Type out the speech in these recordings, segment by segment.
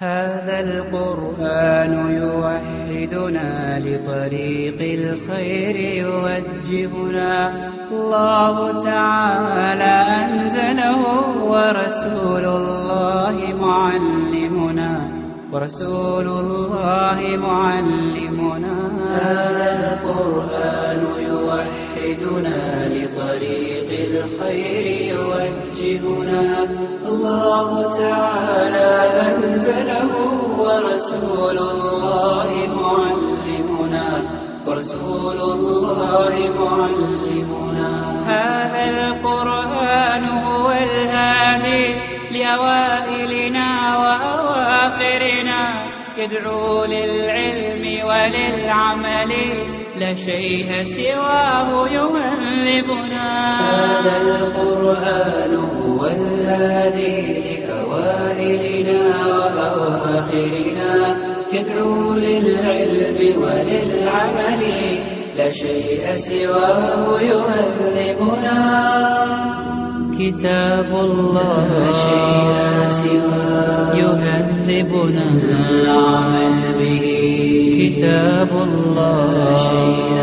هذا القرآن يوحدنا لطريق الخير يوجهنا الله تعالى أنزله ورسول الله معلمنا ورسول الله معلمنا هذا القرآن يوحدنا لطريق الخير يوجهنا الله تعالى أنزله ورسول الله معلمنا ورسول الله معلمنا هذا القرآن هو الهادي لأوائلنا وأواخرنا يدعو للعلم وللعمل لا شيء سواه يهذبنا هذا القرآن هو الهادي لأوائلنا وأواخرنا يدعو للعلم وللعمل لا شيء سواه يهذبنا كتاب الله يهذبنا العمل به كتاب الله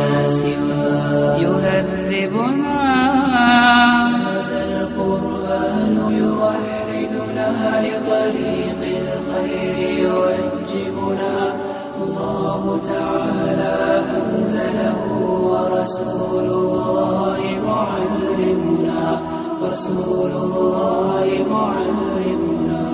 يهذبنا هذا القرآن يوحدنا لطريق الخير يوجهنا الله تعالى أنزله ورسول الله معلمنا رسول الله معلمنا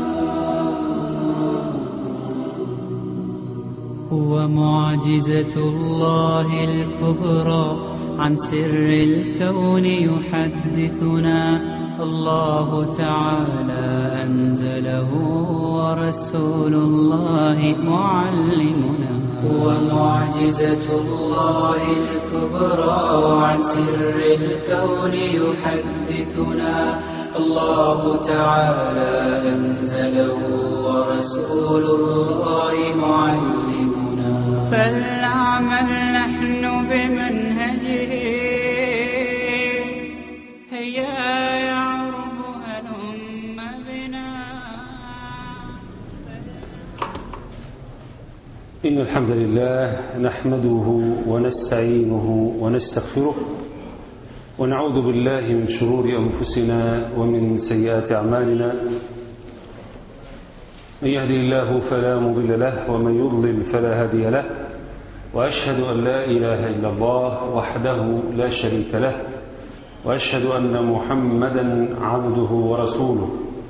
هو معجزة الله الكبرى عن سر الكون يحدثنا الله تعالى أنزله ورسول الله معلمنا هو معجزة الله الكبرى عن سر الكون يحدثنا الله تعالى أنزله ورسول الله معلمنا فلنعمل نحن بمنهجه هيا يعرب هلم بنا إن الحمد لله نحمده ونستعينه ونستغفره ونعوذ بالله من شرور أنفسنا ومن سيئات أعمالنا من يهدي الله فلا مضل له ومن يضلل فلا هادي له وأشهد أن لا إله إلا الله وحده لا شريك له وأشهد أن محمدا عبده ورسوله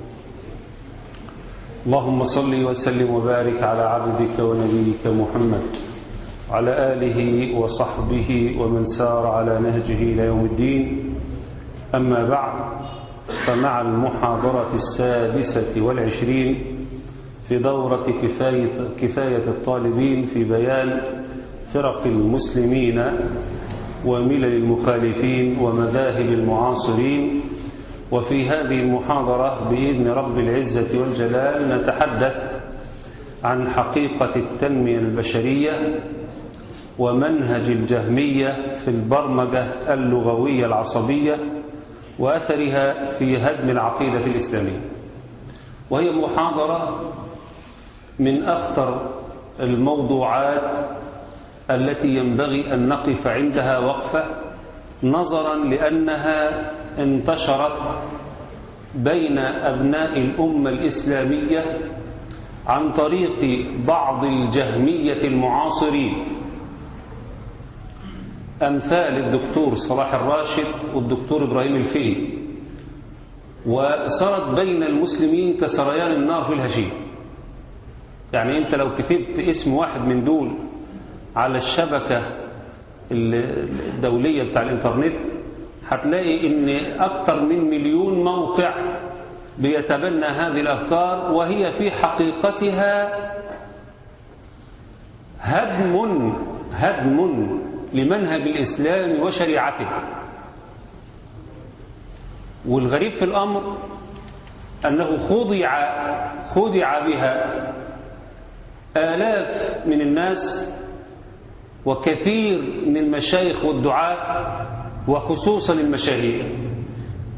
اللهم صل وسلم وبارك على عبدك ونبيك محمد وعلى آله وصحبه ومن سار على نهجه إلى يوم الدين أما بعد فمع المحاضرة السادسة والعشرين في دورة كفاية, كفاية الطالبين في بيان فرق المسلمين وملل المخالفين ومذاهب المعاصرين وفي هذه المحاضرة بإذن رب العزة والجلال نتحدث عن حقيقة التنمية البشرية ومنهج الجهمية في البرمجة اللغوية العصبية وأثرها في هدم العقيدة الإسلامية وهي محاضرة من أخطر الموضوعات التي ينبغي أن نقف عندها وقفة نظرا لأنها انتشرت بين أبناء الأمة الإسلامية عن طريق بعض الجهمية المعاصرين أمثال الدكتور صلاح الراشد والدكتور إبراهيم الفقي وصارت بين المسلمين كسريان النار في الهشيم يعني أنت لو كتبت اسم واحد من دول على الشبكة الدولية بتاع الإنترنت هتلاقي ان اكثر من مليون موقع بيتبنى هذه الافكار وهي في حقيقتها هدم هدم لمنهج الاسلام وشريعته والغريب في الامر انه خضع خضع بها الاف من الناس وكثير من المشايخ والدعاة وخصوصا المشاهير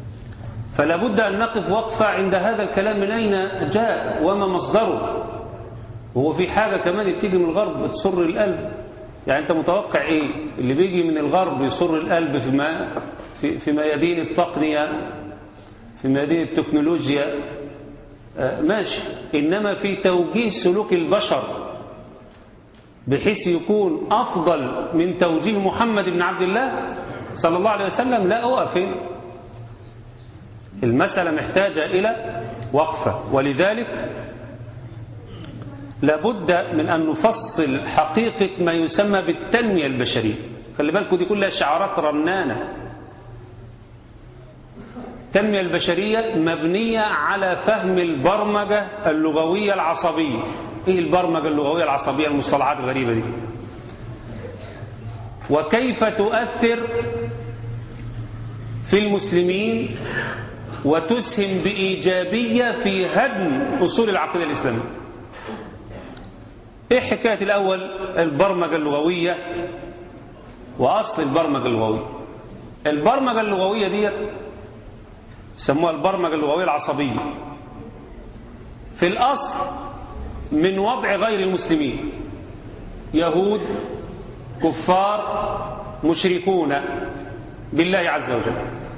فلا بد أن نقف وقفة عند هذا الكلام من أين جاء وما مصدره هو في حاجة كمان بتيجي من الغرب بتسر القلب يعني أنت متوقع إيه اللي بيجي من الغرب يسر القلب في, ما في, في ميادين التقنية في ميادين التكنولوجيا آه ماشي إنما في توجيه سلوك البشر بحيث يكون أفضل من توجيه محمد بن عبد الله صلى الله عليه وسلم لا أقف المسألة محتاجة إلى وقفة ولذلك لابد من أن نفصل حقيقة ما يسمى بالتنمية البشرية خلي بالكم دي كلها شعارات رنانة التنمية البشرية مبنية على فهم البرمجة اللغوية العصبية ايه البرمجة اللغوية العصبية المصطلحات الغريبة دي وكيف تؤثر في المسلمين وتسهم بإيجابية في هدم أصول العقيدة الإسلامية ايه حكاية الأول البرمجة اللغوية وأصل البرمجة اللغوية البرمجة اللغوية دي سموها البرمجة اللغوية العصبية في الأصل من وضع غير المسلمين يهود كفار مشركون بالله عز وجل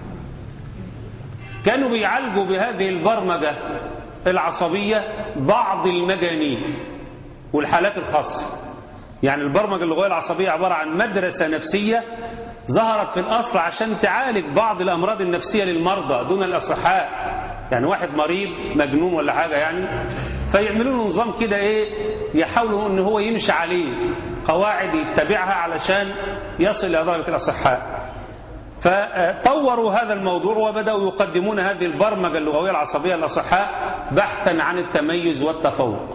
كانوا بيعالجوا بهذه البرمجة العصبية بعض المجانين والحالات الخاصة يعني البرمجة اللغوية العصبية عبارة عن مدرسة نفسية ظهرت في الأصل عشان تعالج بعض الأمراض النفسية للمرضى دون الأصحاء يعني واحد مريض مجنون ولا حاجة يعني فيعملوا له نظام كده ايه يحاولوا ان هو يمشي عليه قواعد يتبعها علشان يصل الى درجة الأصحاء فطوروا هذا الموضوع وبدأوا يقدمون هذه البرمجة اللغوية العصبية للأصحاء بحثا عن التميز والتفوق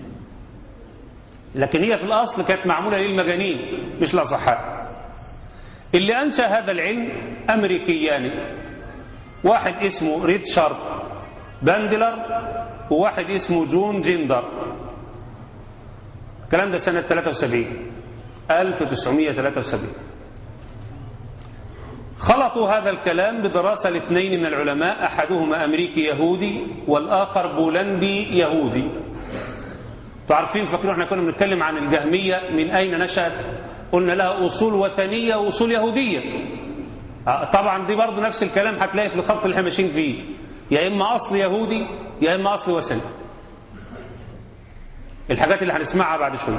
لكن هي في الأصل كانت معمولة للمجانين مش الأصحاء اللي أنشأ هذا العلم أمريكيان واحد اسمه ريتشارد باندلر وواحد اسمه جون جيندر الكلام ده سنة 73 1973 خلطوا هذا الكلام بدراسة لاثنين من العلماء أحدهما أمريكي يهودي والآخر بولندي يهودي تعرفين فاكرين احنا كنا بنتكلم عن الجهمية من أين نشأت قلنا لها أصول وثنية وأصول يهودية طبعا دي برضه نفس الكلام هتلاقي في الخط اللي احنا ماشيين فيه يا إما أصل يهودي يا إما أصل وثني الحاجات اللي هنسمعها بعد شوية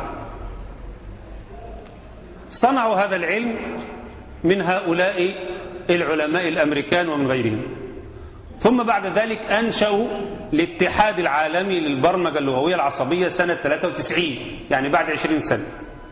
صنعوا هذا العلم من هؤلاء العلماء الأمريكان ومن غيرهم ثم بعد ذلك أنشأوا الاتحاد العالمي للبرمجة اللغوية العصبية سنة 93 يعني بعد 20 سنة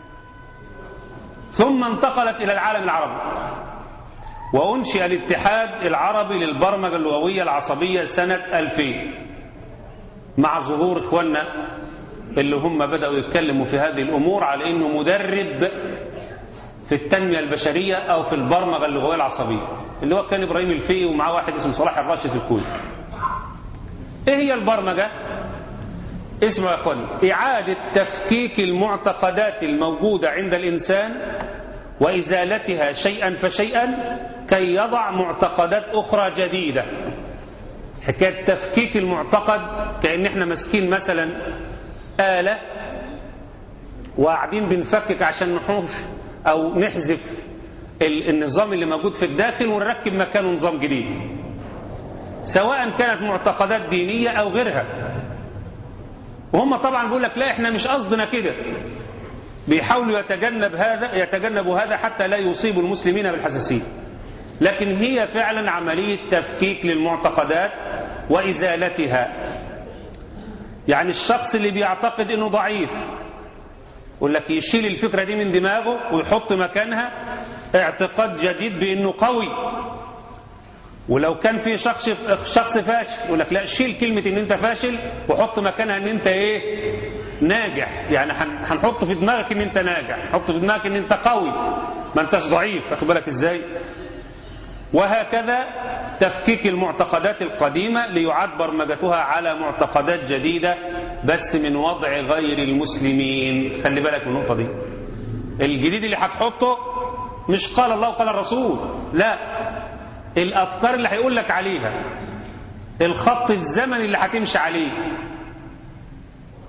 ثم انتقلت إلى العالم العربي وأنشئ الاتحاد العربي للبرمجة اللغوية العصبية سنة 2000 مع ظهور إخواننا اللي هم بدأوا يتكلموا في هذه الأمور على أنه مدرب في التنمية البشرية أو في البرمجة اللغوية العصبية اللي هو كان إبراهيم الفقي ومعاه واحد اسمه صلاح الراشد في الكويت إيه هي البرمجة اسمع يا أخواني إعادة تفكيك المعتقدات الموجودة عند الإنسان وإزالتها شيئا فشيئا كي يضع معتقدات أخرى جديدة حكاية تفكيك المعتقد كأن احنا ماسكين مثلا آلة وقاعدين بنفكك عشان نحوش أو نحذف النظام اللي موجود في الداخل ونركب مكانه نظام جديد سواء كانت معتقدات دينية أو غيرها وهم طبعا بيقول لك لا احنا مش قصدنا كده بيحاولوا يتجنب هذا يتجنبوا هذا حتى لا يصيبوا المسلمين بالحساسية لكن هي فعلا عملية تفكيك للمعتقدات وإزالتها يعني الشخص اللي بيعتقد انه ضعيف يقول لك يشيل الفكرة دي من دماغه ويحط مكانها اعتقاد جديد بانه قوي ولو كان في شخص شخص فاشل يقول لك لا شيل كلمة ان انت فاشل وحط مكانها ان انت ايه ناجح يعني هنحط في دماغك ان انت ناجح نحط في دماغك ان انت قوي ما انتش ضعيف واخد بالك ازاي وهكذا تفكيك المعتقدات القديمة ليعاد برمجتها على معتقدات جديدة بس من وضع غير المسلمين خلي بالك من النقطة دي الجديد اللي هتحطه مش قال الله وقال الرسول لا الأفكار اللي هيقول لك عليها الخط الزمني اللي هتمشي عليه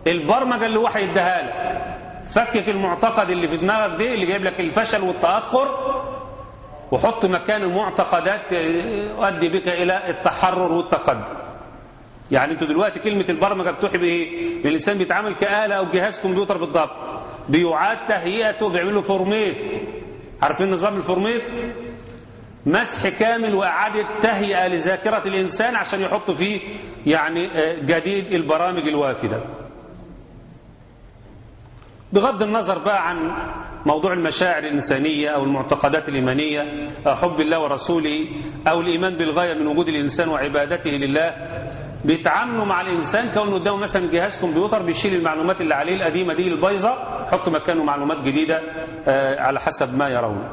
البرمجة اللي هو هيديها لك فكك المعتقد اللي في دماغك ده اللي جايب لك الفشل والتأخر وحط مكان المعتقدات تؤدي بك إلى التحرر والتقدم يعني انتوا دلوقتي كلمة البرمجة بتوحي بإيه؟ الإنسان بيتعامل كآلة أو جهاز كمبيوتر بالضبط بيعاد تهيئته بيعملوا فورميت عارفين نظام الفورميت؟ مسح كامل وإعادة تهيئة لذاكرة الإنسان عشان يحط فيه يعني جديد البرامج الوافدة بغض النظر بقى عن موضوع المشاعر الإنسانية أو المعتقدات الإيمانية أو حب الله ورسوله أو الإيمان بالغاية من وجود الإنسان وعبادته لله بيتعاملوا مع الإنسان كونه قدامه مثلا جهاز كمبيوتر بيشيل المعلومات اللي عليه القديمة دي البايظة يحط مكانه معلومات جديدة على حسب ما يرون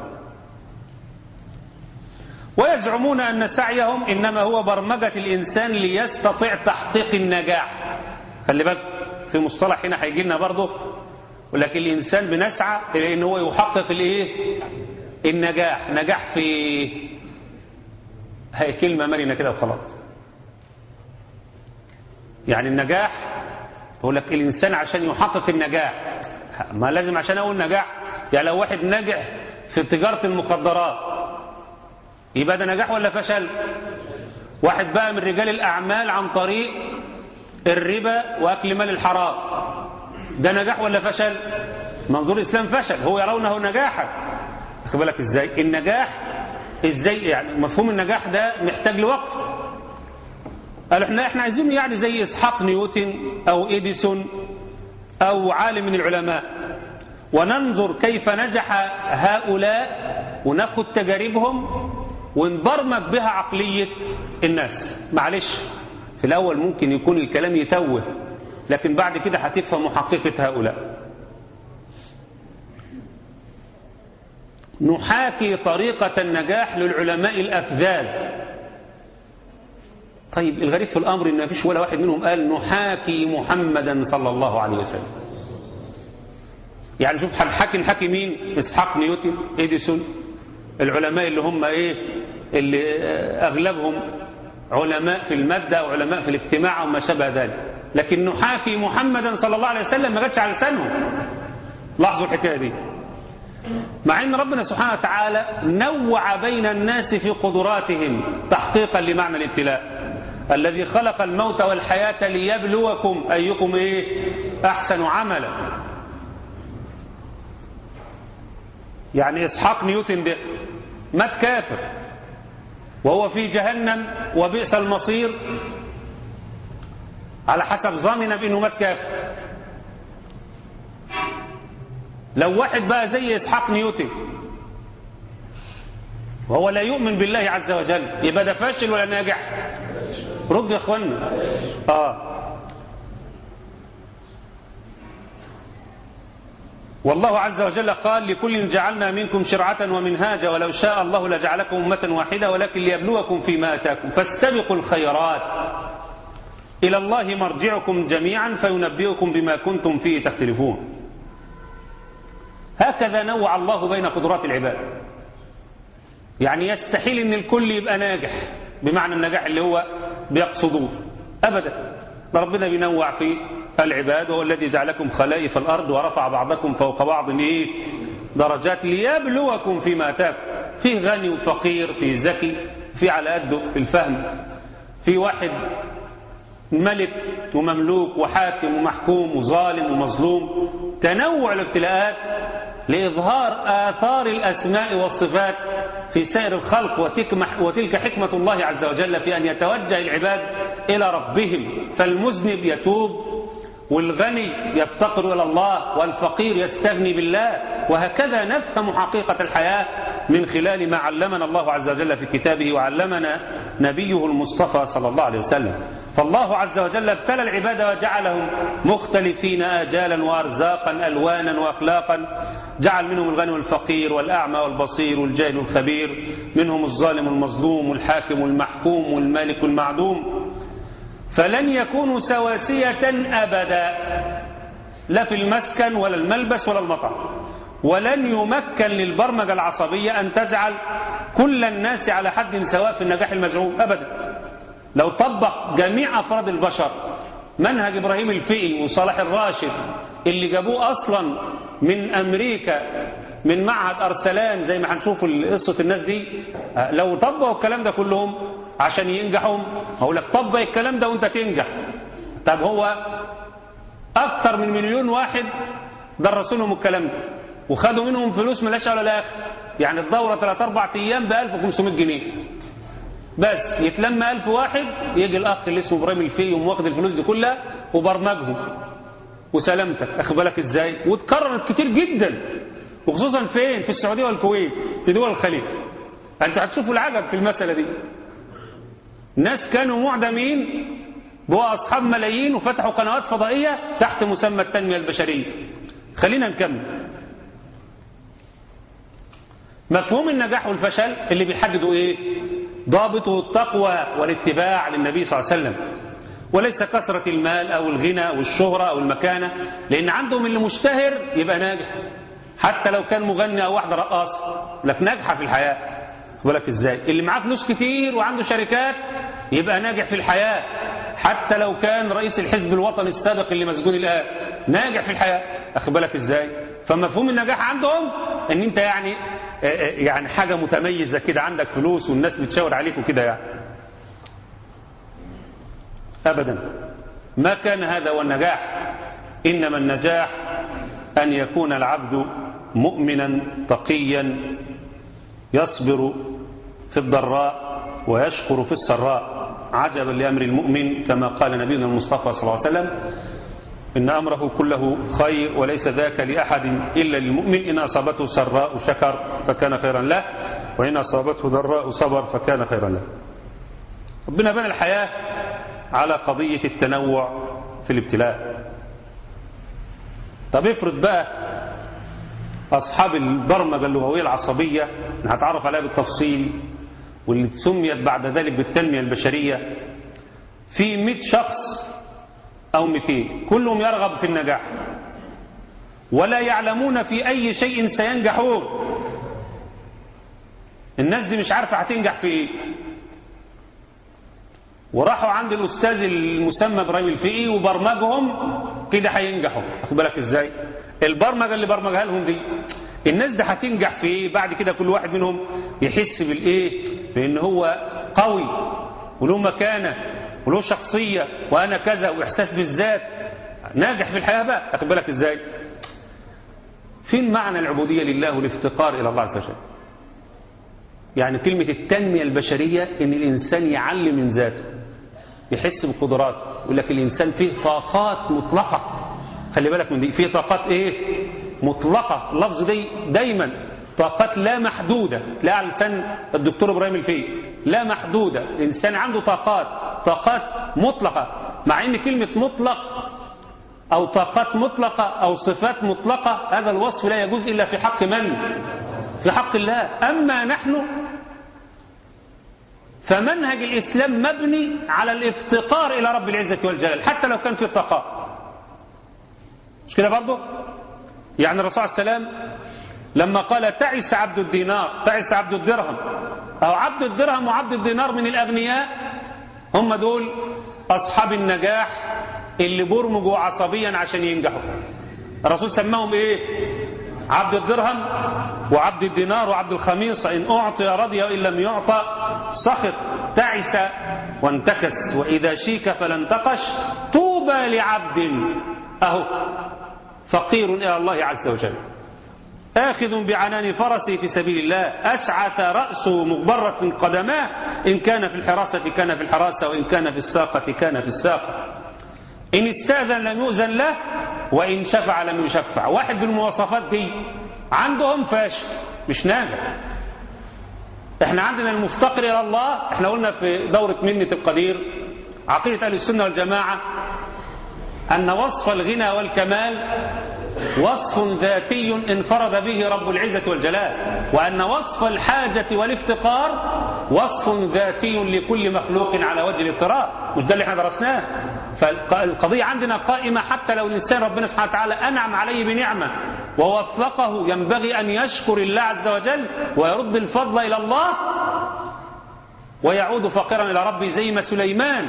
ويزعمون أن سعيهم إنما هو برمجة الإنسان ليستطيع تحقيق النجاح خلي بالك في مصطلح هنا هيجي لنا برضه ولكن الإنسان بنسعى إلى أن هو يحقق الإيه النجاح نجاح في هي كلمة مرنة كده وخلاص يعني النجاح بقول لك الإنسان عشان يحقق النجاح ما لازم عشان أقول نجاح يعني لو واحد نجح في تجارة المخدرات يبقى ده نجاح ولا فشل واحد بقى من رجال الأعمال عن طريق الربا وأكل مال الحرام ده نجاح ولا فشل منظور الإسلام فشل هو يرونه نجاحا واخد بالك ازاي النجاح ازاي يعني مفهوم النجاح ده محتاج لوقف قالوا احنا احنا عايزين يعني زي اسحاق نيوتن او اديسون او عالم من العلماء وننظر كيف نجح هؤلاء وناخد تجاربهم ونبرمج بها عقلية الناس معلش في الأول ممكن يكون الكلام يتوه لكن بعد كده هتفهم حقيقة هؤلاء نحاكي طريقة النجاح للعلماء الأفذاذ طيب الغريب في الأمر إن مفيش ولا واحد منهم قال نحاكي محمدا صلى الله عليه وسلم يعني شوف هنحاكي نحاكي مين إسحاق نيوتن إديسون العلماء اللي هم إيه اللي أغلبهم علماء في المادة أو علماء في الاجتماع وما شابه ذلك لكن نحاكي محمدا صلى الله عليه وسلم ما جاتش على لسانهم لاحظوا الحكاية دي مع ان ربنا سبحانه وتعالى نوع بين الناس في قدراتهم تحقيقا لمعنى الابتلاء الذي خلق الموت والحياة ليبلوكم أيكم إيه أحسن عملا يعني إسحاق نيوتن ده مات كافر وهو في جهنم وبئس المصير على حسب ظننا بأنه مات كافر لو واحد بقى زي إسحاق نيوتن وهو لا يؤمن بالله عز وجل يبقى ده فاشل ولا ناجح رد يا اخوانا اه والله عز وجل قال لكل جعلنا منكم شرعة ومنهاجا ولو شاء الله لجعلكم أمة واحدة ولكن ليبلوكم فيما أتاكم فاستبقوا الخيرات إلى الله مرجعكم جميعا فينبئكم بما كنتم فيه تختلفون هكذا نوع الله بين قدرات العباد يعني يستحيل ان الكل يبقى ناجح بمعنى النجاح اللي هو بيقصدوه ابدا ربنا بينوع في العباد وهو الذي جعلكم خلائف الارض ورفع بعضكم فوق بعض ايه درجات ليبلوكم فيما اتاكم فيه غني وفقير فيه ذكي في على قده في الفهم في واحد ملك ومملوك وحاكم ومحكوم وظالم ومظلوم تنوع الابتلاءات لإظهار آثار الأسماء والصفات في سائر الخلق وتلك حكمة الله عز وجل في أن يتوجه العباد إلى ربهم فالمذنب يتوب والغني يفتقر إلى الله والفقير يستغني بالله وهكذا نفهم حقيقة الحياة من خلال ما علمنا الله عز وجل في كتابه وعلمنا نبيه المصطفى صلى الله عليه وسلم فالله عز وجل ابتلى العباد وجعلهم مختلفين آجالا وأرزاقا ألوانا وأخلاقا جعل منهم الغني والفقير والأعمى والبصير والجاهل والخبير منهم الظالم والمظلوم والحاكم والمحكوم والمالك والمعدوم فلن يكونوا سواسية أبدا لا في المسكن ولا الملبس ولا المطعم ولن يمكن للبرمجة العصبية أن تجعل كل الناس على حد سواء في النجاح المزعوم أبدا لو طبق جميع أفراد البشر منهج إبراهيم الفقي وصلاح الراشد اللي جابوه أصلا من أمريكا من معهد أرسلان زي ما هنشوف قصة الناس دي لو طبقوا الكلام ده كلهم عشان ينجحوا أقول لك طبق الكلام ده وانت تنجح طب هو أكثر من مليون واحد درسوا لهم الكلام ده وخدوا منهم فلوس ملاش ولا لا يعني الدورة 3 4 أيام ب 1500 جنيه بس يتلم 1000 واحد يجي الأخ اللي اسمه إبراهيم الفقي يقوم واخد الفلوس دي كلها وبرمجهم وسلامتك أخد بالك إزاي واتكررت كتير جدا وخصوصا فين في السعودية والكويت في دول الخليج أنت هتشوفوا العجب في المسألة دي ناس كانوا معدمين بقوا أصحاب ملايين وفتحوا قنوات فضائية تحت مسمى التنمية البشرية خلينا نكمل مفهوم النجاح والفشل اللي بيحددوا ايه ضابطه التقوى والاتباع للنبي صلى الله عليه وسلم وليس كثرة المال أو الغنى أو الشهرة أو المكانة لأن عندهم اللي مشتهر يبقى ناجح حتى لو كان مغني أو واحدة رقاصة لك ناجحة في الحياة بالك ازاي اللي معاه فلوس كتير وعنده شركات يبقى ناجح في الحياة حتى لو كان رئيس الحزب الوطني السابق اللي مسجون الآن ناجح في الحياة أخد بالك ازاي فمفهوم النجاح عندهم ان انت يعني يعني حاجة متميزة كده عندك فلوس والناس بتشاور عليك وكده يعني أبدا ما كان هذا هو النجاح إنما النجاح أن يكون العبد مؤمنا تقيا يصبر في الضراء ويشكر في السراء عجبا لأمر المؤمن كما قال نبينا المصطفى صلى الله عليه وسلم إن أمره كله خير وليس ذاك لأحد إلا للمؤمن إن أصابته سراء شكر فكان خيرا له وإن أصابته ضراء صبر فكان خيرا له ربنا بنى الحياة على قضية التنوع في الابتلاء طب افرض بقى أصحاب البرمجة اللغوية العصبية هتعرف عليها بالتفصيل واللي سميت بعد ذلك بالتنمية البشرية في 100 شخص أو 200 كلهم يرغب في النجاح ولا يعلمون في أي شيء سينجحون الناس دي مش عارفة هتنجح في إيه وراحوا عند الأستاذ المسمى إبراهيم الفقي وبرمجهم كده هينجحوا أخد بالك إزاي البرمجة اللي برمجها لهم دي الناس دي هتنجح في إيه بعد كده كل واحد منهم يحس بالإيه بأن هو قوي وله مكانة وله شخصية وأنا كذا وإحساس بالذات ناجح في الحياة بقى أخد بالك إزاي فين معنى العبودية لله والافتقار إلى الله عز وجل يعني كلمة التنمية البشرية إن الإنسان يعلم من ذاته يحس بقدراته يقول لك الإنسان فيه طاقات مطلقة خلي بالك من دي فيه طاقات إيه مطلقة اللفظ دي دايما طاقات لا محدودة لا على لسان الدكتور إبراهيم الفقي لا محدودة الإنسان عنده طاقات طاقات مطلقة مع إن كلمة مطلق أو طاقات مطلقة أو صفات مطلقة هذا الوصف لا يجوز إلا في حق من؟ في حق الله أما نحن فمنهج الإسلام مبني على الافتقار إلى رب العزة والجلال حتى لو كان في طاقات مش كده برضه؟ يعني الرسول عليه السلام لما قال تعس عبد الدينار تعس عبد الدرهم أو عبد الدرهم وعبد الدينار من الأغنياء هم دول أصحاب النجاح اللي برمجوا عصبيا عشان ينجحوا الرسول سماهم إيه عبد الدرهم وعبد الدينار وعبد الخميصة إن أعطي رضي وإن لم يعطى سخط تعس وانتكس وإذا شيك فلا انتقش طوبى لعبد أهو فقير إلى الله عز وجل آخذ بعنان فرسه في سبيل الله أشعث رأسه مغبرة قدماه إن كان في الحراسة كان في الحراسة وإن كان في الساقة كان في الساقة إن استاذن لم يؤذن له وإن شفع لم يشفع واحد بالمواصفات دي عندهم فاشل مش ناجح احنا عندنا المفتقر إلى الله احنا قلنا في دورة منة القدير عقيدة أهل السنة والجماعة أن وصف الغنى والكمال وصف ذاتي انفرد به رب العزة والجلال وأن وصف الحاجة والافتقار وصف ذاتي لكل مخلوق على وجه الاضطراب مش ده اللي احنا درسناه فالقضية عندنا قائمة حتى لو الإنسان ربنا سبحانه وتعالى أنعم عليه بنعمة ووفقه ينبغي أن يشكر الله عز وجل ويرد الفضل إلى الله ويعود فقيرا إلى ربه زي ما سليمان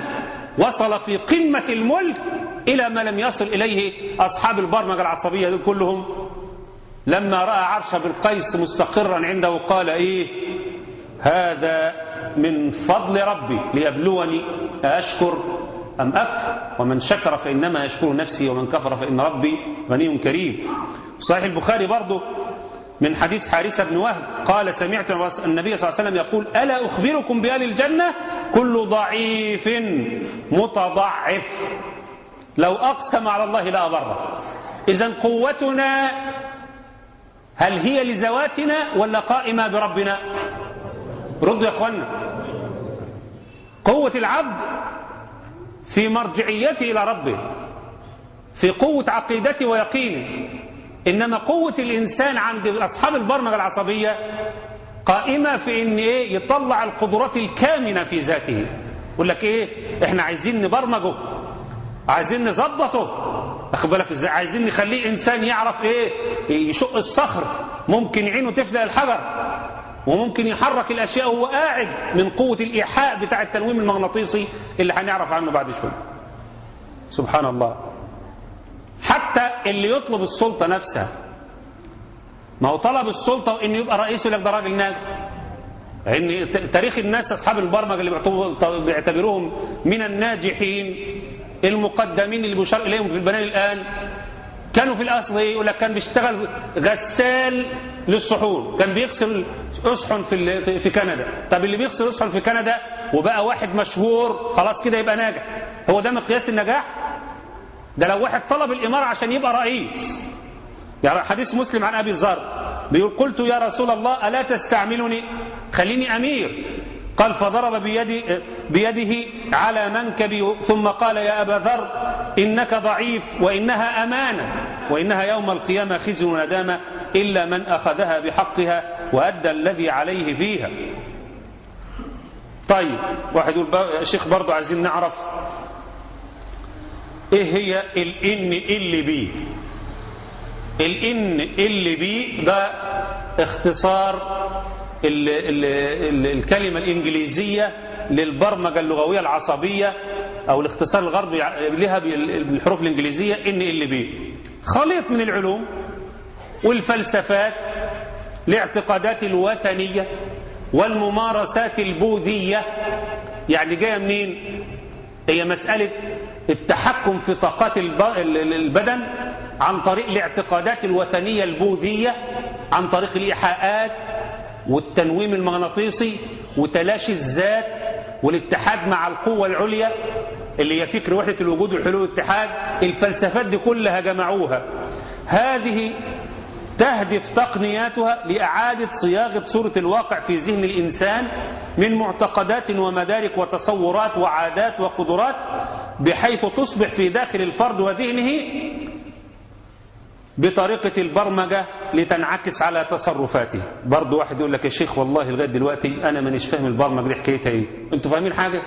وصل في قمة الملك إلى ما لم يصل إليه أصحاب البرمجة العصبية دول كلهم لما رأى عرش بالقيس مستقرا عنده قال إيه هذا من فضل ربي ليبلوني أشكر أم أكفر ومن شكر فإنما يشكر نفسي ومن كفر فإن ربي غني كريم صحيح البخاري برضه من حديث حارثة بن وهب قال سمعت النبي صلى الله عليه وسلم يقول ألا أخبركم بأهل الجنة كل ضعيف متضعف لو أقسم على الله لا أبره إذا قوتنا هل هي لذواتنا ولا قائمة بربنا ردوا يا أخوانا قوة العبد في مرجعيته إلى ربه في قوة عقيدته ويقينه إنما قوة الإنسان عند أصحاب البرمجة العصبية قائمة في إن إيه يطلع القدرات الكامنة في ذاته يقول لك إيه إحنا عايزين نبرمجه عايزين نظبطه أخد بالك إزاي عايزين نخليه إنسان يعرف إيه يشق الصخر ممكن عينه تفلق الحجر وممكن يحرك الأشياء وهو قاعد من قوة الإيحاء بتاع التنويم المغناطيسي اللي هنعرف عنه بعد شوية سبحان الله حتى اللي يطلب السلطة نفسها ما هو طلب السلطة وإنه يبقى رئيس لك ده راجل ناجح ان تاريخ الناس اصحاب البرمجه اللي بيعتبروهم من الناجحين المقدمين اللي بيشار اليهم في البنان الان كانوا في الاصل ايه يقول لك كان بيشتغل غسال للصحون كان بيغسل اصحن في في كندا طب اللي بيغسل اصحن في كندا وبقى واحد مشهور خلاص كده يبقى ناجح هو ده مقياس النجاح ده لو واحد طلب الاماره عشان يبقى رئيس يعني حديث مسلم عن ابي ذر بيقول قلت يا رسول الله ألا تستعملني خليني أمير قال فضرب بيدي بيده على منكبي ثم قال يا أبا ذر إنك ضعيف وإنها أمانة وإنها يوم القيامة خزي وندامة إلا من أخذها بحقها وأدى الذي عليه فيها طيب واحد يقول شيخ برضه عايزين نعرف ايه هي الان اللي بيه الان اللي بي ده اختصار ال ال ال الكلمة الإنجليزية للبرمجة اللغوية العصبية أو الاختصار الغربي لها بالحروف الإنجليزية ان ال بي خليط من العلوم والفلسفات الاعتقادات الوثنية والممارسات البوذية يعني جاية منين هي مسألة التحكم في طاقات البدن عن طريق الاعتقادات الوثنية البوذية عن طريق الإيحاءات والتنويم المغناطيسي وتلاشي الذات والاتحاد مع القوة العليا اللي هي فكر وحدة الوجود وحلول الاتحاد الفلسفات دي كلها جمعوها هذه تهدف تقنياتها لإعادة صياغة صورة الواقع في ذهن الإنسان من معتقدات ومدارك وتصورات وعادات وقدرات بحيث تصبح في داخل الفرد وذهنه بطريقة البرمجة لتنعكس على تصرفاته برضه واحد يقول لك يا شيخ والله لغاية دلوقتي أنا مانيش فاهم البرمجة دي حكايتها إيه أنتوا فاهمين حاجة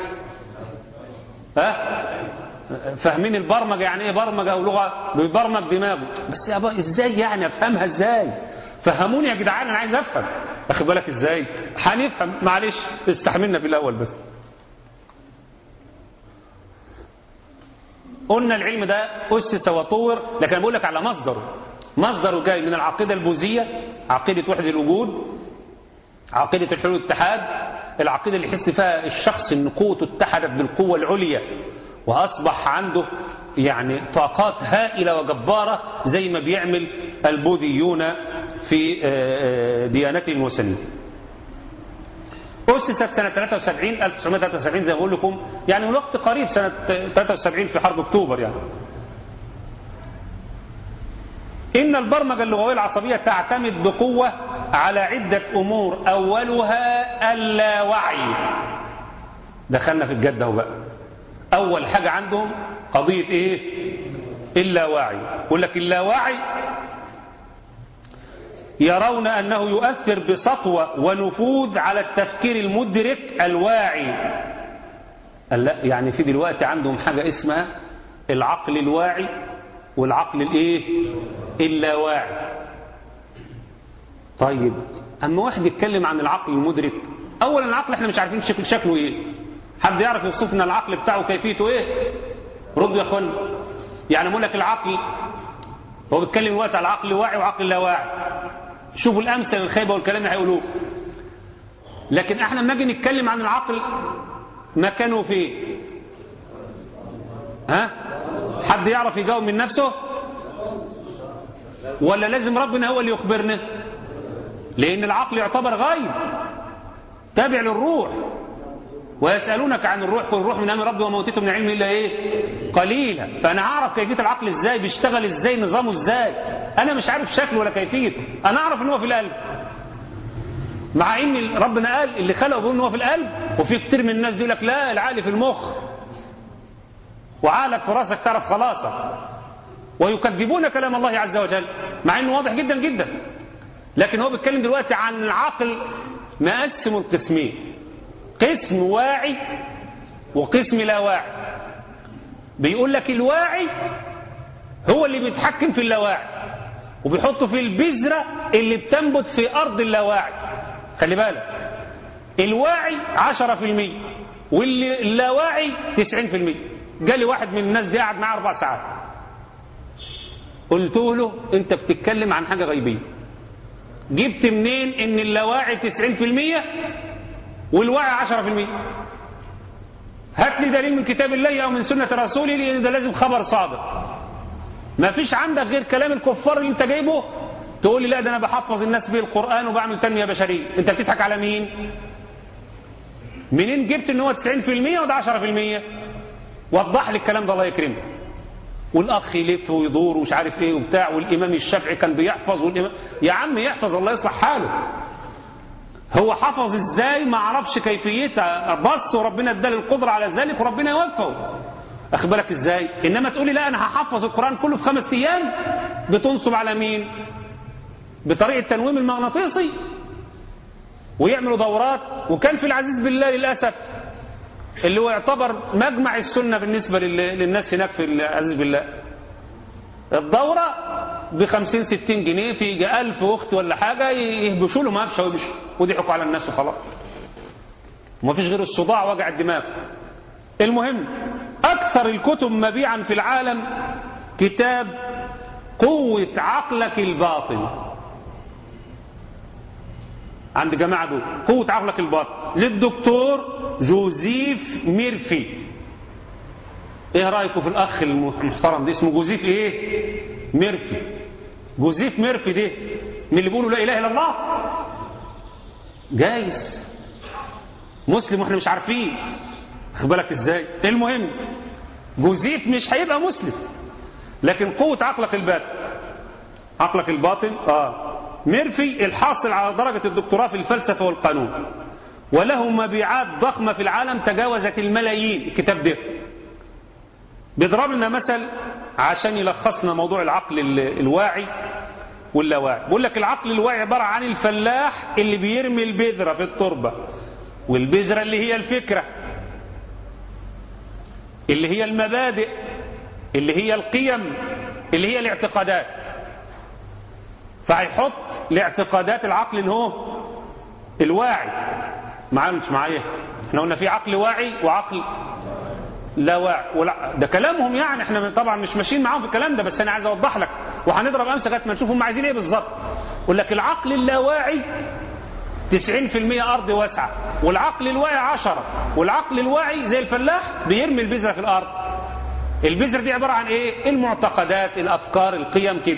ها فاهمين البرمجة يعني إيه برمجة أو لغة بيبرمج دماغه بس يا أبا إزاي يعني أفهمها إزاي فهموني يا جدعان أنا عايز أفهم أخد بالك إزاي هنفهم معلش استحملنا في الأول بس قلنا العلم ده أسس وطور لكن بقول لك على مصدره مصدره جاي من العقيدة البوذية عقيدة وحدة الوجود عقيدة الحلول والاتحاد العقيدة اللي يحس فيها الشخص ان قوته اتحدت بالقوة العليا وأصبح عنده يعني طاقات هائلة وجبارة زي ما بيعمل البوذيون في ديانتهم الوثنية أسست سنة 73 1973 زي ما بقول لكم يعني من وقت قريب سنة 73 في حرب أكتوبر يعني إن البرمجة اللغوية العصبية تعتمد بقوة على عدة أمور أولها اللاوعي دخلنا في الجد اهو بقى أول حاجة عندهم قضية إيه اللاواعي يقول لك اللاواعي يرون أنه يؤثر بسطوة ونفوذ على التفكير المدرك الواعي لا يعني في دلوقتي عندهم حاجة اسمها العقل الواعي والعقل الايه اللاواعي طيب اما واحد يتكلم عن العقل المدرك اولا العقل احنا مش عارفين شكل شكله ايه حد يعرف يوصف لنا العقل بتاعه كيفيته ايه ردوا يا اخوانا يعني بقول لك العقل هو بيتكلم دلوقتي على عقل واعي وعقل لا واعي شوفوا الامثله الخايبه والكلام اللي هيقولوه لكن احنا لما نيجي نتكلم عن العقل مكانه فين ها حد يعرف يجاوب من نفسه ولا لازم ربنا هو اللي يخبرنا لان العقل يعتبر غيب تابع للروح ويسألونك عن الروح قل الروح من أمر ربي وما أوتيتم من العلم إلا إيه قليلا فأنا هعرف كيفية العقل إزاي بيشتغل إزاي نظامه إزاي أنا مش عارف شكله ولا كيفيته أنا أعرف إن هو في القلب مع إن ربنا قال اللي خلقه بيقول إن هو في القلب وفي كتير من الناس يقول لك لا العقل في المخ وعقلك في راسك تعرف خلاصة ويكذبون كلام الله عز وجل مع إنه واضح جدا جدا لكن هو بيتكلم دلوقتي عن العقل مقسم القسمين قسم واعي وقسم لا واعي بيقول لك الواعي هو اللي بيتحكم في اللاواعي وبيحطه في البذرة اللي بتنبت في أرض اللاواعي خلي بالك الواعي عشرة في المية واللاواعي تسعين في المية جالي واحد من الناس دي قاعد معاه أربع ساعات قلت له أنت بتتكلم عن حاجة غيبية جبت منين ان اللاواعي 90% والواعي 10% هات لي دليل من كتاب الله او من سنة رسوله لان ده لازم خبر صادق ما فيش عندك غير كلام الكفار اللي انت جايبه تقول لي لا ده انا بحفظ الناس به القرآن وبعمل تنمية بشرية انت بتضحك على مين منين جبت ان هو 90% وده 10% وضح لي الكلام ده الله يكرمك والاخ يلف ويدور ومش عارف ايه وبتاع والامام الشافعي كان بيحفظ والإمام يا عم يحفظ الله يصلح حاله هو حفظ ازاي ما اعرفش كيفيتها بص وربنا اداله القدره على ذلك وربنا يوفقه اخد بالك ازاي انما تقولي لا انا هحفظ القران كله في خمس ايام بتنصب على مين بطريقه التنويم المغناطيسي ويعملوا دورات وكان في العزيز بالله للاسف اللي هو يعتبر مجمع السنة بالنسبة للناس هناك في العزيز بالله الدورة بخمسين ستين جنيه في ألف أخت ولا حاجة يهبشوا له مهبشة ويمشوا ويضحكوا على الناس وخلاص وما فيش غير الصداع وجع الدماغ المهم أكثر الكتب مبيعا في العالم كتاب قوة عقلك الباطن عند جماعة دول قوة عقلك الباطن للدكتور جوزيف ميرفي ايه رأيكم في الاخ المحترم ده اسمه جوزيف ايه ميرفي جوزيف ميرفي ده من اللي بيقولوا لا اله الا الله جايز مسلم واحنا مش عارفين خد بالك ازاي المهم جوزيف مش هيبقى مسلم لكن قوة عقلك الباطن عقلك الباطن اه ميرفي الحاصل على درجة الدكتوراه في الفلسفة والقانون وله مبيعات ضخمة في العالم تجاوزت الملايين الكتاب ده بيضرب لنا مثل عشان يلخصنا موضوع العقل الواعي واللاواعي بيقول لك العقل الواعي عبارة عن الفلاح اللي بيرمي البذرة في التربة والبذرة اللي هي الفكرة اللي هي المبادئ اللي هي القيم اللي هي الاعتقادات فهيحط لاعتقادات العقل ان هو الواعي معايا مش معايا احنا قلنا في عقل واعي وعقل لا واعي ولا ده كلامهم يعني احنا طبعا مش ماشيين معاهم في الكلام ده بس انا عايز اوضح لك وهنضرب امثله لغايه ما نشوف هم عايزين ايه بالظبط يقول لك العقل اللاواعي 90% ارض واسعه والعقل الواعي 10 والعقل الواعي زي الفلاح بيرمي البذره في الارض البذره دي عباره عن ايه المعتقدات الافكار القيم كده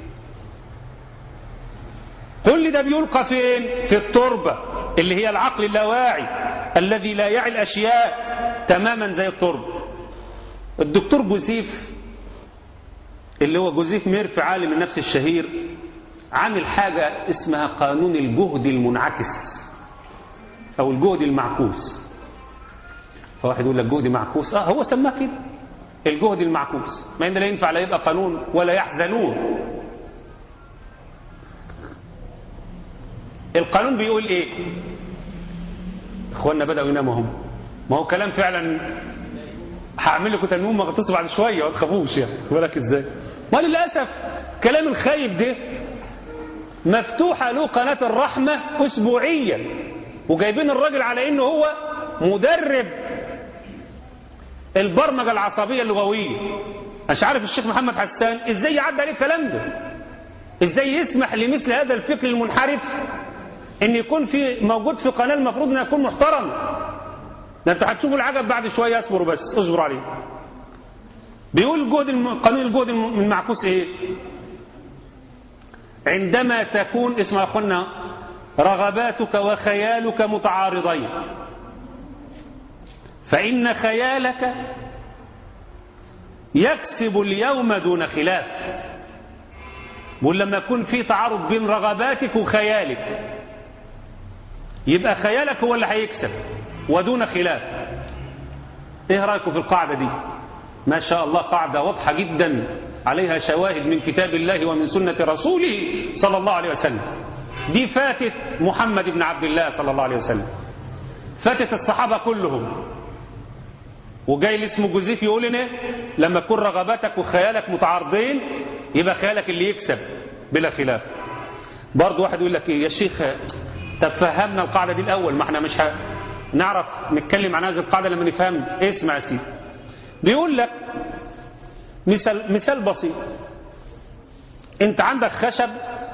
كل ده بيلقى فين في التربة اللي هي العقل اللاواعي الذي لا يعي الأشياء تماما زي التربة الدكتور جوزيف اللي هو جوزيف ميرف عالم النفس الشهير عامل حاجة اسمها قانون الجهد المنعكس أو الجهد المعكوس فواحد يقول لك جهد معكوس اه هو سماه كده الجهد المعكوس ما إن لا ينفع لا يبقى قانون ولا يحزنون القانون بيقول ايه اخواننا بدأوا يناموا هم ما هو كلام فعلا هعمل لكم تنويم مغطوس بعد شوية ما تخافوش يعني بالك ازاي ما للأسف كلام الخايب ده مفتوحة له قناة الرحمة أسبوعيا وجايبين الراجل على إنه هو مدرب البرمجة العصبية اللغوية مش عارف الشيخ محمد حسان ازاي يعدي عليه الكلام ده ازاي يسمح لمثل هذا الفكر المنحرف ان يكون في موجود في قناة المفروض انها تكون محترمة ده انتوا هتشوفوا العجب بعد شوية اصبروا بس اصبروا عليه بيقول جهد الم... قانون الجهد المعكوس ايه عندما تكون اسمع يا اخوانا رغباتك وخيالك متعارضين فإن خيالك يكسب اليوم دون خلاف بقول لما يكون في تعارض بين رغباتك وخيالك يبقى خيالك هو اللي هيكسب ودون خلاف ايه رايكم في القاعده دي ما شاء الله قاعده واضحه جدا عليها شواهد من كتاب الله ومن سنه رسوله صلى الله عليه وسلم دي فاتت محمد بن عبد الله صلى الله عليه وسلم فاتت الصحابه كلهم وجاي اللي اسمه جوزيف يقول لنا لما تكون رغباتك وخيالك متعارضين يبقى خيالك اللي يكسب بلا خلاف برضه واحد يقول لك ايه يا شيخ طب فهمنا القاعده دي الاول ما احنا مش ه... نعرف نتكلم عن هذه القاعده لما نفهم اسمع يا سيدي بيقول لك مثال مثال بسيط انت عندك خشب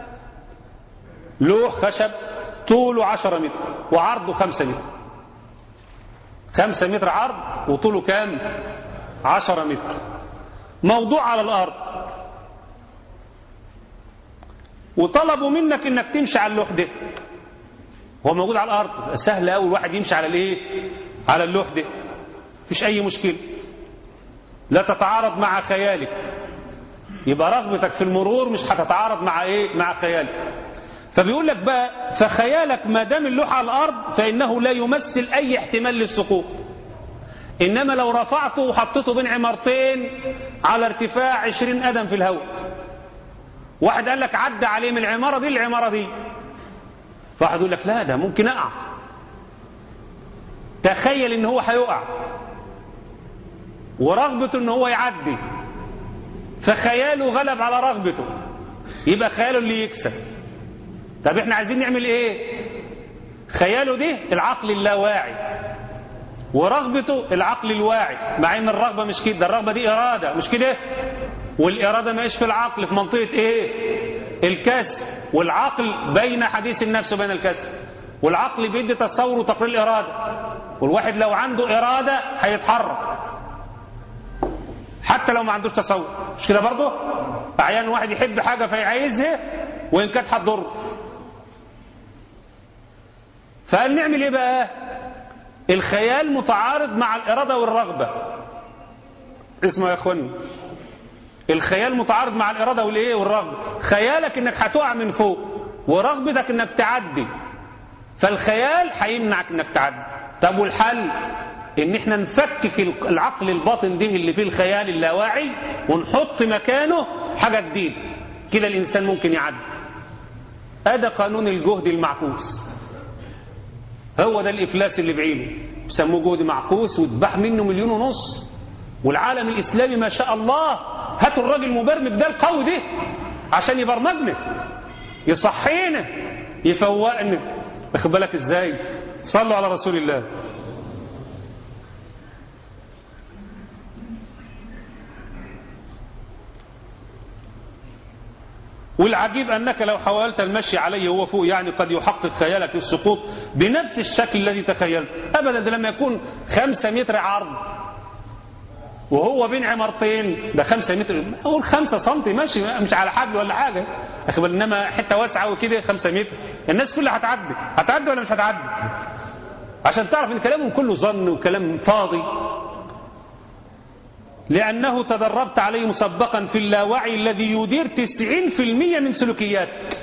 لوح خشب طوله 10 متر وعرضه 5 متر 5 متر عرض وطوله كام 10 متر موضوع على الارض وطلبوا منك انك تمشي على اللوح ده هو موجود على الارض سهل قوي الواحد يمشي على الايه على اللوح ده مفيش اي مشكله لا تتعارض مع خيالك يبقى رغبتك في المرور مش هتتعارض مع ايه مع خيالك فبيقول لك بقى فخيالك ما دام اللوح على الارض فانه لا يمثل اي احتمال للسقوط انما لو رفعته وحطيته بين عمارتين على ارتفاع 20 قدم في الهواء واحد قال لك عدى عليه من العماره دي للعماره دي فواحد يقول لك لا ده ممكن اقع تخيل ان هو هيقع ورغبته ان هو يعدي فخياله غلب على رغبته يبقى خياله اللي يكسب طب احنا عايزين نعمل ايه خياله دي العقل اللاواعي ورغبته العقل الواعي مع ان الرغبه مش كده ده الرغبه دي اراده مش كده والاراده ماهيش في العقل في منطقه ايه الكسب والعقل بين حديث النفس وبين الكسب والعقل بيدي تصور وتقرير الاراده والواحد لو عنده اراده هيتحرك حتى لو ما عندوش تصور مش كده برضه احيانا واحد يحب حاجه فيعايزها وان كانت هتضر فقال نعمل ايه بقى الخيال متعارض مع الاراده والرغبه اسمعوا يا اخواني الخيال متعارض مع الاراده والايه والرغبه خيالك انك هتقع من فوق ورغبتك انك تعدي فالخيال هيمنعك انك تعدي طب والحل ان احنا نفكك العقل الباطن ده اللي فيه الخيال اللاواعي ونحط مكانه حاجه جديده كده الانسان ممكن يعدي هذا قانون الجهد المعكوس هو ده الافلاس اللي بعينه بيسموه جهد معكوس واتباع منه مليون ونص والعالم الاسلامي ما شاء الله هاتوا الراجل المبرمج ده القوي ده عشان يبرمجنا يصحينا يفوقنا واخد بالك ازاي صلوا على رسول الله والعجيب أنك لو حاولت المشي عليه وهو فوق يعني قد يحقق خيالك السقوط بنفس الشكل الذي تخيلت أبدا ده لما يكون خمسة متر عرض وهو بين عمارتين ده خمسة متر أقول خمسة سنتي ماشي مش على حبل ولا حاجة أخبر إنما حتة واسعة وكده خمسة متر الناس كلها هتعدي هتعدي ولا مش هتعدي عشان تعرف إن كلامهم كله ظن وكلام فاضي لأنه تدربت عليه مسبقا في اللاوعي الذي يدير تسعين في المية من سلوكياتك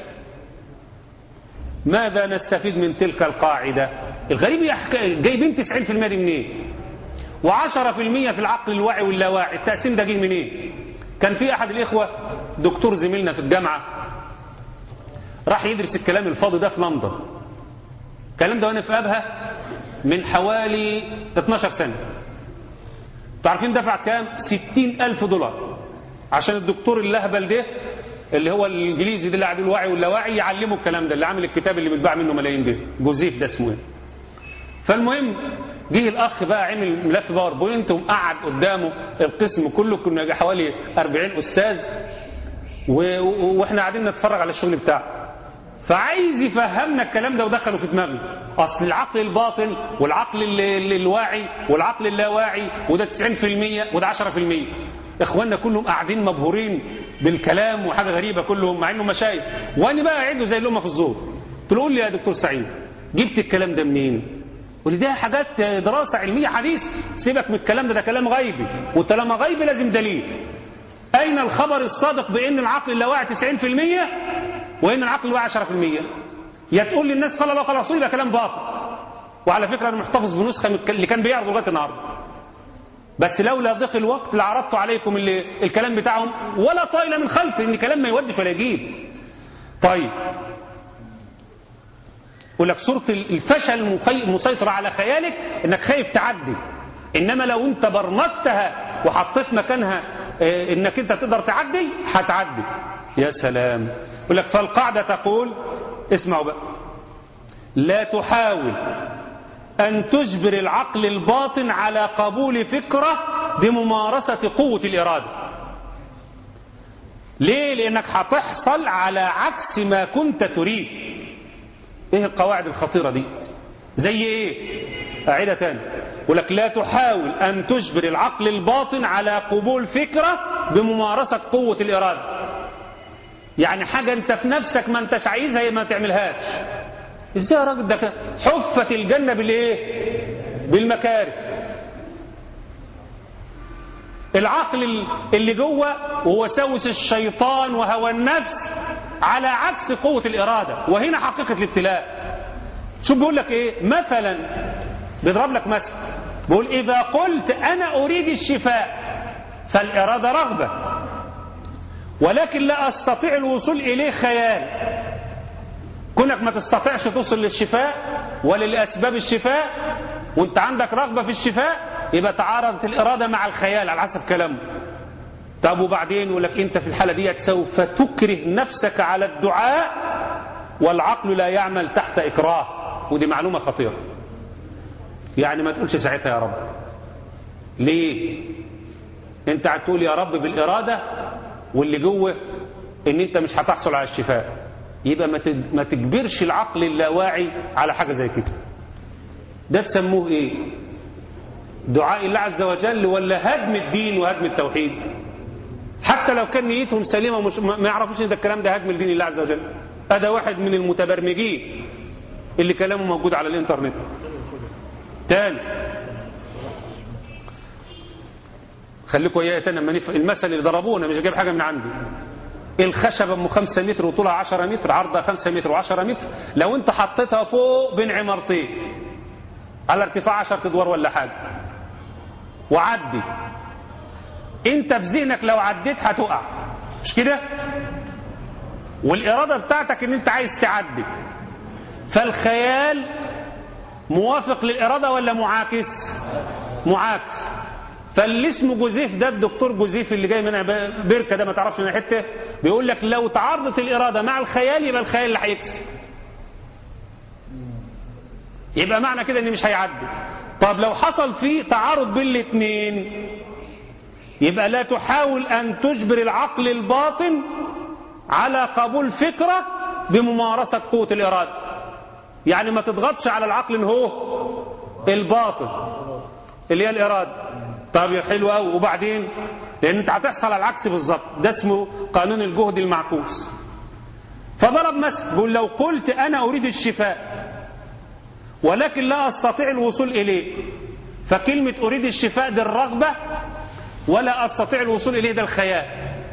ماذا نستفيد من تلك القاعدة الغريب جايبين تسعين في المية دي منين وعشرة في المية في العقل الواعي واللاواعي التقسيم ده جه منين كان في أحد الإخوة دكتور زميلنا في الجامعة راح يدرس الكلام الفاضي ده في لندن الكلام ده وانا في أبها من حوالي 12 سنة تعرفين دفع كام ستين ألف دولار عشان الدكتور اللهبل ده اللي هو الانجليزي ده اللي قاعد الواعي واللاواعي يعلمه الكلام ده اللي عامل الكتاب اللي بيتباع منه ملايين ده جوزيف ده اسمه ايه فالمهم جه الاخ بقى عمل ملف باوربوينت وقعد قدامه القسم كله كنا حوالي 40 استاذ و- و- واحنا قاعدين نتفرج على الشغل بتاعه فعايز يفهمنا الكلام ده ودخله في دماغنا اصل العقل الباطن والعقل ال- ال- الواعي والعقل اللاواعي وده 90% وده 10% اخواننا كلهم قاعدين مبهورين بالكلام وحاجه غريبه كلهم مع انه مشايخ وانا بقى قاعد له زي الامه في الزور قلت له قول لي يا دكتور سعيد جبت الكلام ده منين ولي ده حاجات دراسه علميه حديثه سيبك من الكلام ده ده كلام غيبي وطالما غيبي لازم دليل أين الخبر الصادق بأن العقل اللاواعي 90% وأن العقل الواعي 10% يا تقول للناس قال الله قال رسول يبقى كلام باطل وعلى فكرة أنا محتفظ بنسخة من اللي كان بيعرض لغاية النهاردة بس لولا ضيق الوقت لعرضت عليكم اللي الكلام بتاعهم ولا طائل من خلفه ان كلام ما يودش ولا يجيب طيب يقول لك صورة الفشل المخي- المسيطرة على خيالك انك خايف تعدي انما لو انت برمجتها وحطيت مكانها آه، انك انت تقدر تعدي هتعدي يا سلام يقول لك فالقاعدة تقول اسمعوا بقى لا تحاول أن تجبر العقل الباطن على قبول فكرة بممارسة قوة الإرادة ليه؟ لأنك هتحصل على عكس ما كنت تريد ايه القواعد الخطيرة دي زي ايه اعيدها تاني يقول لك لا تحاول ان تجبر العقل الباطن على قبول فكرة بممارسة قوة الارادة يعني حاجة انت في نفسك ما انتش عايزها ما تعملهاش ازاي يا راجل ده كده؟ حفت الجنة بالايه بالمكاره العقل اللي جوه ووساوس الشيطان وهوى النفس على عكس قوة الإرادة وهنا حقيقة الابتلاء شو بيقول لك ايه مثلا بيضرب لك مثل بيقول إذا قلت أنا أريد الشفاء فالإرادة رغبة ولكن لا أستطيع الوصول إليه خيال كونك ما تستطيعش توصل للشفاء ولا لأسباب الشفاء وانت عندك رغبة في الشفاء يبقى تعارضت الإرادة مع الخيال على حسب كلامه طب وبعدين يقول لك انت في الحالة دي سوف تكره نفسك على الدعاء والعقل لا يعمل تحت إكراه ودي معلومة خطيرة يعني ما تقولش ساعتها يا رب ليه انت هتقول يا رب بالإرادة واللي جوه ان انت مش هتحصل على الشفاء يبقى ما تج- ما تجبرش العقل اللاواعي على حاجة زي كده ده تسموه ايه دعاء الله عز وجل ولا هدم الدين وهدم التوحيد حتى لو كان نيتهم سليمة مش ما يعرفوش ان ده الكلام ده هدم الدين الله عز وجل هذا واحد من المتبرمجين اللي كلامه موجود على الانترنت تاني خليكم ويايا تاني لما نف... المثل اللي ضربونا مش جايب حاجه من عندي الخشبة ام 5 متر وطولها 10 متر عرضها 5 متر و10 متر لو انت حطيتها فوق بين عمارتين على ارتفاع 10 ادوار ولا حاجه وعدي انت في ذهنك لو عديت هتقع مش كده والاراده بتاعتك ان انت عايز تعدي فالخيال موافق للاراده ولا معاكس معاكس فاللي اسمه جوزيف ده الدكتور جوزيف اللي جاي من بركه ده ما تعرفش من حته بيقول لك لو تعارضت الاراده مع الخيال يبقى الخيال اللي هيكسب يبقى معنى كده ان مش هيعدي طب لو حصل فيه تعارض بين الاثنين يبقى لا تحاول ان تجبر العقل الباطن على قبول فكره بممارسه قوه الاراده يعني ما تضغطش على العقل ان هو الباطن اللي هي الاراده طب يا حلو قوي وبعدين لان انت هتحصل على العكس بالظبط ده اسمه قانون الجهد المعكوس فضرب مثل بيقول لو قلت انا اريد الشفاء ولكن لا استطيع الوصول اليه فكلمه اريد الشفاء دي الرغبه ولا استطيع الوصول اليه ده الخيال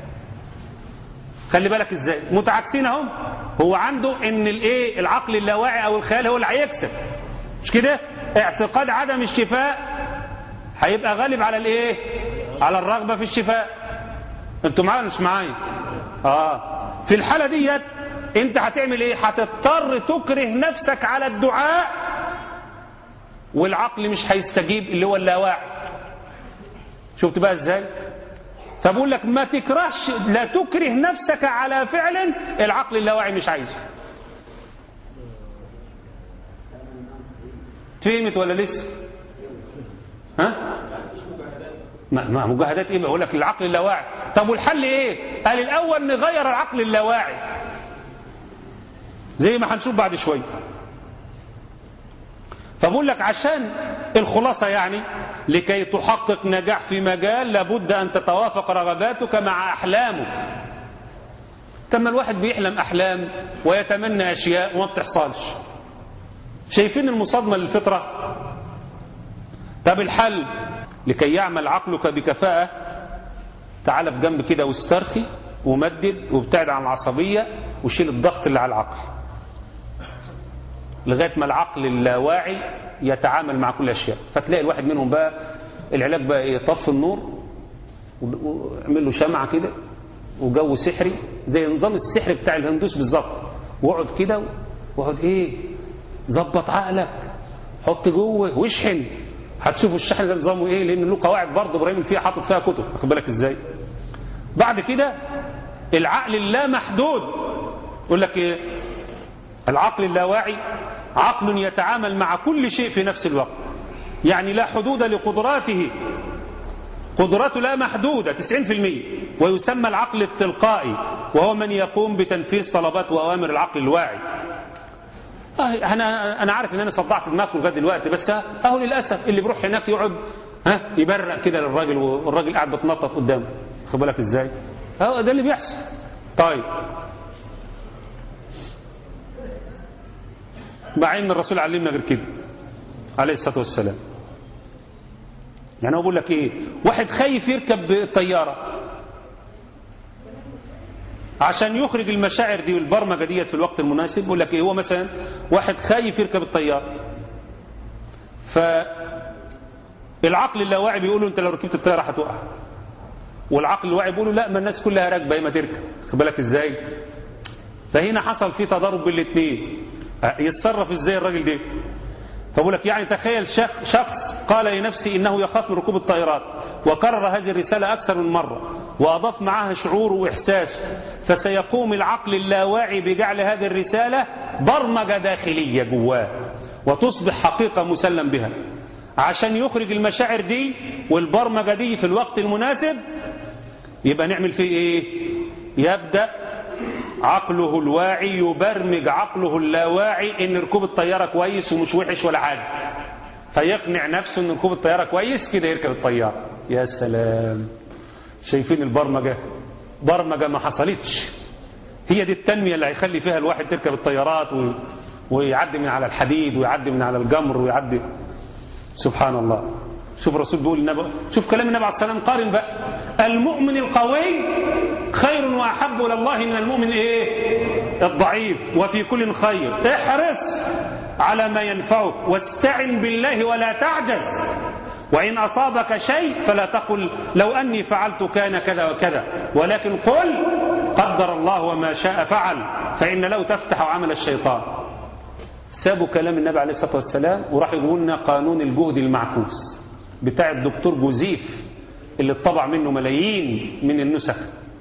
خلي بالك ازاي متعاكسين اهم هو عنده ان الايه العقل اللاواعي او الخيال هو اللي هيكسب مش كده اعتقاد عدم الشفاء هيبقى غالب على الايه على الرغبه في الشفاء انتوا معايا مش معايا اه في الحاله ديت انت هتعمل ايه هتضطر تكره نفسك على الدعاء والعقل مش هيستجيب اللي هو اللاواعي شفت بقى ازاي فبقول لك ما تكرهش لا تكره نفسك على فعل العقل اللاواعي مش عايزه فهمت ولا لسه ها ما ما مجاهدات ايه بقول لك العقل اللاواعي طب والحل ايه قال الاول نغير العقل اللاواعي زي ما هنشوف بعد شويه فبقول لك عشان الخلاصه يعني لكي تحقق نجاح في مجال لابد ان تتوافق رغباتك مع احلامك كما الواحد بيحلم احلام ويتمنى اشياء وما بتحصلش شايفين المصادمه للفطره طب الحل لكي يعمل عقلك بكفاءة تعال في جنب كده واسترخي ومدد وابتعد عن العصبية وشيل الضغط اللي على العقل لغاية ما العقل اللاواعي يتعامل مع كل الأشياء فتلاقي الواحد منهم بقى العلاج بقى ايه طف النور واعمل له شمعة كده وجو سحري زي نظام السحر بتاع الهندوس بالظبط واقعد كده واقعد ايه ظبط عقلك حط جوه واشحن هتشوفوا الشحن ده نظامه ايه لان له قواعد برضه ابراهيم فيها حاطط فيها كتب واخد بالك ازاي بعد كده العقل اللامحدود يقول لك ايه العقل اللاواعي عقل يتعامل مع كل شيء في نفس الوقت يعني لا حدود لقدراته قدراته لا محدودة 90% ويسمى العقل التلقائي وهو من يقوم بتنفيذ طلبات وأوامر العقل الواعي انا انا عارف ان انا صدعت دماغكم لغايه دلوقتي بس اهو للاسف اللي بيروح هناك يقعد ها يبرق كده للراجل والراجل قاعد بتنطط قدامه خد بالك ازاي اهو ده اللي بيحصل طيب مع ان الرسول علمنا غير كده عليه الصلاه والسلام يعني هو بيقول لك ايه واحد خايف يركب الطياره عشان يخرج المشاعر دي والبرمجه ديت في الوقت المناسب يقول لك ايه هو مثلا واحد خايف يركب الطياره فالعقل اللاواعي بيقول له انت لو ركبت الطياره هتقع والعقل الواعي بيقول له لا ما الناس كلها راكبه ما تركب خد بالك ازاي فهنا حصل في تضارب بين الاثنين يتصرف ازاي الراجل ده فبقول لك يعني تخيل شخص قال لنفسه انه يخاف من ركوب الطائرات وكرر هذه الرساله اكثر من مره واضاف معها شعوره واحساسه فسيقوم العقل اللاواعي بجعل هذه الرساله برمجه داخليه جواه وتصبح حقيقه مسلم بها عشان يخرج المشاعر دي والبرمجه دي في الوقت المناسب يبقى نعمل فيه ايه يبدا عقله الواعي يبرمج عقله اللاواعي ان ركوب الطياره كويس ومش وحش ولا حاجه فيقنع نفسه ان ركوب الطياره كويس كده يركب الطياره يا سلام شايفين البرمجه برمجه ما حصلتش هي دي التنميه اللي هيخلي فيها الواحد تركب الطيارات و... ويعدي من على الحديد ويعدي من على الجمر ويعدي سبحان الله شوف الرسول بيقول النبي شوف كلام النبي عليه الصلاه والسلام قارن بقى المؤمن القوي خير واحب الى الله من المؤمن ايه الضعيف وفي كل خير احرص على ما ينفعك واستعن بالله ولا تعجز وإن أصابك شيء فلا تقل لو أني فعلت كان كذا وكذا ولكن قل قدر الله وما شاء فعل فإن لو تفتح عمل الشيطان سابوا كلام النبي عليه الصلاة والسلام وراح يقولوا لنا قانون الجهد المعكوس بتاع الدكتور جوزيف اللي اتطبع منه ملايين من النسخ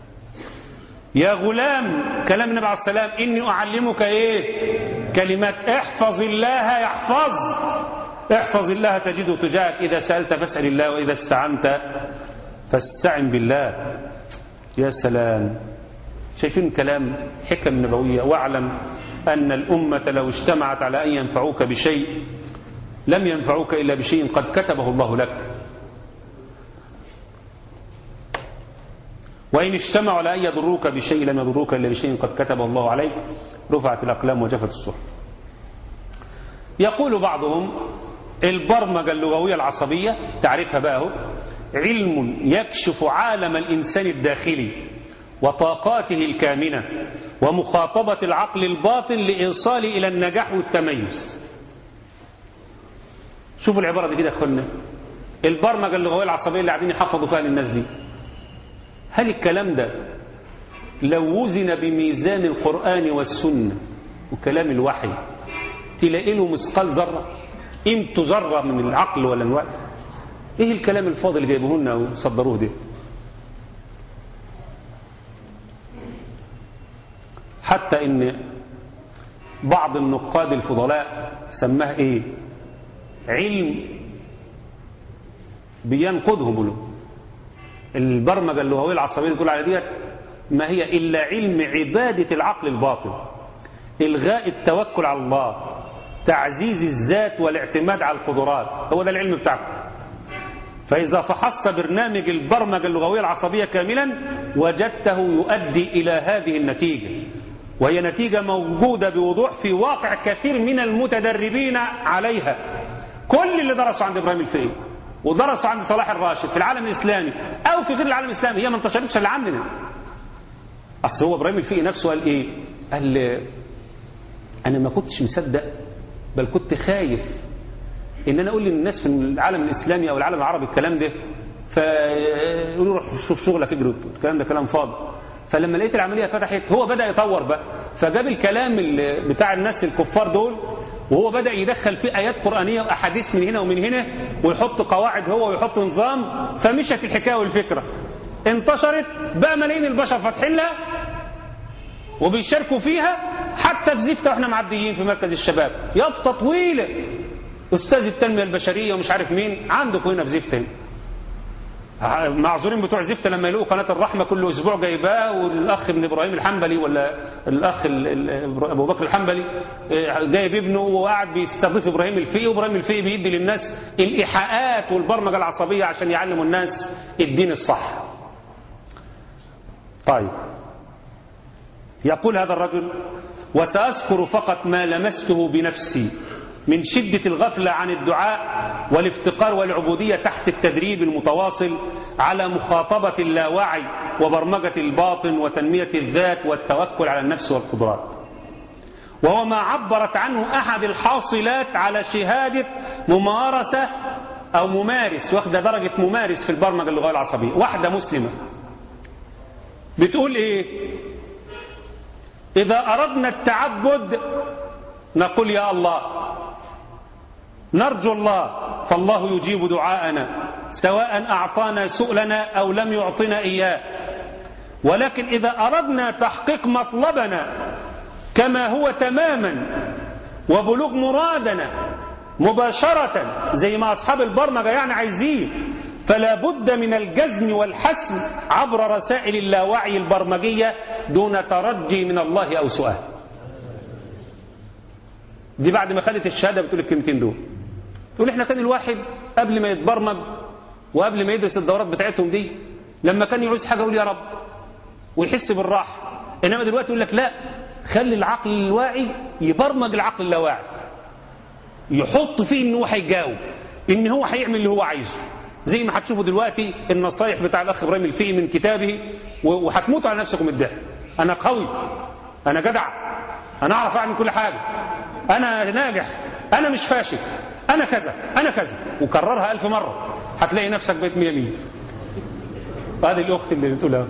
يا غلام كلام النبي عليه السلام إني أعلمك إيه كلمات احفظ الله يحفظ احفظ الله تجده تجاهك إذا سألت فاسأل الله وإذا استعنت فاستعن بالله يا سلام شايفين كلام حكم نبوية واعلم أن الأمة لو اجتمعت على أن ينفعوك بشيء لم ينفعوك إلا بشيء قد كتبه الله لك وإن اجتمعوا على أن يضروك بشيء لم يضروك إلا بشيء قد كتبه الله عليك رفعت الأقلام وجفت الصحف يقول بعضهم البرمجة اللغوية العصبية تعرفها بقى هو علم يكشف عالم الإنسان الداخلي وطاقاته الكامنة ومخاطبة العقل الباطن لإيصاله إلى النجاح والتميز شوفوا العبارة دي كده أخوانا البرمجة اللغوية العصبية اللي قاعدين يحفظوا فيها للناس دي هل الكلام ده لو وزن بميزان القرآن والسنة وكلام الوحي تلاقي له مثقال ذرة قيمته ذرة من العقل ولا الوقت ايه الكلام الفاضل اللي جايبوه لنا وصدروه ده حتى ان بعض النقاد الفضلاء سماه ايه علم بينقضهم بلو البرمجة اللغوية العصبية اللي تقول على ديت ما هي إلا علم عبادة العقل الباطن إلغاء التوكل على الله تعزيز الذات والاعتماد على القدرات هو ده العلم بتاعكم فإذا فحصت برنامج البرمجة اللغوية العصبية كاملا وجدته يؤدي إلى هذه النتيجة وهي نتيجة موجودة بوضوح في واقع كثير من المتدربين عليها كل اللي درسوا عند إبراهيم الفقي ودرسوا عند صلاح الراشد في العالم الإسلامي أو في غير العالم الإسلامي هي ما انتشرتش اللي عندنا أصل هو إبراهيم الفقي نفسه قال إيه قال أنا ما كنتش مصدق بل كنت خايف ان انا اقول للناس في العالم الاسلامي او العالم العربي الكلام ده فيقولوا روح شوف شغلك اجري الكلام ده كلام فاضي فلما لقيت العمليه فتحت هو بدا يطور بقى فجاب الكلام بتاع الناس الكفار دول وهو بدا يدخل فيه ايات قرانيه واحاديث من هنا ومن هنا ويحط قواعد هو ويحط نظام فمشت الحكايه والفكره انتشرت بقى ملايين البشر فاتحين لها وبيشاركوا فيها حتى في زفته واحنا معديين في مركز الشباب يافطه طويله استاذ التنميه البشريه ومش عارف مين عندكم هنا في زفته معذورين بتوع زفته لما يلاقوا قناه الرحمه كل اسبوع جايباه والاخ ابن ابراهيم الحنبلي ولا الاخ ابو بكر الحنبلي جايب ابنه وقاعد بيستضيف ابراهيم الفقي وابراهيم الفقي بيدي للناس الايحاءات والبرمجه العصبيه عشان يعلموا الناس الدين الصح. طيب يقول هذا الرجل وساذكر فقط ما لمسته بنفسي من شدة الغفلة عن الدعاء والافتقار والعبودية تحت التدريب المتواصل على مخاطبة اللاوعي وبرمجة الباطن وتنمية الذات والتوكل على النفس والقدرات وهو ما عبرت عنه أحد الحاصلات على شهادة ممارسة أو ممارس واخدة درجة ممارس في البرمجة اللغوية العصبية واحدة مسلمة بتقول إيه إذا أردنا التعبد نقول يا الله نرجو الله فالله يجيب دعاءنا سواء أعطانا سؤلنا أو لم يعطنا إياه ولكن إذا أردنا تحقيق مطلبنا كما هو تماما وبلوغ مرادنا مباشرة زي ما أصحاب البرمجة يعني عايزين فلا بد من الجزم والحسم عبر رسائل اللاوعي البرمجية دون ترجي من الله أو سؤال دي بعد ما خدت الشهادة بتقول الكلمتين دول تقول احنا كان الواحد قبل ما يتبرمج وقبل ما يدرس الدورات بتاعتهم دي لما كان يعوز حاجة يقول يا رب ويحس بالراحة إنما دلوقتي يقول لك لا خلي العقل الواعي يبرمج العقل اللاواعي يحط فيه ان هو هيجاوب ان هو هيعمل اللي هو عايزه زي ما هتشوفوا دلوقتي النصايح بتاع الاخ ابراهيم الفقي من كتابه وهتموتوا على نفسكم الضحك انا قوي انا جدع انا اعرف اعمل كل حاجه انا ناجح انا مش فاشل انا كذا انا كذا وكررها ألف مره هتلاقي نفسك بقيت مية مية هذه الاخت اللي بتقولها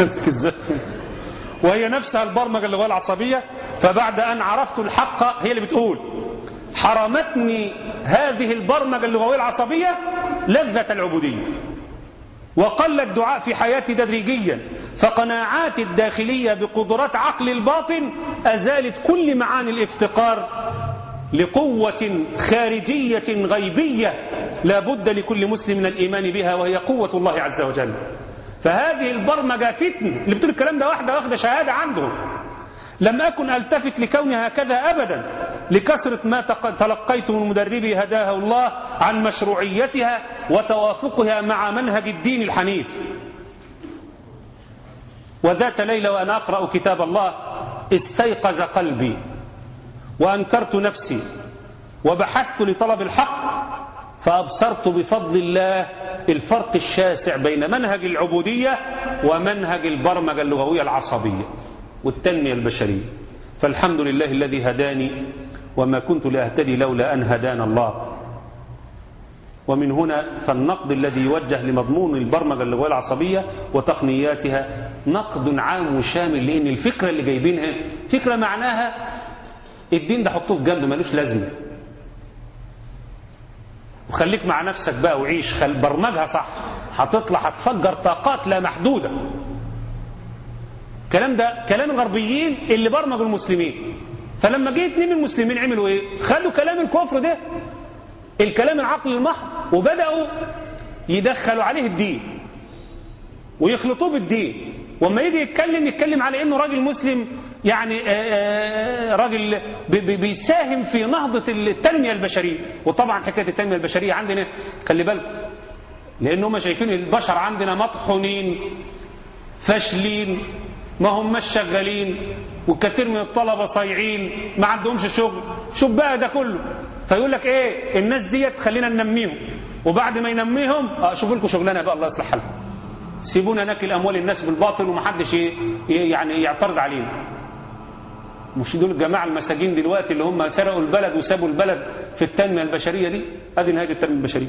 وهي نفسها البرمجه اللغويه العصبيه فبعد ان عرفت الحق هي اللي بتقول حرمتني هذه البرمجه اللغويه العصبيه لذه العبوديه وقل الدعاء في حياتي تدريجيا فقناعاتي الداخليه بقدرات عقل الباطن ازالت كل معاني الافتقار لقوه خارجيه غيبيه لا بد لكل مسلم من الايمان بها وهي قوه الله عز وجل فهذه البرمجة فتن اللي بتقول الكلام ده واحدة واخدة شهادة عندهم لم أكن ألتفت لكونها هكذا أبدا لكثرة ما تلقيت من مدربي هداها الله عن مشروعيتها وتوافقها مع منهج الدين الحنيف وذات ليلة وأنا أقرأ كتاب الله استيقظ قلبي وأنكرت نفسي وبحثت لطلب الحق فأبصرت بفضل الله الفرق الشاسع بين منهج العبودية ومنهج البرمجة اللغوية العصبية والتنمية البشرية فالحمد لله الذي هداني وما كنت لأهتدي لولا أن هدانا الله ومن هنا فالنقد الذي يوجه لمضمون البرمجة اللغوية العصبية وتقنياتها نقد عام وشامل لأن الفكرة اللي جايبينها فكرة معناها الدين ده حطوه في جنب ملوش لازمه وخليك مع نفسك بقى وعيش خل برمجها صح هتطلع هتفجر طاقات لا محدودة الكلام ده كلام الغربيين اللي برمجوا المسلمين فلما جه اتنين من المسلمين عملوا ايه خدوا كلام الكفر ده الكلام العقل المحض وبدأوا يدخلوا عليه الدين ويخلطوه بالدين وما يجي يتكلم يتكلم على انه راجل مسلم يعني آآ آآ راجل بيساهم في نهضة التنمية البشرية وطبعا حكاية التنمية البشرية عندنا خلي بالكم لان هم شايفين البشر عندنا مطحونين فاشلين ما هم مش شغالين وكثير من الطلبة صايعين ما عندهمش شغل شوف بقى ده كله فيقول لك ايه الناس ديت خلينا ننميهم وبعد ما ينميهم اه شوفوا لكم شغلانه بقى الله يصلح حالكم سيبونا ناكل اموال الناس بالباطل ومحدش يعني يعترض علينا مش دول الجماعه المساجين دلوقتي اللي هم سرقوا البلد وسابوا البلد في التنميه البشريه دي ادي نهايه التنميه البشريه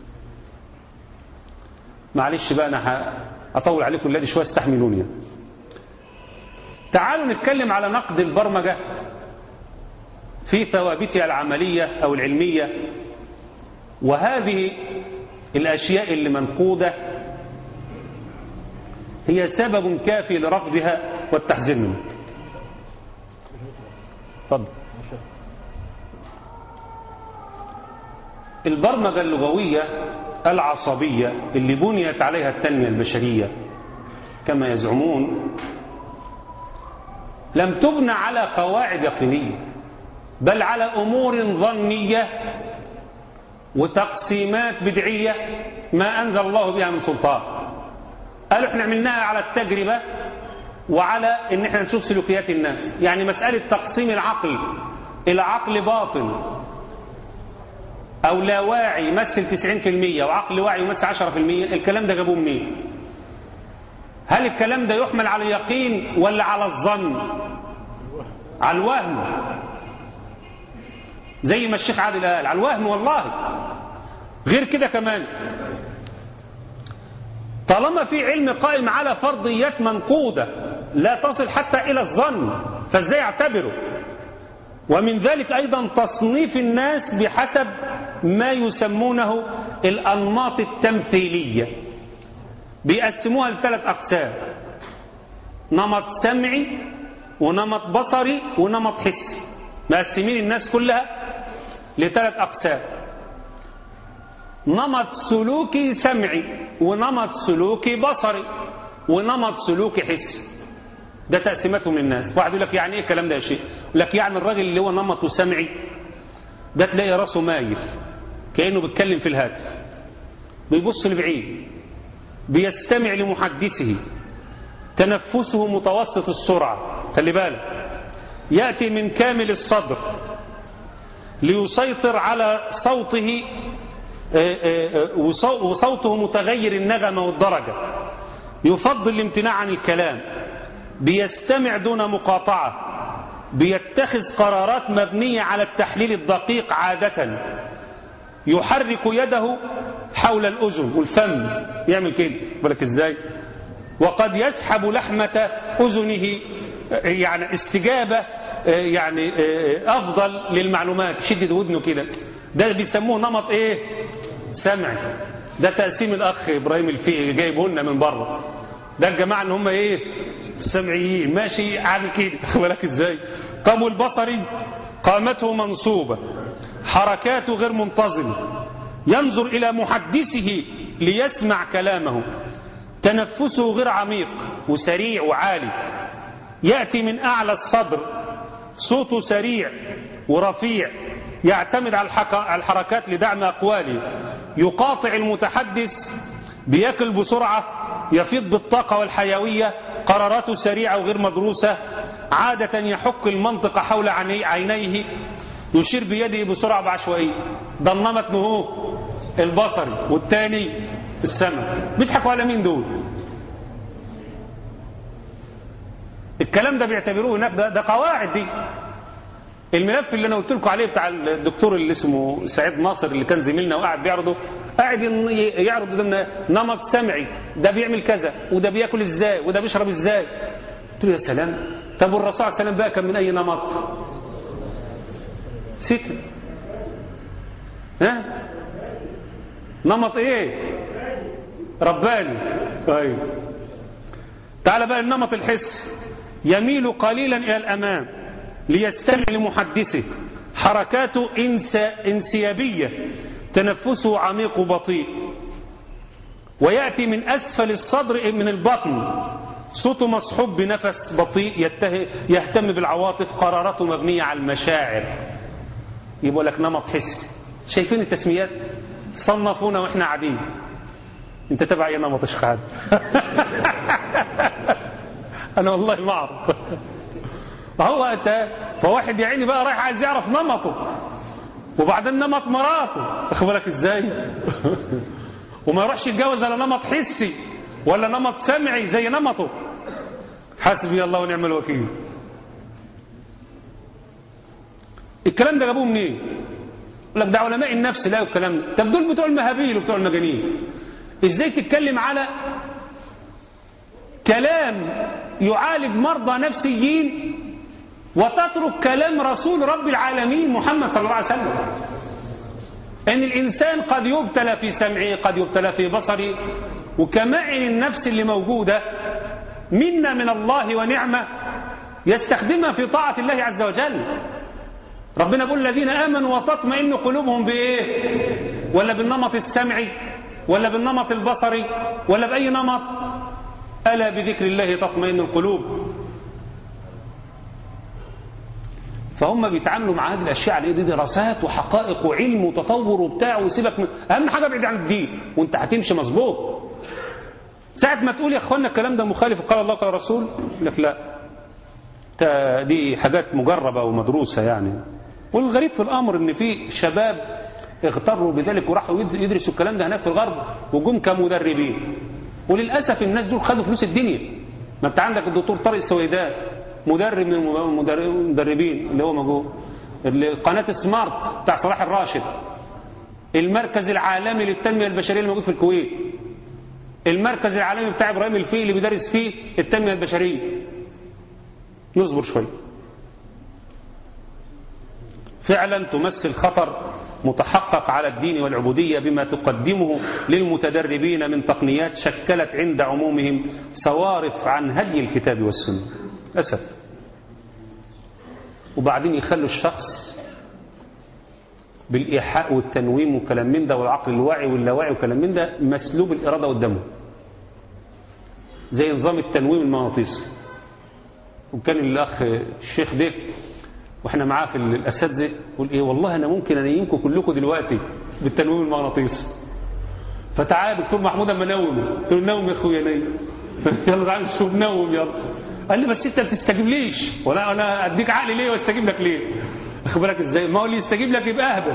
معلش بقى انا اطول عليكم الليل شويه استحملوني يعني. تعالوا نتكلم على نقد البرمجه في ثوابتها العمليه او العلميه وهذه الاشياء اللي منقوده هي سبب كافي لرفضها والتحذير منها تفضل البرمجة اللغوية العصبية اللي بنيت عليها التنمية البشرية كما يزعمون لم تبنى على قواعد يقينية بل على أمور ظنية وتقسيمات بدعية ما أنزل الله بها من سلطان قالوا احنا عملناها على التجربة وعلى ان احنا نشوف سلوكيات الناس يعني مسألة تقسيم العقل الى عقل باطن او لا واعي يمثل 90% وعقل واعي يمثل 10% الكلام ده جابوه منين هل الكلام ده يحمل على اليقين ولا على الظن على الوهم زي ما الشيخ عادل قال على الوهم والله غير كده كمان طالما في علم قائم على فرضيات منقودة لا تصل حتى إلى الظن فازاي يعتبره ومن ذلك أيضا تصنيف الناس بحسب ما يسمونه الأنماط التمثيلية بيقسموها لثلاث أقسام نمط سمعي ونمط بصري ونمط حسي مقسمين الناس كلها لثلاث أقسام نمط سلوكي سمعي ونمط سلوكي بصري ونمط سلوكي حسي ده تقسيماتهم للناس واحد يقول لك يعني ايه الكلام ده يا شيخ يقول لك يعني الراجل اللي هو نمطه سمعي ده تلاقي راسه مايل كانه بيتكلم في الهاتف بيبص لبعيد بيستمع لمحدثه تنفسه متوسط السرعه خلي بالك ياتي من كامل الصدر ليسيطر على صوته وصوته متغير النغمة والدرجة يفضل الامتناع عن الكلام بيستمع دون مقاطعة بيتخذ قرارات مبنية على التحليل الدقيق عادة يحرك يده حول الأذن والفم يعمل كده بالك ازاي وقد يسحب لحمة أذنه يعني استجابة يعني أفضل للمعلومات شدد ودنه كده ده بيسموه نمط ايه سمعي ده تقسيم الاخ ابراهيم الفقي جايبه لنا من بره ده الجماعه اللي هم ايه سمعيين ماشي عامل كده بالك ازاي طب والبصري قامته منصوبه حركاته غير منتظمه ينظر الى محدثه ليسمع كلامه تنفسه غير عميق وسريع وعالي ياتي من اعلى الصدر صوته سريع ورفيع يعتمد على الحركات لدعم أقواله يقاطع المتحدث بياكل بسرعة يفيض بالطاقة والحيوية قراراته سريعة وغير مدروسة عادة يحك المنطق حول عينيه يشير بيده بسرعة بعشوائية ده النمط نهو البصري والتاني السمع بيضحكوا على مين دول الكلام ده بيعتبروه هناك ده, ده قواعد دي الملف اللي انا قلت لكم عليه بتاع الدكتور اللي اسمه سعيد ناصر اللي كان زميلنا وقاعد بيعرضه قاعد يعرض ضمن نمط سمعي ده بيعمل كذا وده بياكل ازاي وده بيشرب ازاي قلت له يا سلام طب والرسول صلى الله عليه وسلم بقى كان من اي نمط ستر ها نمط ايه رباني طيب تعال بقى النمط الحسي يميل قليلا الى الامام ليستمع لمحدثه حركاته إنس انسيابية تنفسه عميق وبطيء ويأتي من أسفل الصدر من البطن صوته مصحوب بنفس بطيء يته يهتم بالعواطف قراراته مبنية على المشاعر يبقى لك نمط حسي شايفين التسميات صنفونا واحنا قاعدين انت تبع ايه نمط اشخاد انا والله ما اعرف فهو انت فواحد يا عيني بقى رايح عايز يعرف نمطه وبعدين نمط مراته واخد بالك ازاي وما يروحش يتجوز على نمط حسي ولا نمط سمعي زي نمطه حسبي الله ونعم الوكيل الكلام ده جابوه منين يقول لك ده علماء النفس لا الكلام ده طب دول بتوع المهابيل وبتوع المجانين ازاي تتكلم على كلام يعالج مرضى نفسيين وتترك كلام رسول رب العالمين محمد صلى الله عليه وسلم ان الانسان قد يبتلى في سمعه قد يبتلى في بصره وكمائن النفس اللي موجودة منا من الله ونعمة يستخدمها في طاعة الله عز وجل ربنا بيقول الذين آمنوا وتطمئن قلوبهم بإيه ولا بالنمط السمعي ولا بالنمط البصري ولا بأي نمط ألا بذكر الله تطمئن القلوب فهم بيتعاملوا مع هذه الاشياء على دي دراسات وحقائق وعلم وتطور وبتاع وسيبك من اهم حاجه ابعد عن الدين وانت هتمشي مظبوط ساعة ما تقول يا اخوانا الكلام ده مخالف قال الله قال الرسول يقول لك لا دي حاجات مجربة ومدروسة يعني والغريب في الامر ان في شباب اغتروا بذلك وراحوا يدرسوا الكلام ده هناك في الغرب وجم كمدربين وللاسف الناس دول خدوا فلوس الدنيا ما انت عندك الدكتور طارق السويدان مدرب من المدربين اللي هو موجود قناة سمارت بتاع صلاح الراشد المركز العالمي للتنمية البشرية اللي موجود في الكويت المركز العالمي بتاع إبراهيم الفقي اللي بيدرس فيه التنمية البشرية نصبر شوي فعلا تمثل خطر متحقق على الدين والعبودية بما تقدمه للمتدربين من تقنيات شكلت عند عمومهم صوارف عن هدي الكتاب والسنة أسف وبعدين يخلوا الشخص بالإيحاء والتنويم وكلام من ده والعقل الواعي واللاواعي وكلام من ده مسلوب الإرادة قدامه زي نظام التنويم المغناطيسي وكان الأخ الشيخ ده واحنا معاه في الأساتذة يقول إيه والله أنا ممكن أنيمكم كلكم دلوقتي بالتنويم المغناطيسي فتعال دكتور محمود أما نوم قلت له نوم يا أخويا نيم يلا تعال نشوف نوم يلا قال لي بس انت ما بتستجيبليش ولا انا اديك عقلي ليه واستجيب لك ليه واخد بالك ازاي ما هو اللي يستجيب لك يبقى اهبل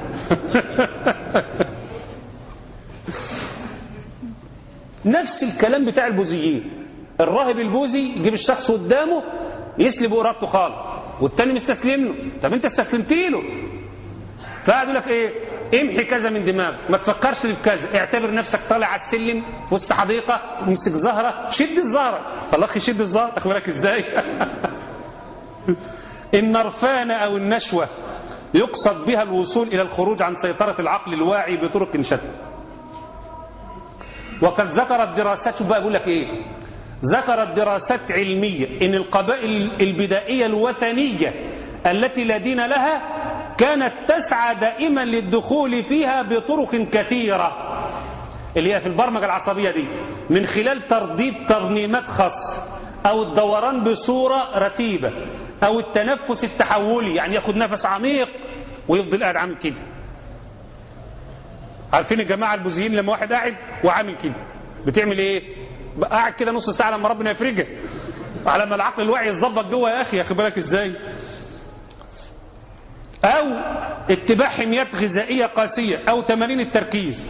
نفس الكلام بتاع البوذيين الراهب البوذي يجيب الشخص قدامه يسلب ارادته خالص والتاني مستسلم له طب انت استسلمت له فقعد يقول لك ايه امحي كذا من دماغك ما تفكرش في كذا اعتبر نفسك طالع على السلم في وسط حديقه امسك زهره شد الزهره فالله يشد الزهره اخد بالك ازاي النرفانه او النشوه يقصد بها الوصول الى الخروج عن سيطره العقل الواعي بطرق شتى وقد ذكرت دراسات بقى بيقول لك ايه ذكرت دراسات علميه ان القبائل البدائيه الوثنيه التي لا دين لها كانت تسعى دائما للدخول فيها بطرق كثيرة اللي هي في البرمجة العصبية دي من خلال ترديد ترنيمات خاصة أو الدوران بصورة رتيبة أو التنفس التحولي يعني ياخد نفس عميق ويفضل قاعد عامل كده عارفين الجماعة البوذيين لما واحد قاعد وعامل كده بتعمل ايه قاعد كده نص ساعة لما ربنا يفرجها على ما العقل الواعي يتظبط جوه يا اخي يا اخي بالك ازاي أو اتباع حميات غذائية قاسية أو تمارين التركيز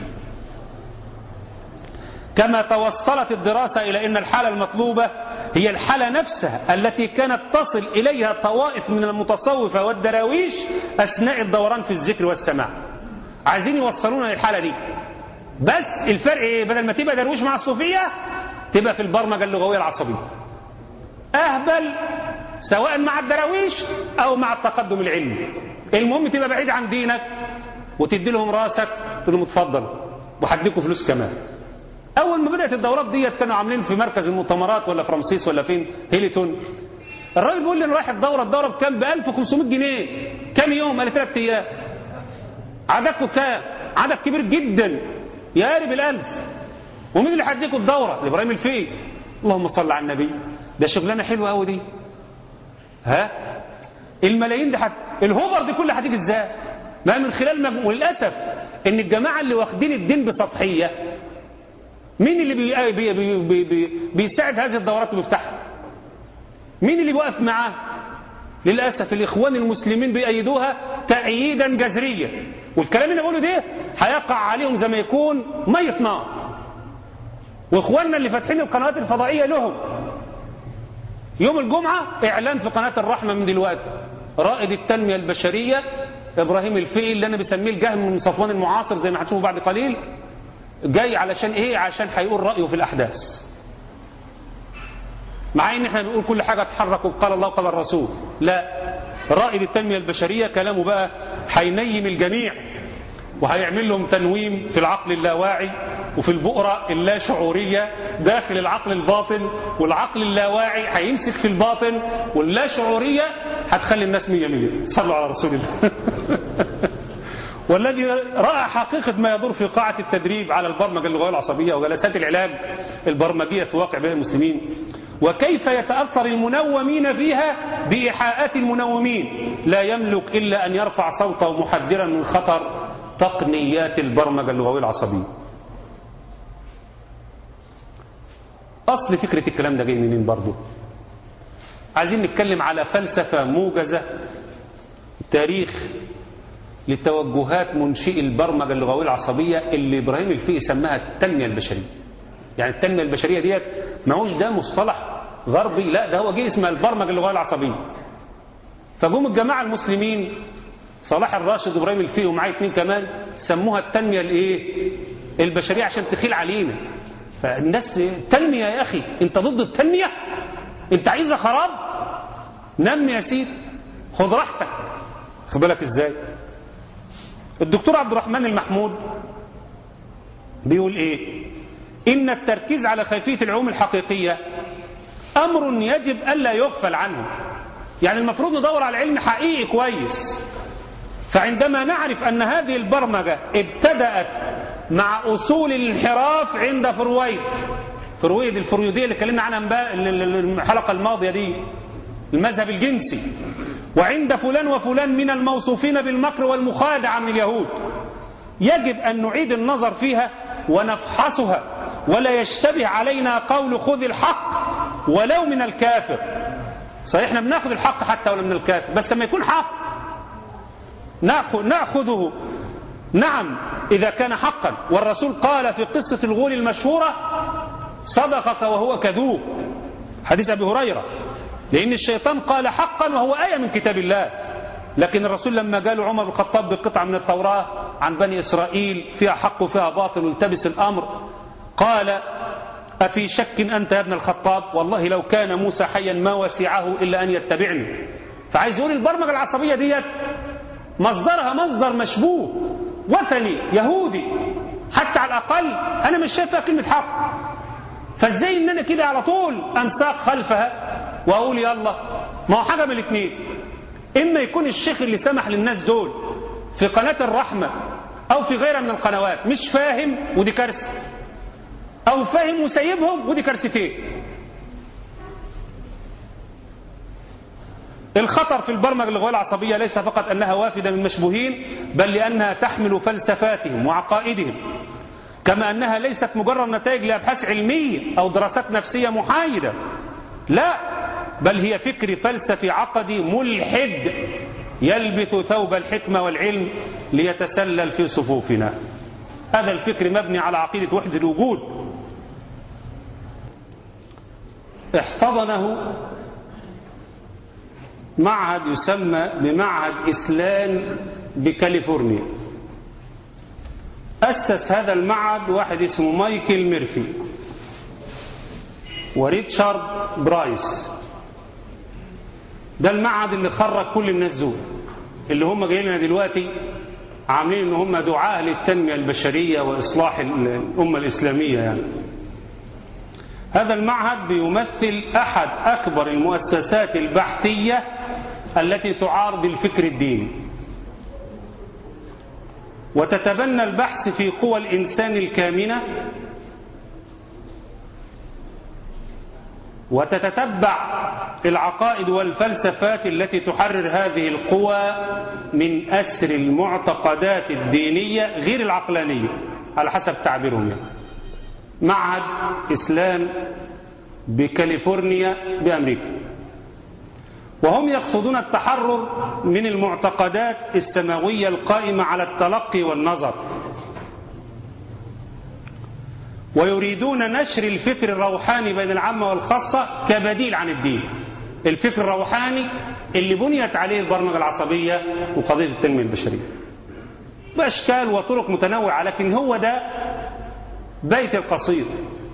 كما توصلت الدراسة إلى أن الحالة المطلوبة هي الحالة نفسها التي كانت تصل إليها طوائف من المتصوفة والدراويش أثناء الدوران في الذكر والسماع عايزين يوصلونا للحالة دي بس الفرق إيه بدل ما تبقى درويش مع الصوفية تبقى في البرمجة اللغوية العصبية أهبل سواء مع الدراويش أو مع التقدم العلمي المهم تبقى بعيد عن دينك وتدي لهم راسك تقول لهم اتفضل وهديكوا فلوس كمان اول ما بدات الدورات ديت كانوا عاملين في مركز المؤتمرات ولا في رمسيس ولا فين هيليتون الراجل بيقول لي انا رايح الدوره الدوره بكام ب 1500 جنيه كام يوم قال ثلاث ايام عددكم كام عدد كبير جدا يا قارب الالف ومين اللي هيديكوا الدورة إبراهيم الفقي اللهم صل على النبي ده شغلانة حلوة قوي دي ها الملايين دي حت... الهوبر دي كلها هتيجي ازاي ما من خلال مجموع وللاسف ان الجماعه اللي واخدين الدين بسطحيه مين اللي بي... بي... بي... بي... بي... بيساعد هذه الدورات وبيفتحها مين اللي بيوقف معاه للاسف الاخوان المسلمين بيأيدوها تأييدا جذريا والكلام اللي بقوله ده هيقع عليهم زي ما يكون ميه نار واخواننا اللي فاتحين القنوات الفضائيه لهم يوم الجمعة إعلان في قناة الرحمة من دلوقتي رائد التنمية البشرية إبراهيم الفقي اللي أنا بسميه الجهم من صفوان المعاصر زي ما هتشوفوا بعد قليل جاي علشان إيه عشان هيقول رأيه في الأحداث مع إن إحنا بنقول كل حاجة اتحرك وقال الله وقال الرسول لا رائد التنمية البشرية كلامه بقى هينيم الجميع وهيعمل لهم تنويم في العقل اللاواعي وفي البؤرة اللا شعورية داخل العقل الباطن والعقل اللاواعي هيمسك في الباطن واللا شعورية هتخلي الناس مية مية صلوا على رسول الله والذي رأى حقيقة ما يدور في قاعة التدريب على البرمجة اللغوية العصبية وجلسات العلاج البرمجية في واقع بين المسلمين وكيف يتأثر المنومين فيها بإيحاءات المنومين لا يملك إلا أن يرفع صوته محذرا من خطر تقنيات البرمجة اللغوية العصبية أصل فكرة الكلام ده جاي منين برضه عايزين نتكلم على فلسفة موجزة تاريخ لتوجهات منشئ البرمجة اللغوية العصبية اللي إبراهيم الفقي سماها التنمية البشرية يعني التنمية البشرية ديت معوش ده مصطلح غربي لا ده هو جه اسمها البرمجة اللغوية العصبية فجم الجماعة المسلمين صلاح الراشد وابراهيم الفقي ومعاه اتنين كمان سموها التنمية الايه البشرية عشان تخيل علينا فالناس تنمية يا أخي أنت ضد التنمية أنت عايزها خراب نمي يا سيدي خد راحتك خد بالك إزاي الدكتور عبد الرحمن المحمود بيقول إيه إن التركيز على خلفية العلوم الحقيقية أمر يجب ألا يغفل عنه يعني المفروض ندور على علم حقيقي كويس فعندما نعرف أن هذه البرمجة ابتدأت مع أصول الانحراف عند فرويد فرويد الفرويدية اللي اتكلمنا عنها الحلقة الماضية دي المذهب الجنسي وعند فلان وفلان من الموصوفين بالمكر والمخادعة من اليهود يجب أن نعيد النظر فيها ونفحصها ولا يشتبه علينا قول خذ الحق ولو من الكافر صحيح احنا بناخذ الحق حتى ولو من الكافر بس لما يكون حق ناخذه نعم إذا كان حقا والرسول قال في قصة الغول المشهورة صدقك وهو كذوب حديث أبي هريرة لأن الشيطان قال حقا وهو آية من كتاب الله لكن الرسول لما قال عمر بن الخطاب بقطعة من التوراة عن بني إسرائيل فيها حق وفيها باطل والتبس الأمر قال أفي شك أنت يا ابن الخطاب والله لو كان موسى حيا ما وسعه إلا أن يتبعني فعايز يقول البرمجة العصبية ديت مصدرها مصدر مشبوه وثني يهودي حتى على الأقل أنا مش شايف فيها كلمة حق فازاي ان انا كده على طول انساق خلفها واقول يلا ما هو حاجه من الاثنين اما يكون الشيخ اللي سمح للناس دول في قناه الرحمه او في غيرها من القنوات مش فاهم ودي كارثه او فاهم وسايبهم ودي كارثتين الخطر في البرمجة اللغوية العصبية ليس فقط أنها وافدة من مشبوهين بل لأنها تحمل فلسفاتهم وعقائدهم كما أنها ليست مجرد نتائج لأبحاث علمية أو دراسات نفسية محايدة لا بل هي فكر فلسفي عقدي ملحد يلبث ثوب الحكمة والعلم ليتسلل في صفوفنا هذا الفكر مبني على عقيدة وحدة الوجود احتضنه معهد يسمى بمعهد إسلام بكاليفورنيا أسس هذا المعهد واحد اسمه مايكل ميرفي وريتشارد برايس ده المعهد اللي خرج كل الناس دول اللي هم جايين لنا دلوقتي عاملين ان هم دعاة للتنمية البشرية وإصلاح الأمة الإسلامية يعني هذا المعهد بيمثل أحد أكبر المؤسسات البحثية التي تعارض الفكر الديني وتتبنى البحث في قوى الإنسان الكامنة وتتتبع العقائد والفلسفات التي تحرر هذه القوى من أسر المعتقدات الدينية غير العقلانية على حسب تعبيرهم يعني. معهد إسلام بكاليفورنيا بأمريكا وهم يقصدون التحرر من المعتقدات السماوية القائمة على التلقي والنظر ويريدون نشر الفكر الروحاني بين العامة والخاصة كبديل عن الدين الفكر الروحاني اللي بنيت عليه البرمجة العصبية وقضية التنمية البشرية بأشكال وطرق متنوعة لكن هو ده بيت القصيد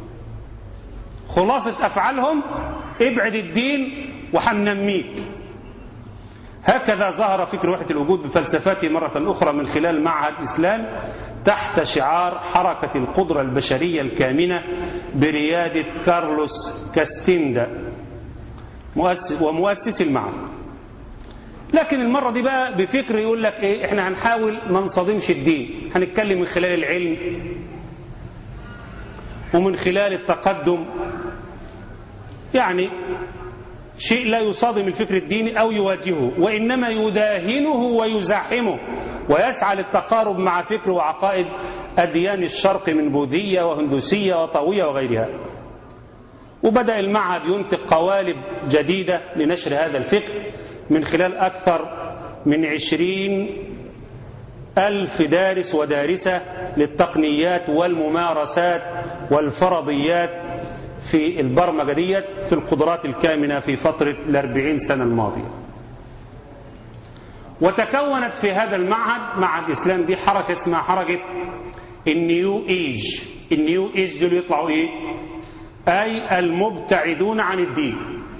خلاصة أفعالهم ابعد الدين وحنميك هكذا ظهر فكر وحدة الوجود بفلسفته مرة أخرى من خلال معهد إسلام تحت شعار حركة القدرة البشرية الكامنة بريادة كارلوس كاستيندا مؤسس ومؤسس المعهد لكن المرة دي بقى بفكر يقول لك ايه احنا هنحاول ما نصادمش الدين هنتكلم من خلال العلم ومن خلال التقدم يعني شيء لا يصادم الفكر الديني أو يواجهه وإنما يداهنه ويزاحمه ويسعى للتقارب مع فكر وعقائد أديان الشرق من بوذية وهندوسية وطاوية وغيرها وبدأ المعهد ينتج قوالب جديدة لنشر هذا الفكر من خلال أكثر من عشرين ألف دارس ودارسة للتقنيات والممارسات والفرضيات في البرمجة ديت في القدرات الكامنة في فترة الأربعين سنة الماضية وتكونت في هذا المعهد معهد الإسلام دي حركة اسمها حركة النيو ايج النيو ايج دول يطلعوا ايه أي المبتعدون عن الدين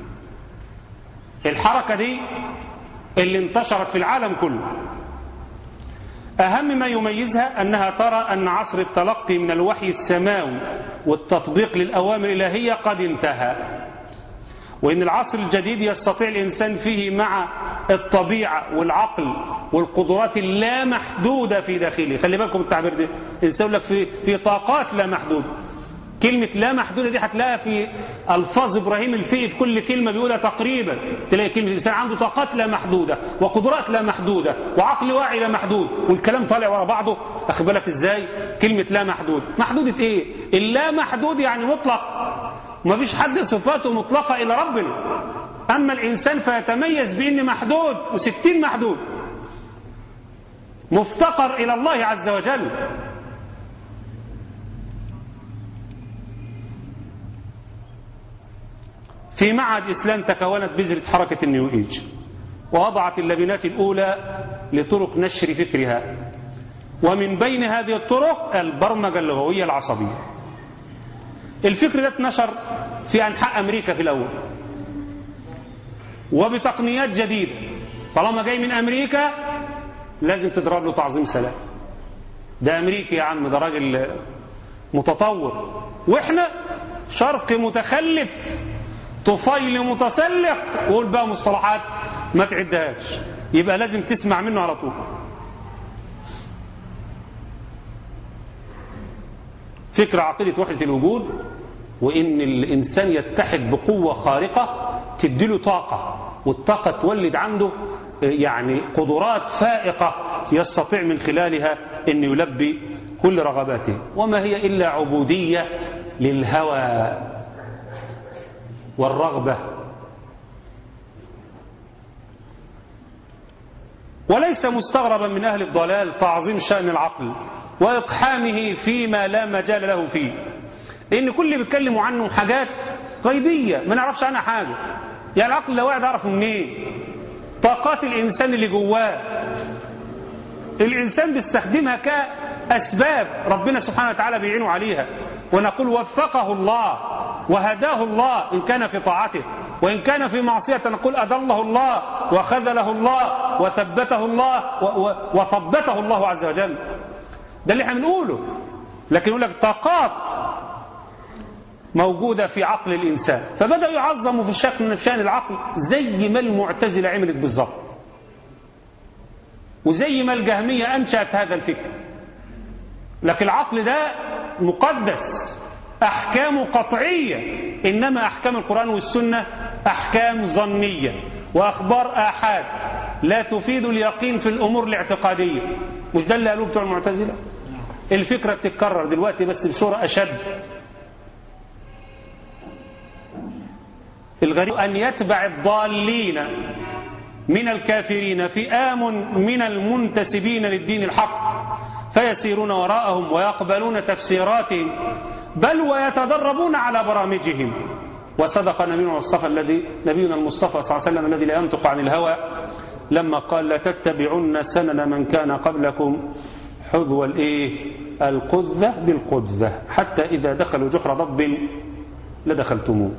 الحركة دي اللي انتشرت في العالم كله أهم ما يميزها أنها ترى أن عصر التلقي من الوحي السماوي والتطبيق للأوامر الإلهية قد انتهى وإن العصر الجديد يستطيع الإنسان فيه مع الطبيعة والعقل والقدرات اللامحدودة في داخله خلي بالكم التعبير ده الإنسان يقول لك في, في طاقات لا محدودة كلمة لا محدودة دي هتلاقيها في ألفاظ إبراهيم الفقي في كل كلمة بيقولها تقريبا تلاقي كلمة الإنسان عنده طاقات لا محدودة وقدرات لا محدودة وعقل واعي لا محدود والكلام طالع ورا بعضه أخد بالك إزاي كلمة لا محدود محدودة إيه اللا محدود يعني مطلق ما فيش حد صفاته مطلقة إلى ربنا أما الإنسان فيتميز بإن محدود وستين محدود مفتقر إلى الله عز وجل في معهد إسلام تكونت بذرة حركة النيو إيج ووضعت اللبنات الأولى لطرق نشر فكرها ومن بين هذه الطرق البرمجة اللغوية العصبية الفكر ده اتنشر في أنحاء أمريكا في الأول وبتقنيات جديدة طالما جاي من أمريكا لازم تضرب له تعظيم سلام ده أمريكي يا عم ده راجل متطور وإحنا شرق متخلف طفيل متسلق قول بقى مصطلحات ما تعدهاش يبقى لازم تسمع منه على طول فكرة عقيدة وحدة الوجود وإن الإنسان يتحد بقوة خارقة تديله طاقة والطاقة تولد عنده يعني قدرات فائقة يستطيع من خلالها أن يلبي كل رغباته وما هي إلا عبودية للهوى والرغبة وليس مستغربا من أهل الضلال تعظيم شأن العقل وإقحامه فيما لا مجال له فيه لأن كل اللي بيتكلموا عنه حاجات غيبية ما نعرفش عنها حاجة يعني العقل لو واحد عرفه منين طاقات الإنسان اللي جواه الإنسان بيستخدمها كأسباب ربنا سبحانه وتعالى بيعينه عليها ونقول وفقه الله وهداه الله إن كان في طاعته وإن كان في معصية نقول أضله الله وخذله الله وثبته الله وثبته الله عز وجل ده اللي احنا بنقوله لكن يقول لك طاقات موجودة في عقل الإنسان فبدأ يعظم في الشكل من شأن العقل زي ما المعتزلة عملت بالظبط وزي ما الجهمية أنشأت هذا الفكر لكن العقل ده مقدس أحكامه قطعية إنما أحكام القرآن والسنة أحكام ظنية وأخبار آحاد لا تفيد اليقين في الأمور الاعتقادية مش ده اللي قالوه بتوع المعتزلة الفكرة بتتكرر دلوقتي بس بصورة أشد الغريب أن يتبع الضالين من الكافرين فئام من المنتسبين للدين الحق فيسيرون وراءهم ويقبلون تفسيراتهم بل ويتدربون على برامجهم وصدق نبينا المصطفى الذي نبينا المصطفى صلى الله عليه وسلم الذي لا ينطق عن الهوى لما قال لا تتبعن سنن من كان قبلكم حذو الايه القذة بالقذة حتى إذا دخلوا جحر ضب لدخلتموه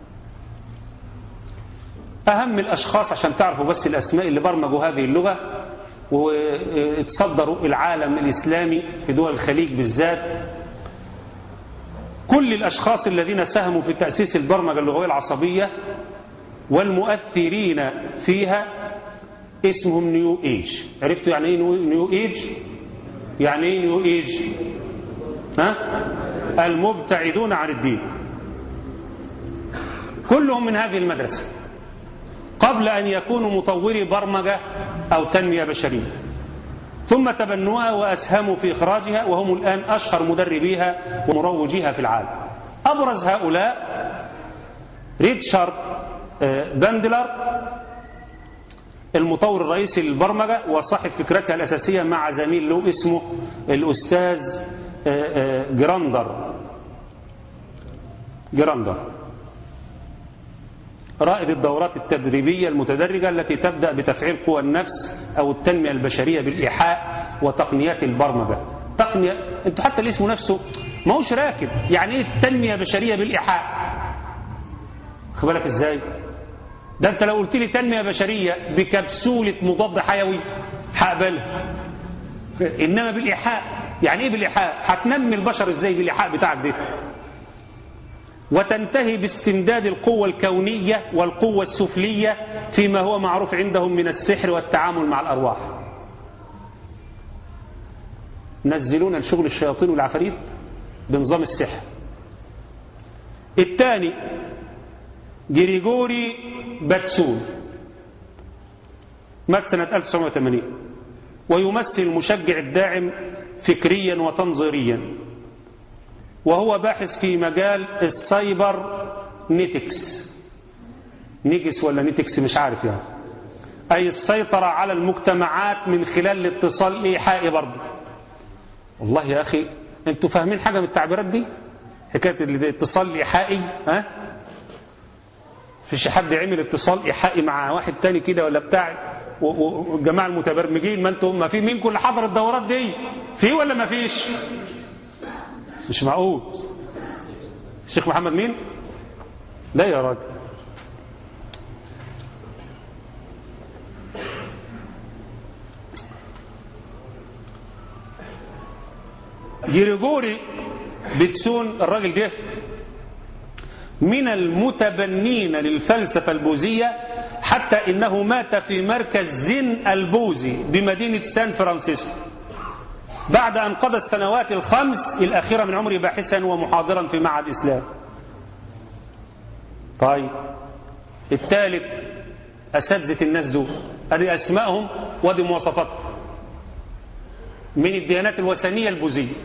أهم الأشخاص عشان تعرفوا بس الأسماء اللي برمجوا هذه اللغة واتصدروا العالم الإسلامي في دول الخليج بالذات كل الأشخاص الذين ساهموا في تأسيس البرمجة اللغوية العصبية والمؤثرين فيها اسمهم نيو ايج عرفتوا يعني ايه نيو ايج يعني ايه نيو ايج ها المبتعدون عن الدين كلهم من هذه المدرسة قبل أن يكونوا مطوري برمجة أو تنمية بشرية ثم تبنوها وأسهموا في إخراجها وهم الآن أشهر مدربيها ومروجيها في العالم أبرز هؤلاء ريتشارد باندلر المطور الرئيسي للبرمجة وصاحب فكرتها الأساسية مع زميل له اسمه الأستاذ جراندر جراندر رائد الدورات التدريبية المتدرجة التي تبدأ بتفعيل قوى النفس أو التنمية البشرية بالإيحاء وتقنيات البرمجة تقنية انتوا حتى الاسم نفسه ما هوش راكب يعني ايه التنمية البشرية بالإيحاء خد بالك ازاي ده انت لو قلت لي تنمية بشرية بكبسولة مضاد حيوي هقبلها انما بالإيحاء يعني ايه بالإيحاء هتنمي البشر ازاي بالإيحاء بتاعك ده وتنتهي باستمداد القوة الكونية والقوة السفلية فيما هو معروف عندهم من السحر والتعامل مع الأرواح نزلون الشغل الشياطين والعفاريت بنظام السحر الثاني جريجوري باتسون مات سنة 1980 ويمثل المشجع الداعم فكريا وتنظيريا وهو باحث في مجال السايبر نيتكس نيكس ولا نيتكس مش عارف يعني أي السيطرة على المجتمعات من خلال الاتصال الإيحائي برضه والله يا أخي أنتوا فاهمين حاجة من التعبيرات دي حكاية الاتصال الإيحائي ها فيش حد عمل اتصال إيحائي مع واحد تاني كده ولا بتاع والجماعة المتبرمجين ما انتم ما في منكم اللي حضر الدورات دي في ولا ما فيش مش معقول الشيخ محمد مين لا يا راجل جريجوري بتسون الراجل ده من المتبنين للفلسفة البوذية حتى إنه مات في مركز زين البوذي بمدينة سان فرانسيسكو بعد أن قضى السنوات الخمس الأخيرة من عمره باحثا ومحاضرا في معهد إسلام طيب الثالث أساتذة الناس دول هذه أسمائهم وهذه مواصفاتهم من الديانات الوثنية البوذية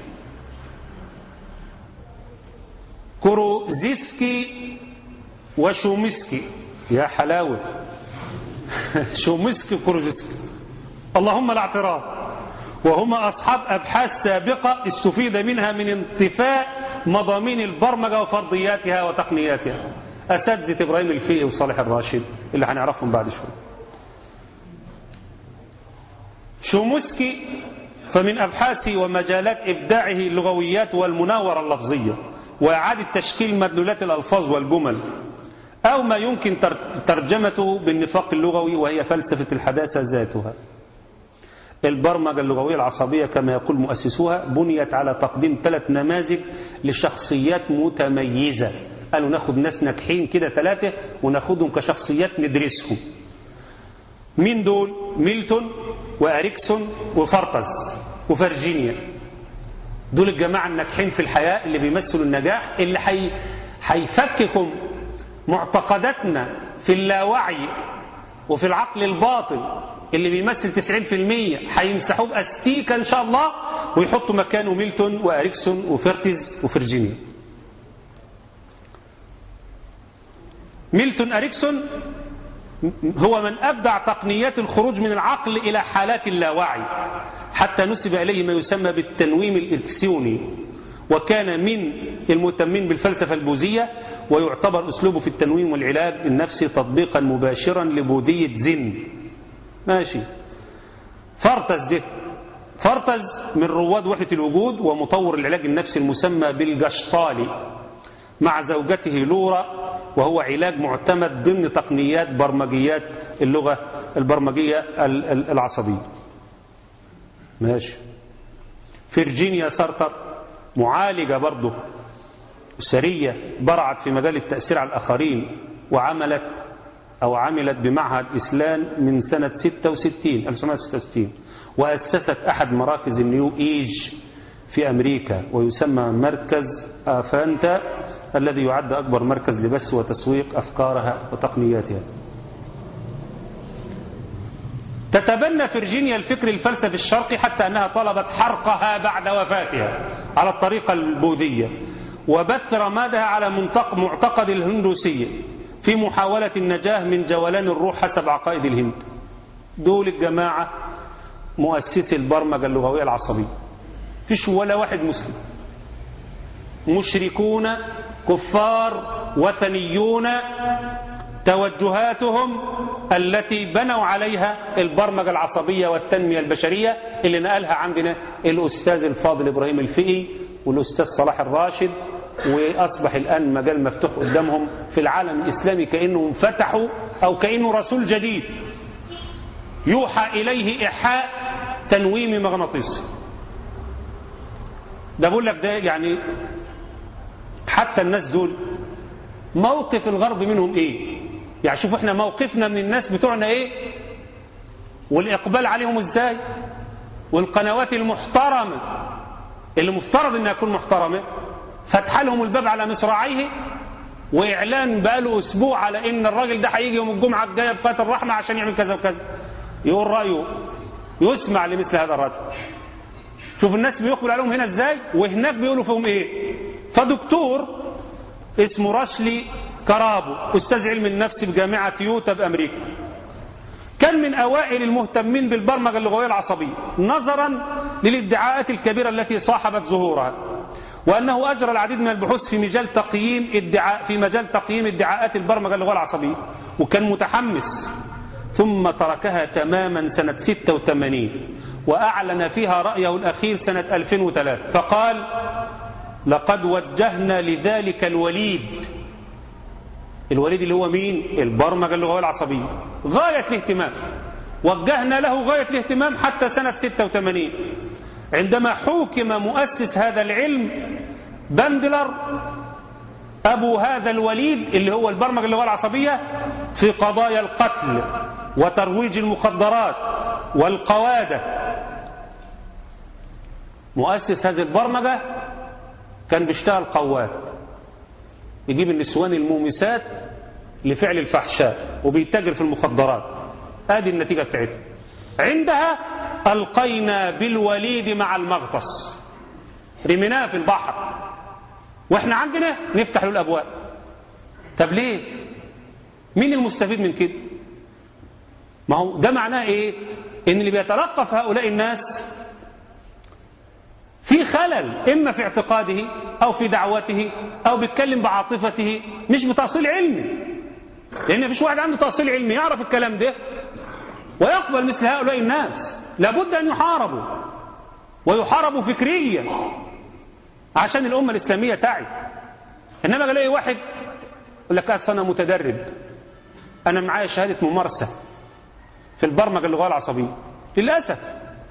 كروزيسكي وشومسكي يا حلاوة شومسكي وكروزيسكي اللهم لا اعتراض وهما أصحاب أبحاث سابقة استفيد منها من انطفاء مضامين البرمجة وفرضياتها وتقنياتها أساتذة إبراهيم الفقي وصالح الراشد اللي هنعرفهم بعد شوي شومسكي فمن أبحاثه ومجالات إبداعه اللغويات والمناورة اللفظية وإعادة تشكيل مدلولات الألفاظ والجمل أو ما يمكن ترجمته بالنفاق اللغوي وهي فلسفة الحداثة ذاتها البرمجة اللغوية العصبية كما يقول مؤسسوها بنيت على تقديم ثلاث نماذج لشخصيات متميزة قالوا ناخد ناس ناجحين كده ثلاثة وناخدهم كشخصيات ندرسهم مين دول ميلتون وأريكسون وفرطز وفرجينيا دول الجماعة الناجحين في الحياة اللي بيمثلوا النجاح اللي حي هيفككم معتقداتنا في اللاوعي وفي العقل الباطن اللي بيمثل 90% هيمسحوه باستيكه ان شاء الله ويحطوا مكانه ميلتون واريكسون وفيرتز وفرجينيا ميلتون اريكسون هو من ابدع تقنيات الخروج من العقل الى حالات اللاوعي حتى نسب اليه ما يسمى بالتنويم الاركسيوني وكان من المهتمين بالفلسفه البوذيه ويعتبر اسلوبه في التنويم والعلاج النفسي تطبيقا مباشرا لبوذيه زن ماشي فرتز ده فرتز من رواد وحدة الوجود ومطور العلاج النفسي المسمى بالجشطالي مع زوجته لورا وهو علاج معتمد ضمن تقنيات برمجيات اللغة البرمجية العصبية ماشي فيرجينيا سارتر معالجة برضه أسرية برعت في مجال التأثير على الآخرين وعملت أو عملت بمعهد إسلام من سنة 66 1966 وأسست أحد مراكز النيو إيج في أمريكا ويسمى مركز آفانتا الذي يعد أكبر مركز لبث وتسويق أفكارها وتقنياتها تتبنى فرجينيا الفكر الفلسفي الشرقي حتى أنها طلبت حرقها بعد وفاتها على الطريقة البوذية وبث رمادها على منطق معتقد الهندوسية في محاولة النجاة من جولان الروح حسب عقائد الهند دول الجماعة مؤسسي البرمجة اللغوية العصبية فيش ولا واحد مسلم مشركون كفار وثنيون توجهاتهم التي بنوا عليها البرمجة العصبية والتنمية البشرية اللي نقلها عندنا الأستاذ الفاضل إبراهيم الفقي والأستاذ صلاح الراشد وأصبح الآن مجال مفتوح قدامهم في العالم الإسلامي كأنهم فتحوا أو كأنه رسول جديد يوحى إليه إيحاء تنويم مغناطيسي ده بقول لك ده يعني حتى الناس دول موقف الغرب منهم ايه يعني شوفوا احنا موقفنا من الناس بتوعنا ايه والاقبال عليهم ازاي والقنوات المحترمة اللي مفترض انها تكون محترمة فتح لهم الباب على مصراعيه واعلان بقاله اسبوع على ان الراجل ده هيجي يوم الجمعة الجاية بقاة الرحمة عشان يعمل كذا وكذا يقول رأيه يسمع لمثل هذا الرجل شوف الناس بيقبل عليهم هنا ازاي وهناك بيقولوا فيهم ايه فدكتور اسمه راشلي كرابو استاذ علم النفس بجامعة يوتا بامريكا كان من اوائل المهتمين بالبرمجة اللغوية العصبية نظرا للادعاءات الكبيرة التي صاحبت ظهورها وانه اجرى العديد من البحوث في مجال تقييم ادعاء في مجال تقييم ادعاءات البرمجة اللغوية العصبية وكان متحمس ثم تركها تماما سنة 86 وأعلن فيها رأيه الأخير سنة 2003 فقال لقد وجهنا لذلك الوليد الوليد اللي هو مين البرمجة اللغوية العصبية غاية الاهتمام وجهنا له غاية الاهتمام حتى سنة 86 عندما حوكم مؤسس هذا العلم باندلر أبو هذا الوليد اللي هو البرمجة اللغوية العصبية في قضايا القتل وترويج المخدرات والقوادة مؤسس هذه البرمجة كان بيشتغل قواد يجيب النسوان المومسات لفعل الفحشاء وبيتاجر في المخدرات ادي النتيجة بتاعتها عندها ألقينا بالوليد مع المغطس رميناه في البحر واحنا عندنا نفتح له الابواب طب ليه مين المستفيد من كده ما هو ده معناه ايه ان اللي بيتلقف هؤلاء الناس في خلل اما في اعتقاده او في دعوته او بيتكلم بعاطفته مش بتأصيل علمي لان مفيش واحد عنده تأصيل علمي يعرف الكلام ده ويقبل مثل هؤلاء الناس لابد ان يحاربوا ويحاربوا فكريا عشان الامه الاسلاميه تعي انما الاقي واحد يقول لك اصل انا متدرب انا معايا شهاده ممارسه في البرمجه اللغويه العصبيه للاسف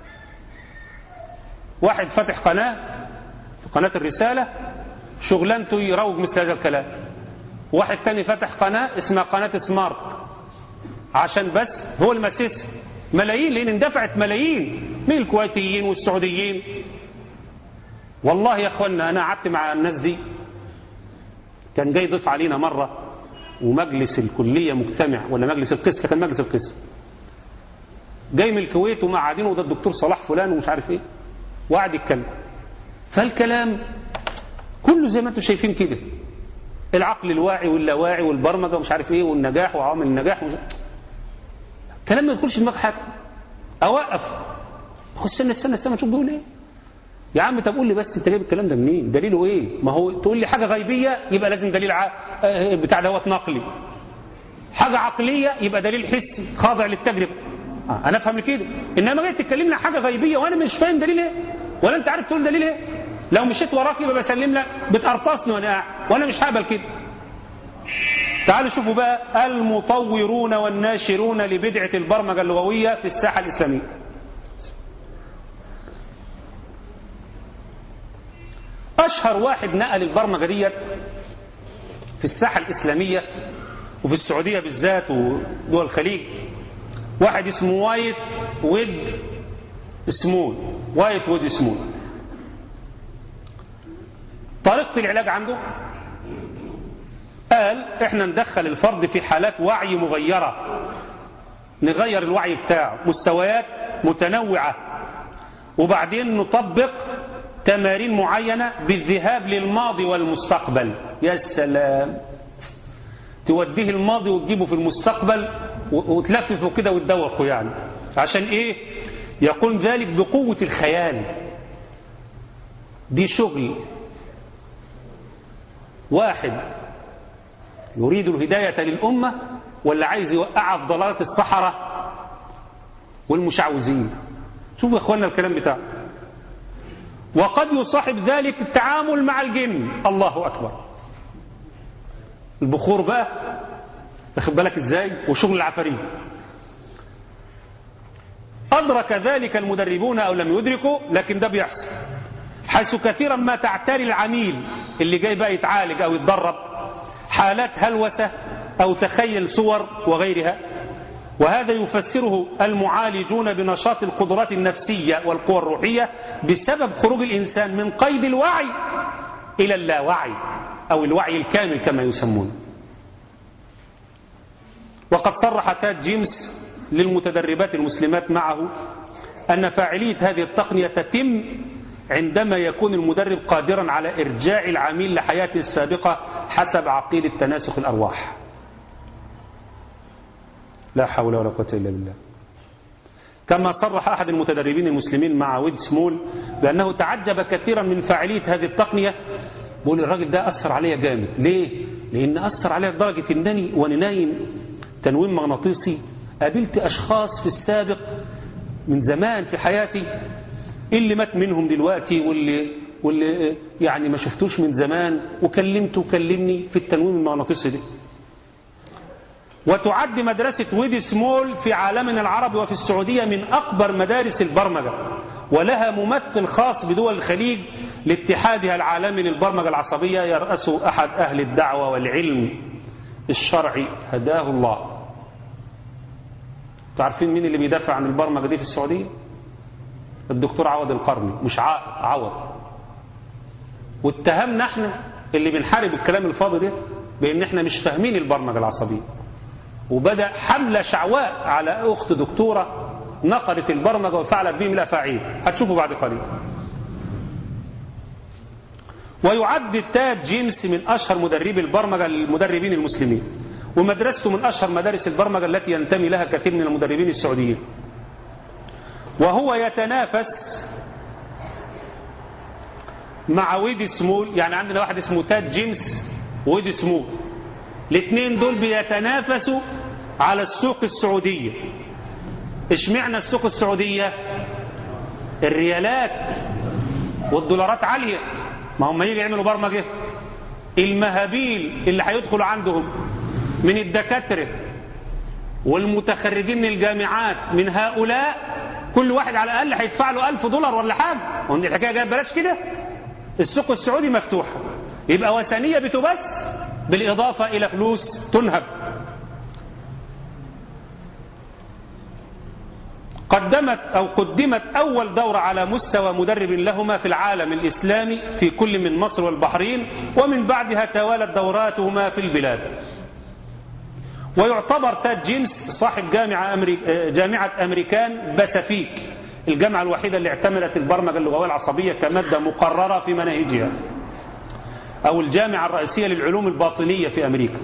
واحد فاتح قناه في قناه الرساله شغلانته يروج مثل هذا الكلام واحد تاني فتح قناه اسمها قناه سمارت عشان بس هو المسيس ملايين لان اندفعت ملايين من الكويتيين والسعوديين والله يا اخوانا انا قعدت مع الناس دي كان جاي ضيف علينا مرة ومجلس الكلية مجتمع ولا مجلس القسم كان مجلس القسم جاي من الكويت ومقعدين وده الدكتور صلاح فلان ومش عارف ايه وقعد يتكلم فالكلام كله زي ما انتم شايفين كده العقل الواعي واللاواعي والبرمجه ومش عارف ايه والنجاح وعوامل النجاح ومش... كلام ما يدخلش دماغ حد اوقف خد استنى استنى استنى نشوف بيقول ايه يا عم طب قول لي بس انت جايب الكلام ده منين دليله ايه ما هو تقول لي حاجه غيبيه يبقى لازم دليل ع... آه، بتاع دوت نقلي حاجه عقليه يبقى دليل حسي خاضع للتجربه آه، انا افهم كده انما جاي تتكلمنا حاجه غيبيه وانا مش فاهم دليل ايه ولا انت عارف تقول دليل ايه لو مشيت وراك يبقى بسلم لك بتقرطصني وانا قاعد وانا مش هقبل كده تعالوا شوفوا بقى المطورون والناشرون لبدعه البرمجه اللغويه في الساحه الاسلاميه اشهر واحد نقل البرمجه ديت في الساحه الاسلاميه وفي السعوديه بالذات ودول الخليج واحد اسمه وايت ويد سمول وايت ويد سمول طريقة العلاج عنده قال احنا ندخل الفرد في حالات وعي مغيرة نغير الوعي بتاعه مستويات متنوعة وبعدين نطبق تمارين معينة بالذهاب للماضي والمستقبل يا سلام توديه الماضي وتجيبه في المستقبل وتلففه كده وتدوقه يعني عشان ايه يقول ذلك بقوة الخيال دي شغل واحد يريد الهداية للأمة ولا عايز يوقعها في ضلالة الصحراء والمشعوذين شوفوا يا اخوانا الكلام بتاعه وقد يصاحب ذلك التعامل مع الجن الله أكبر البخور بقى واخد بالك ازاي وشغل العفاريت أدرك ذلك المدربون أو لم يدركوا لكن ده بيحصل حيث كثيرا ما تعتري العميل اللي جاي بقى يتعالج أو يتدرب حالات هلوسة أو تخيل صور وغيرها وهذا يفسره المعالجون بنشاط القدرات النفسية والقوى الروحية بسبب خروج الإنسان من قيد الوعي إلى اللاوعي أو الوعي الكامل كما يسمونه وقد صرح تاد جيمس للمتدربات المسلمات معه أن فاعلية هذه التقنية تتم عندما يكون المدرب قادرا على إرجاع العميل لحياته السابقة حسب عقيدة تناسخ الأرواح لا حول ولا قوة إلا بالله كما صرح أحد المتدربين المسلمين مع ويد سمول بأنه تعجب كثيرا من فاعلية هذه التقنية بقول الراجل ده أثر عليا جامد ليه؟ لأن أثر عليا لدرجة أنني وأنا نايم تنويم مغناطيسي قابلت أشخاص في السابق من زمان في حياتي اللي مات منهم دلوقتي واللي واللي يعني ما شفتوش من زمان وكلمته وكلمني في التنويم المغناطيسي ده وتعد مدرسة ويدي سمول في عالمنا العربي وفي السعودية من أكبر مدارس البرمجة ولها ممثل خاص بدول الخليج لاتحادها العالمي للبرمجة العصبية يرأسه أحد أهل الدعوة والعلم الشرعي هداه الله تعرفين مين اللي بيدافع عن البرمجة دي في السعودية الدكتور عوض القرني مش عوض واتهمنا احنا اللي بنحارب الكلام الفاضي ده بان احنا مش فاهمين البرمجة العصبية وبدأ حملة شعواء على أخت دكتورة نقلت البرمجة وفعلت بهم الأفاعيل هتشوفوا بعد قليل ويعد تاد جيمس من أشهر مدربي البرمجة للمدربين المسلمين ومدرسته من أشهر مدارس البرمجة التي ينتمي لها كثير من المدربين السعوديين وهو يتنافس مع ويدي سمول يعني عندنا واحد اسمه تاد جيمس ويدي سمول الاثنين دول بيتنافسوا على السوق السعودية اشمعنى السوق السعودية الريالات والدولارات عالية ما هم يجي يعملوا برمجة المهابيل اللي هيدخلوا عندهم من الدكاترة والمتخرجين من الجامعات من هؤلاء كل واحد على الأقل هيدفع له ألف دولار ولا حاجة وان الحكاية جاية ببلاش كده السوق السعودي مفتوحة يبقى وثنية بتبث بالإضافة إلى فلوس تنهب قدمت أو قدمت أول دورة على مستوى مدرب لهما في العالم الإسلامي في كل من مصر والبحرين ومن بعدها توالت دوراتهما في البلاد ويعتبر تاد جيمس صاحب جامعة, أمريك جامعة أمريكان باسافيك الجامعة الوحيدة اللي اعتمدت البرمجة اللغوية العصبية كمادة مقررة في مناهجها أو الجامعة الرئيسية للعلوم الباطنية في أمريكا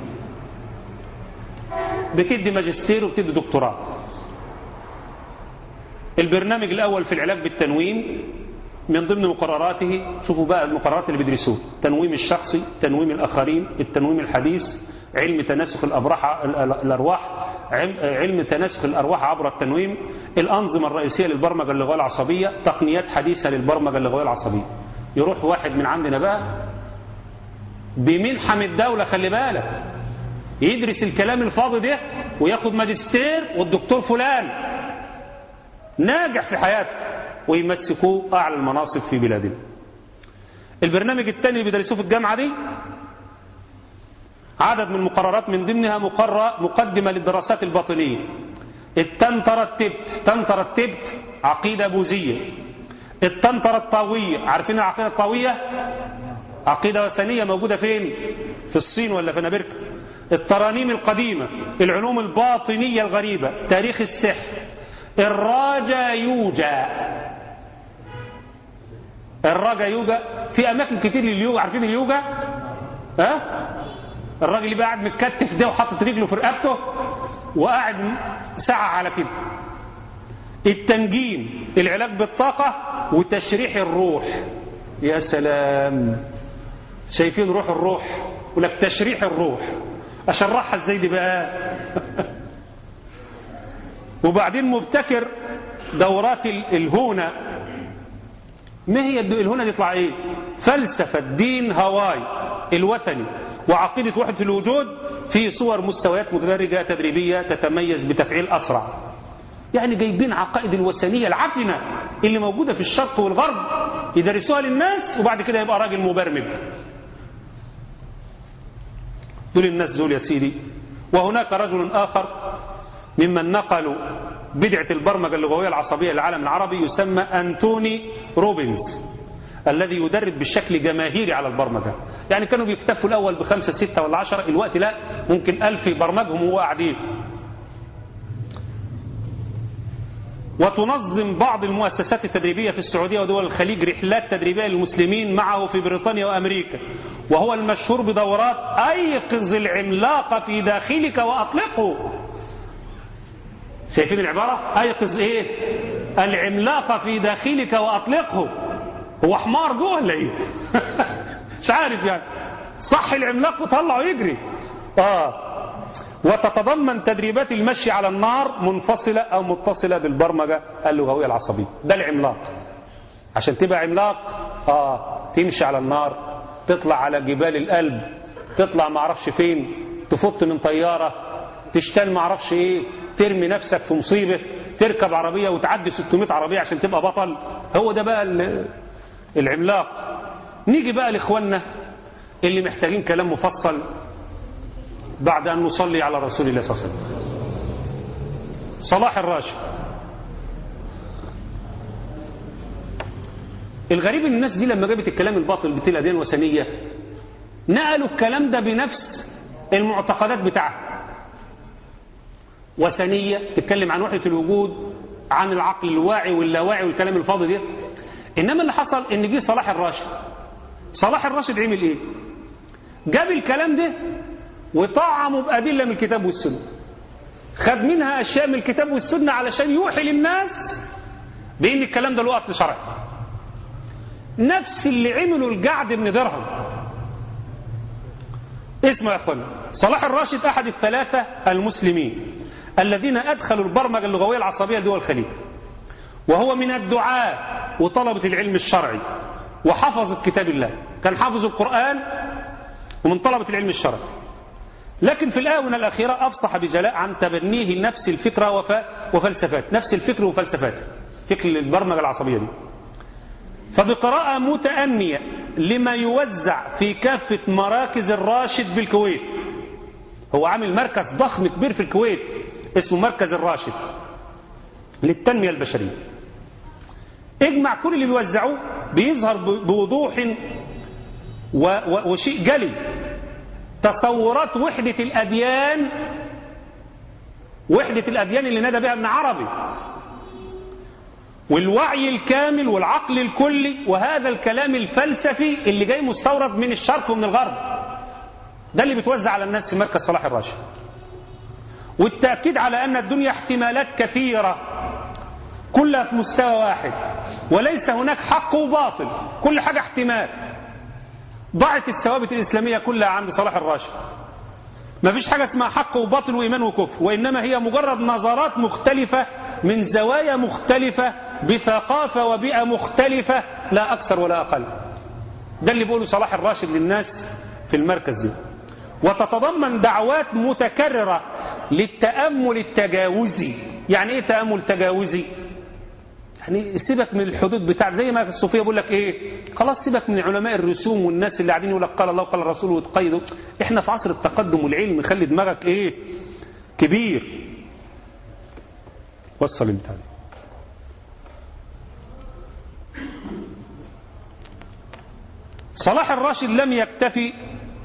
بتدي ماجستير وبتدي دكتوراه البرنامج الأول في العلاج بالتنويم من ضمن مقرراته شوفوا بقى المقررات اللي بيدرسوه تنويم الشخصي تنويم الآخرين التنويم الحديث علم تناسخ الأبراح الأرواح علم تناسخ الأرواح عبر التنويم الأنظمة الرئيسية للبرمجة اللغوية العصبية تقنيات حديثة للبرمجة اللغوية العصبية يروح واحد من عندنا بقى بمنحة من الدولة خلي بالك يدرس الكلام الفاضي ده وياخد ماجستير والدكتور فلان ناجح في حياته ويمسكوه أعلى المناصب في بلادنا البرنامج الثاني اللي بيدرسوه في الجامعة دي عدد من المقررات من ضمنها مقدمة للدراسات الباطنية التنتر التبت تنتر التبت عقيدة بوذية التنتر الطاوية عارفين العقيدة الطاوية عقيدة وثنية موجودة فين في الصين ولا في أمريكا الترانيم القديمة العلوم الباطنية الغريبة تاريخ السحر الراجا يوجا الراجا يوجا في أماكن كتير لليوجا عارفين اليوجا ها الراجل اللي قاعد متكتف ده وحاطط رجله في رقبته وقاعد ساعة على كده التنجيم العلاج بالطاقة وتشريح الروح يا سلام شايفين روح الروح ولك تشريح الروح أشرحها ازاي دي بقى وبعدين مبتكر دورات الهونة ما هي الهونة دي يطلع ايه فلسفة دين هواي الوثني وعقيدة وحدة الوجود في صور مستويات متدرجة تدريبية تتميز بتفعيل أسرع يعني جايبين عقائد الوثنية العفنة اللي موجودة في الشرق والغرب يدرسوها للناس وبعد كده يبقى راجل مبرمج دول الناس دول يا سيدي وهناك رجل آخر ممن نقلوا بدعة البرمجة اللغوية العصبية للعالم العربي يسمى أنتوني روبنز الذي يدرب بشكل جماهيري على البرمجة يعني كانوا بيكتفوا الأول بخمسة ستة ولا عشرة الوقت لا ممكن ألف يبرمجهم وهو قاعدين وتنظم بعض المؤسسات التدريبية في السعودية ودول الخليج رحلات تدريبية للمسلمين معه في بريطانيا وأمريكا وهو المشهور بدورات أيقظ العملاق في داخلك وأطلقه شايفين العبارة أيقظ إيه العملاق في داخلك وأطلقه هو حمار جوه ولا إيه مش عارف يعني صح العملاق وطلعه يجري آه وتتضمن تدريبات المشي على النار منفصلة أو متصلة بالبرمجة اللغوية العصبية ده العملاق عشان تبقى عملاق آه تمشي على النار تطلع على جبال القلب تطلع معرفش فين تفط من طيارة تشتل معرفش ايه ترمي نفسك في مصيبة تركب عربية وتعدي 600 عربية عشان تبقى بطل هو ده بقى العملاق نيجي بقى لإخواننا اللي محتاجين كلام مفصل بعد أن نصلي على رسول الله صلى الله عليه وسلم صلاح الراشد الغريب ان الناس دي لما جابت الكلام الباطل بتاع الاديان الوثنيه نقلوا الكلام ده بنفس المعتقدات بتاعها وثنيه تتكلم عن وحده الوجود عن العقل الواعي واللاواعي والكلام الفاضي ده انما اللي حصل ان جه صلاح الراشد صلاح الراشد عمل ايه جاب الكلام ده وطعموا بأدلة من الكتاب والسنة خد منها أشياء من الكتاب والسنة علشان يوحي للناس بأن الكلام ده له أصل شرعي نفس اللي عملوا الجعد بن درهم اسمه يا أخوانا صلاح الراشد أحد الثلاثة المسلمين الذين أدخلوا البرمجة اللغوية العصبية لدول الخليج وهو من الدعاة وطلبة العلم الشرعي وحفظ كتاب الله كان حافظ القرآن ومن طلبة العلم الشرعي لكن في الآونة الأخيرة أفصح بجلاء عن تبنيه نفس الفكرة وف... وفلسفات نفس الفكر وفلسفات فكر البرمجة العصبية دي فبقراءة متأنية لما يوزع في كافة مراكز الراشد بالكويت هو عامل مركز ضخم كبير في الكويت اسمه مركز الراشد للتنمية البشرية اجمع كل اللي بيوزعوه بيظهر بوضوح و و وشيء جلي تصورات وحدة الأديان وحدة الأديان اللي نادى بها ابن عربي والوعي الكامل والعقل الكلي وهذا الكلام الفلسفي اللي جاي مستورد من الشرق ومن الغرب ده اللي بيتوزع على الناس في مركز صلاح الراشد والتأكيد على أن الدنيا احتمالات كثيرة كلها في مستوى واحد وليس هناك حق وباطل كل حاجة احتمال ضاعت الثوابت الإسلامية كلها عند صلاح الراشد ما فيش حاجة اسمها حق وباطل وإيمان وكفر وإنما هي مجرد نظرات مختلفة من زوايا مختلفة بثقافة وبيئة مختلفة لا أكثر ولا أقل ده اللي بيقوله صلاح الراشد للناس في المركز دي وتتضمن دعوات متكررة للتأمل التجاوزي يعني ايه تأمل تجاوزي يعني سيبك من الحدود بتاع زي ما في الصوفيه بيقول لك ايه خلاص سيبك من علماء الرسوم والناس اللي قاعدين يقول لك قال الله وقال الرسول وتقيدوا احنا في عصر التقدم والعلم خلي دماغك ايه كبير وصل البتاع دي صلاح الراشد لم يكتفي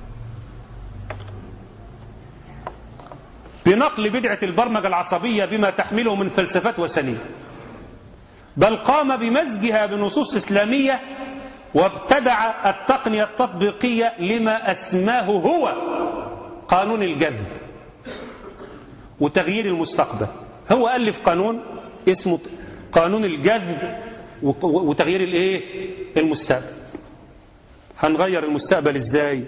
بنقل بدعة البرمجة العصبية بما تحمله من فلسفات وسنية بل قام بمزجها بنصوص إسلامية وابتدع التقنية التطبيقية لما أسماه هو قانون الجذب وتغيير المستقبل هو ألف قانون اسمه قانون الجذب وتغيير الايه المستقبل هنغير المستقبل ازاي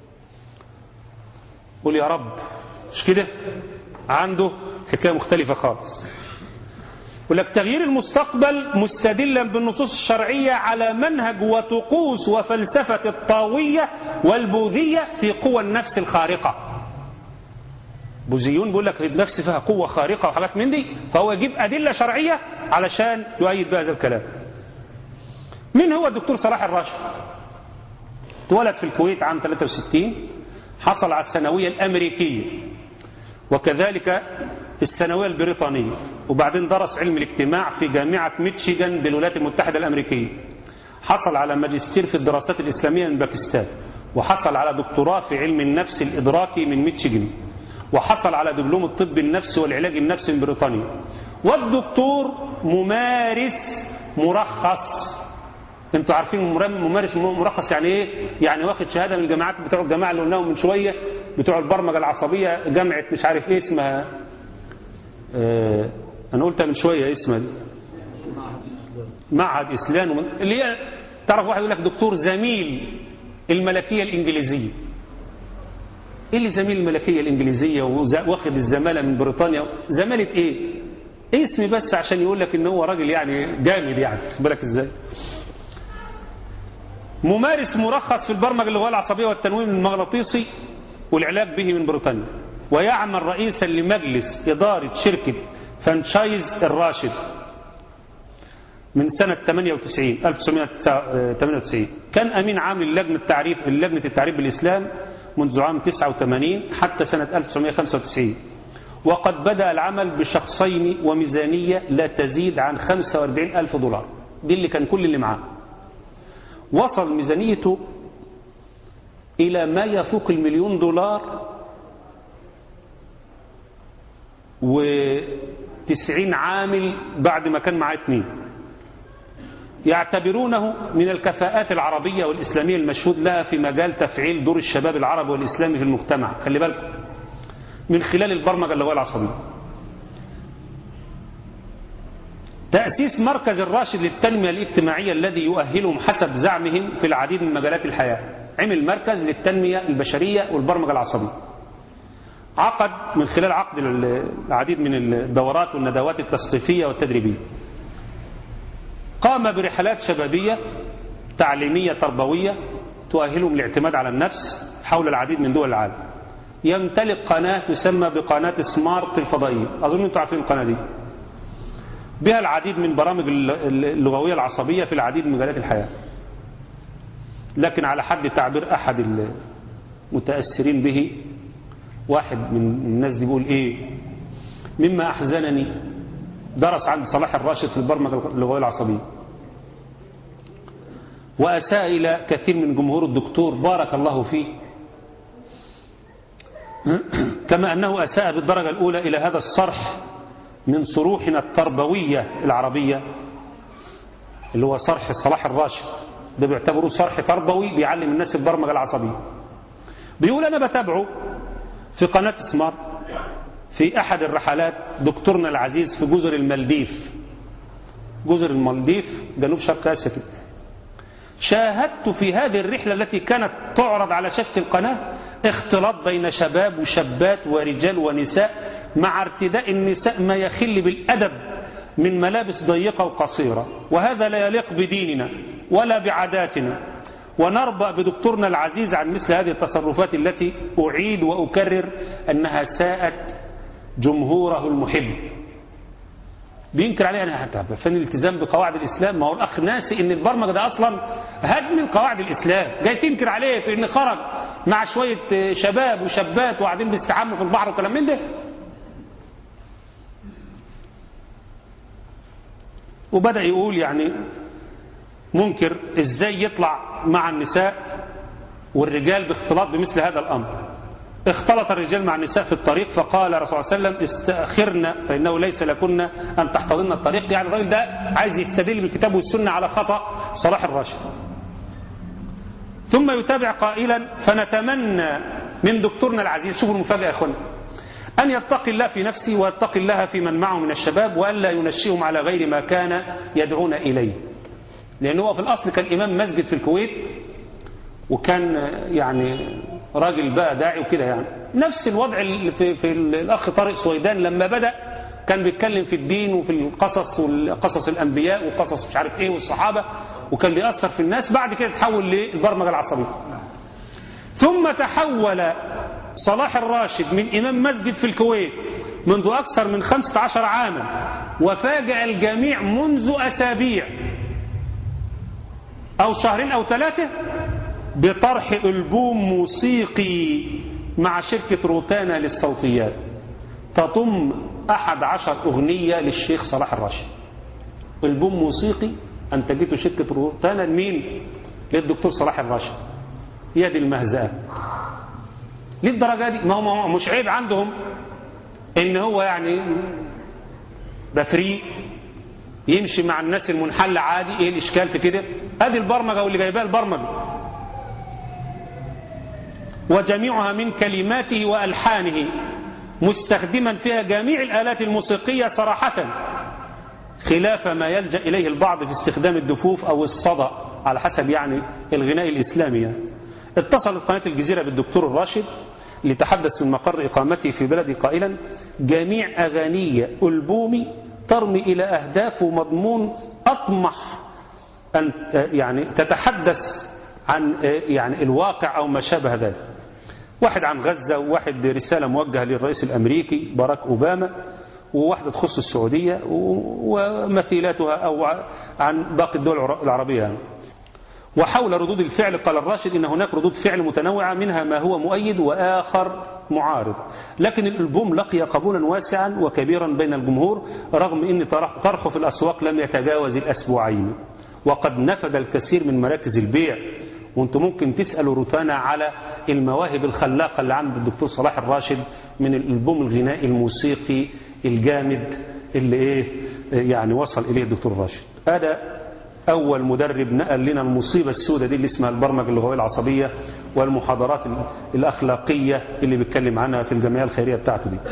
قول يا رب مش كده عنده حكاية مختلفة خالص يقول لك تغيير المستقبل مستدلا بالنصوص الشرعية على منهج وطقوس وفلسفة الطاوية والبوذية في قوى النفس الخارقة بوذيون بيقول لك النفس فيها قوة خارقة وحاجات من دي فهو يجيب أدلة شرعية علشان يؤيد بهذا الكلام من هو الدكتور صلاح الراشد اتولد في الكويت عام 63 حصل على الثانوية الأمريكية وكذلك الثانوية البريطانية وبعدين درس علم الاجتماع في جامعة ميتشيغان بالولايات المتحدة الأمريكية حصل على ماجستير في الدراسات الإسلامية من باكستان وحصل على دكتوراه في علم النفس الإدراكي من ميتشيغان وحصل على دبلوم الطب النفسي والعلاج النفسي من بريطانيا والدكتور ممارس مرخص انتوا عارفين ممارس مرخص يعني ايه يعني واخد شهاده من الجامعات بتوع الجماعه اللي قلناهم من شويه بتوع البرمجه العصبيه جامعه مش عارف ايه اسمها اه انا قلتها من شويه اسمها دي معهد اسلام اللي هي تعرف واحد يقول لك دكتور زميل الملكيه الانجليزيه ايه اللي زميل الملكيه الانجليزيه واخد الزماله من بريطانيا زماله ايه اسم بس عشان يقول لك ان هو راجل يعني جامد يعني بالك ازاي ممارس مرخص في البرمجة اللغوية العصبية والتنويم المغناطيسي والعلاج به من بريطانيا ويعمل رئيسا لمجلس إدارة شركة فرانشايز الراشد من سنة 98 1998 كان أمين عام للجنة التعريف لجنة التعريف بالإسلام منذ عام 89 حتى سنة 1995 وقد بدأ العمل بشخصين وميزانية لا تزيد عن 45 ألف دولار دي اللي كان كل اللي معاه وصل ميزانيته إلى ما يفوق المليون دولار وتسعين عامل بعد ما كان معاه اتنين يعتبرونه من الكفاءات العربية والإسلامية المشهود لها في مجال تفعيل دور الشباب العربي والإسلامي في المجتمع خلي بالكم من خلال البرمجة اللغوية العصبية تأسيس مركز الراشد للتنمية الاجتماعية الذي يؤهلهم حسب زعمهم في العديد من مجالات الحياة عمل مركز للتنمية البشرية والبرمجة العصبية عقد من خلال عقد العديد من الدورات والندوات التثقيفية والتدريبية قام برحلات شبابية تعليمية تربوية تؤهلهم الاعتماد على النفس حول العديد من دول العالم يمتلك قناة تسمى بقناة سمارت الفضائية أظن أنتم عارفين القناة دي بها العديد من برامج اللغوية العصبية في العديد من مجالات الحياة لكن على حد تعبير أحد المتأثرين به واحد من الناس دي بيقول إيه مما أحزنني درس عند صلاح الراشد في البرمجة اللغوية العصبية وأساء إلى كثير من جمهور الدكتور بارك الله فيه كما أنه أساء بالدرجة الأولى إلى هذا الصرح من صروحنا التربوية العربية اللي هو صرح صلاح الراشد ده بيعتبروه صرح تربوي بيعلم الناس البرمجة العصبية بيقول أنا بتابعه في قناة سمار في أحد الرحلات دكتورنا العزيز في جزر المالديف جزر المالديف جنوب شرق آسيا كده شاهدت في هذه الرحلة التي كانت تعرض على شاشة القناة اختلاط بين شباب وشابات ورجال ونساء مع ارتداء النساء ما يخل بالأدب من ملابس ضيقة وقصيرة وهذا لا يليق بديننا ولا بعاداتنا ونربأ بدكتورنا العزيز عن مثل هذه التصرفات التي أعيد وأكرر أنها ساءت جمهوره المحب بينكر عليه انا حتى فن الالتزام بقواعد الاسلام ما هو الاخ ناسي ان البرمجه ده اصلا هدم من قواعد الاسلام جاي تنكر عليه في ان خرج مع شويه شباب وشابات وقاعدين بيستحموا في البحر وكلام من ده وبدا يقول يعني منكر ازاي يطلع مع النساء والرجال باختلاط بمثل هذا الامر اختلط الرجال مع النساء في الطريق فقال الرسول صلى الله عليه وسلم استأخرنا فإنه ليس لكن أن تحتضن الطريق يعني الراجل ده عايز يستدل بالكتاب والسنة على خطأ صلاح الراشد ثم يتابع قائلا فنتمنى من دكتورنا العزيز شوفوا المفاجأة يا أخوانا أن يتقي الله في نفسه ويتقي الله في من معه من الشباب وألا ينشئهم على غير ما كان يدعون إليه لأنه هو في الأصل كان إمام مسجد في الكويت وكان يعني راجل بقى داعي وكده يعني نفس الوضع اللي في, في الأخ طارق سويدان لما بدأ كان بيتكلم في الدين وفي القصص وقصص الأنبياء وقصص مش عارف إيه والصحابة وكان بيأثر في الناس بعد كده تحول للبرمجة العصبية ثم تحول صلاح الراشد من إمام مسجد في الكويت منذ أكثر من 15 عاما وفاجأ الجميع منذ أسابيع أو شهرين أو ثلاثة بطرح ألبوم موسيقي مع شركة روتانا للصوتيات تضم أحد عشر أغنية للشيخ صلاح الراشد ألبوم موسيقي أنتجته شركة روتانا لمين؟ للدكتور صلاح الراشد يد المهزأة للدرجة دي ما هو مش عيب عندهم ان هو يعني ده فري يمشي مع الناس المنحلة عادي ايه الاشكال في كده ادي البرمجة واللي جايبها البرمجة وجميعها من كلماته وألحانه مستخدما فيها جميع الآلات الموسيقية صراحة خلاف ما يلجأ إليه البعض في استخدام الدفوف أو الصدى على حسب يعني الغناء الإسلامي يعني. اتصلت قناة الجزيرة بالدكتور الراشد لتحدث من مقر إقامته في بلدي قائلا جميع أغاني ألبومي ترمي إلى أهداف ومضمون أطمح أن يعني تتحدث عن يعني الواقع أو ما شابه ذلك واحد عن غزة وواحد رسالة موجهة للرئيس الأمريكي باراك أوباما وواحدة تخص السعودية ومثيلاتها أو عن باقي الدول العربية يعني. وحول ردود الفعل قال الراشد إن هناك ردود فعل متنوعة منها ما هو مؤيد وآخر معارض لكن الألبوم لقي قبولا واسعا وكبيرا بين الجمهور رغم أن طرحه في الأسواق لم يتجاوز الأسبوعين وقد نفد الكثير من مراكز البيع وانتم ممكن تسألوا روتانا على المواهب الخلاقة اللي عند الدكتور صلاح الراشد من الألبوم الغنائي الموسيقي الجامد اللي ايه يعني وصل إليه الدكتور الراشد هذا أول مدرب نقل لنا المصيبة السوداء دي اللي اسمها البرمجة اللغوية العصبية والمحاضرات الأخلاقية اللي بيتكلم عنها في الجمعية الخيرية بتاعته دي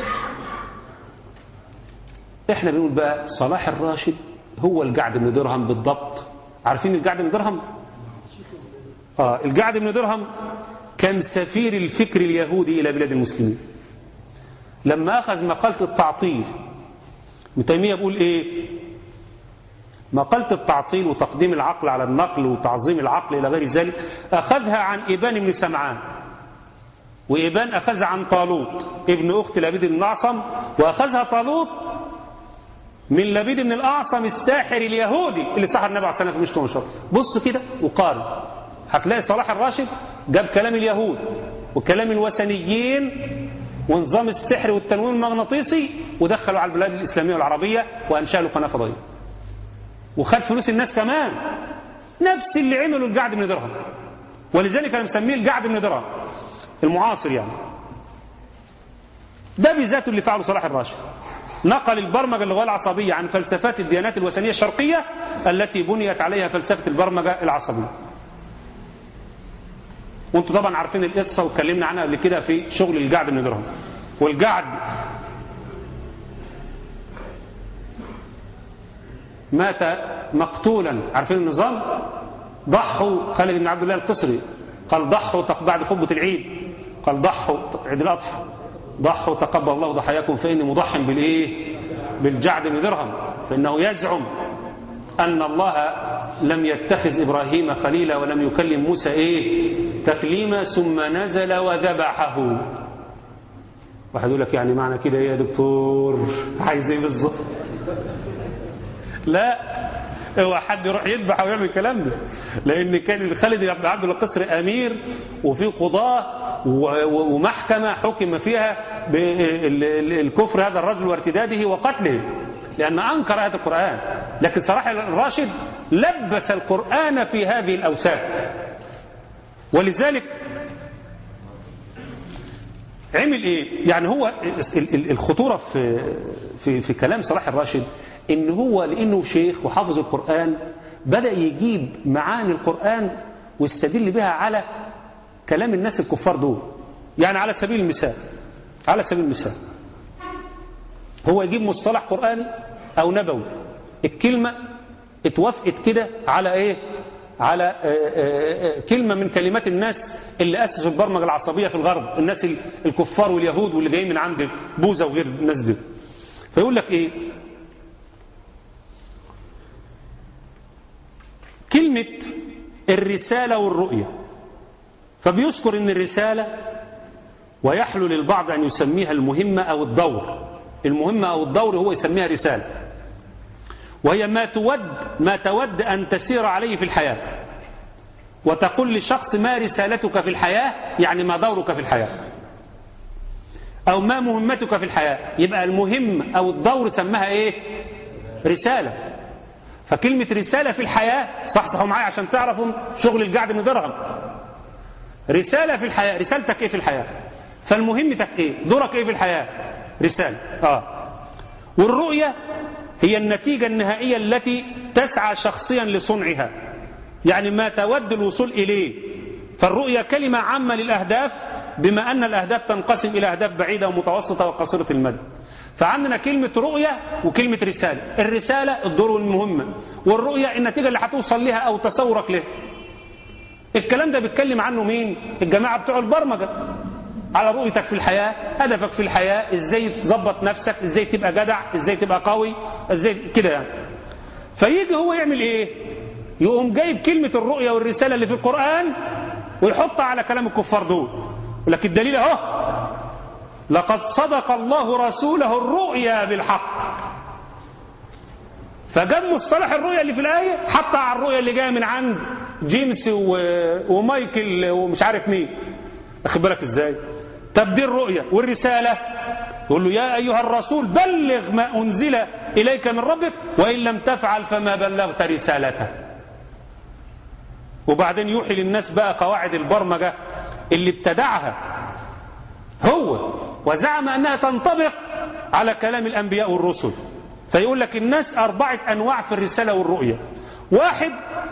احنا بنقول بقى صلاح الراشد هو الجعد بن درهم بالضبط عارفين الجعد بن درهم آه الجعد بن درهم كان سفير الفكر اليهودي إلى بلاد المسلمين لما أخذ مقالة التعطيل ابن تيمية بيقول إيه مقالة التعطيل وتقديم العقل على النقل وتعظيم العقل إلى غير ذلك أخذها عن إبان بن سمعان وإبان أخذها عن طالوت ابن أخت لبيد بن الأعصم وأخذها طالوت من لبيد بن الأعصم الساحر اليهودي اللي سحر النبي عليه الصلاة والسلام في مشط بص كده وقارن هتلاقي صلاح الراشد جاب كلام اليهود وكلام الوثنيين ونظام السحر والتنويم المغناطيسي ودخلوا على البلاد الإسلامية والعربية وأنشأ له قناة فضائية وخد فلوس الناس كمان نفس اللي عملوا الجعد بن درهم ولذلك أنا مسميه الجعد بن درهم المعاصر يعني ده بذاته اللي فعله صلاح الراشد نقل البرمجة اللغوية العصبية عن فلسفات الديانات الوثنية الشرقية التي بنيت عليها فلسفة البرمجة العصبية وانتم طبعا عارفين القصة واتكلمنا عنها قبل كده في شغل الجعد بن درهم والجعد مات مقتولا عارفين النظام ضحوا خالد بن عبد الله القصري قال ضحوا بعد قبة العيد قال ضحوا عيد الأضحى ضحوا تقبل الله ضحاياكم فإني مضح بالإيه بالجعد بن درهم فإنه يزعم أن الله لم يتخذ إبراهيم خليلا ولم يكلم موسى إيه تكليما ثم نزل وذبحه واحد يقول لك يعني معنى كده إيه يا دكتور عايز إيه بالظبط لا هو حد يروح يذبح ويعمل الكلام ده لان كان خالد بن عبد القصر امير وفي قضاه ومحكمه حكم فيها بالكفر هذا الرجل وارتداده وقتله لان انكر هذا القران لكن صلاح الراشد لبس القران في هذه الاوساف ولذلك عمل ايه يعني هو الخطوره في في في كلام صلاح الراشد ان هو لانه شيخ وحافظ القرآن بدأ يجيب معاني القرآن ويستدل بها على كلام الناس الكفار دول يعني على سبيل المثال على سبيل المثال هو يجيب مصطلح قرآني أو نبوي الكلمة اتوافقت كده على ايه على آآ آآ كلمة من كلمات الناس اللي أسسوا البرمجة العصبية في الغرب الناس الكفار واليهود واللي جايين من عند بوذا وغير الناس دي فيقول لك ايه كلمة الرسالة والرؤية فبيذكر ان الرسالة ويحلو للبعض أن يسميها المهمة أو الدور المهمة أو الدور هو يسميها رسالة وهي ما تود ما تود أن تسير عليه في الحياة وتقول لشخص ما رسالتك في الحياة يعني ما دورك في الحياة أو ما مهمتك في الحياة يبقى المهم أو الدور سماها إيه رسالة فكلمة رسالة في الحياة صحصحوا معايا عشان تعرفوا شغل الجعد بن درهم رسالة في الحياة رسالتك ايه في الحياة فالمهمتك ايه دورك ايه في الحياة رسالة اه والرؤية هي النتيجة النهائية التي تسعى شخصيا لصنعها يعني ما تود الوصول إليه فالرؤية كلمة عامة للأهداف بما أن الأهداف تنقسم إلى أهداف بعيدة ومتوسطة وقصيرة المدى فعندنا كلمة رؤية وكلمة رسالة الرسالة الدور المهمة والرؤية النتيجة اللي هتوصل لها أو تصورك لها الكلام ده بيتكلم عنه مين الجماعة بتوع البرمجة على رؤيتك في الحياة هدفك في الحياة ازاي تظبط نفسك ازاي تبقى جدع ازاي تبقى قوي ازاي كده يعني فيجي هو يعمل ايه يقوم جايب كلمة الرؤية والرسالة اللي في القرآن ويحطها على كلام الكفار دول لكن الدليل اهو لقد صدق الله رسوله الرؤيا بالحق فجاب مصطلح الرؤيا اللي في الآية حطها على الرؤيا اللي جاية من عند جيمس و... ومايكل ومش عارف مين أخد بالك ازاي طب دي الرؤيا والرسالة يقول له يا أيها الرسول بلغ ما أنزل إليك من ربك وإن لم تفعل فما بلغت رسالته وبعدين يوحي للناس بقى قواعد البرمجة اللي ابتدعها هو وزعم أنها تنطبق على كلام الأنبياء والرسل فيقول لك الناس أربعة أنواع في الرسالة والرؤية واحد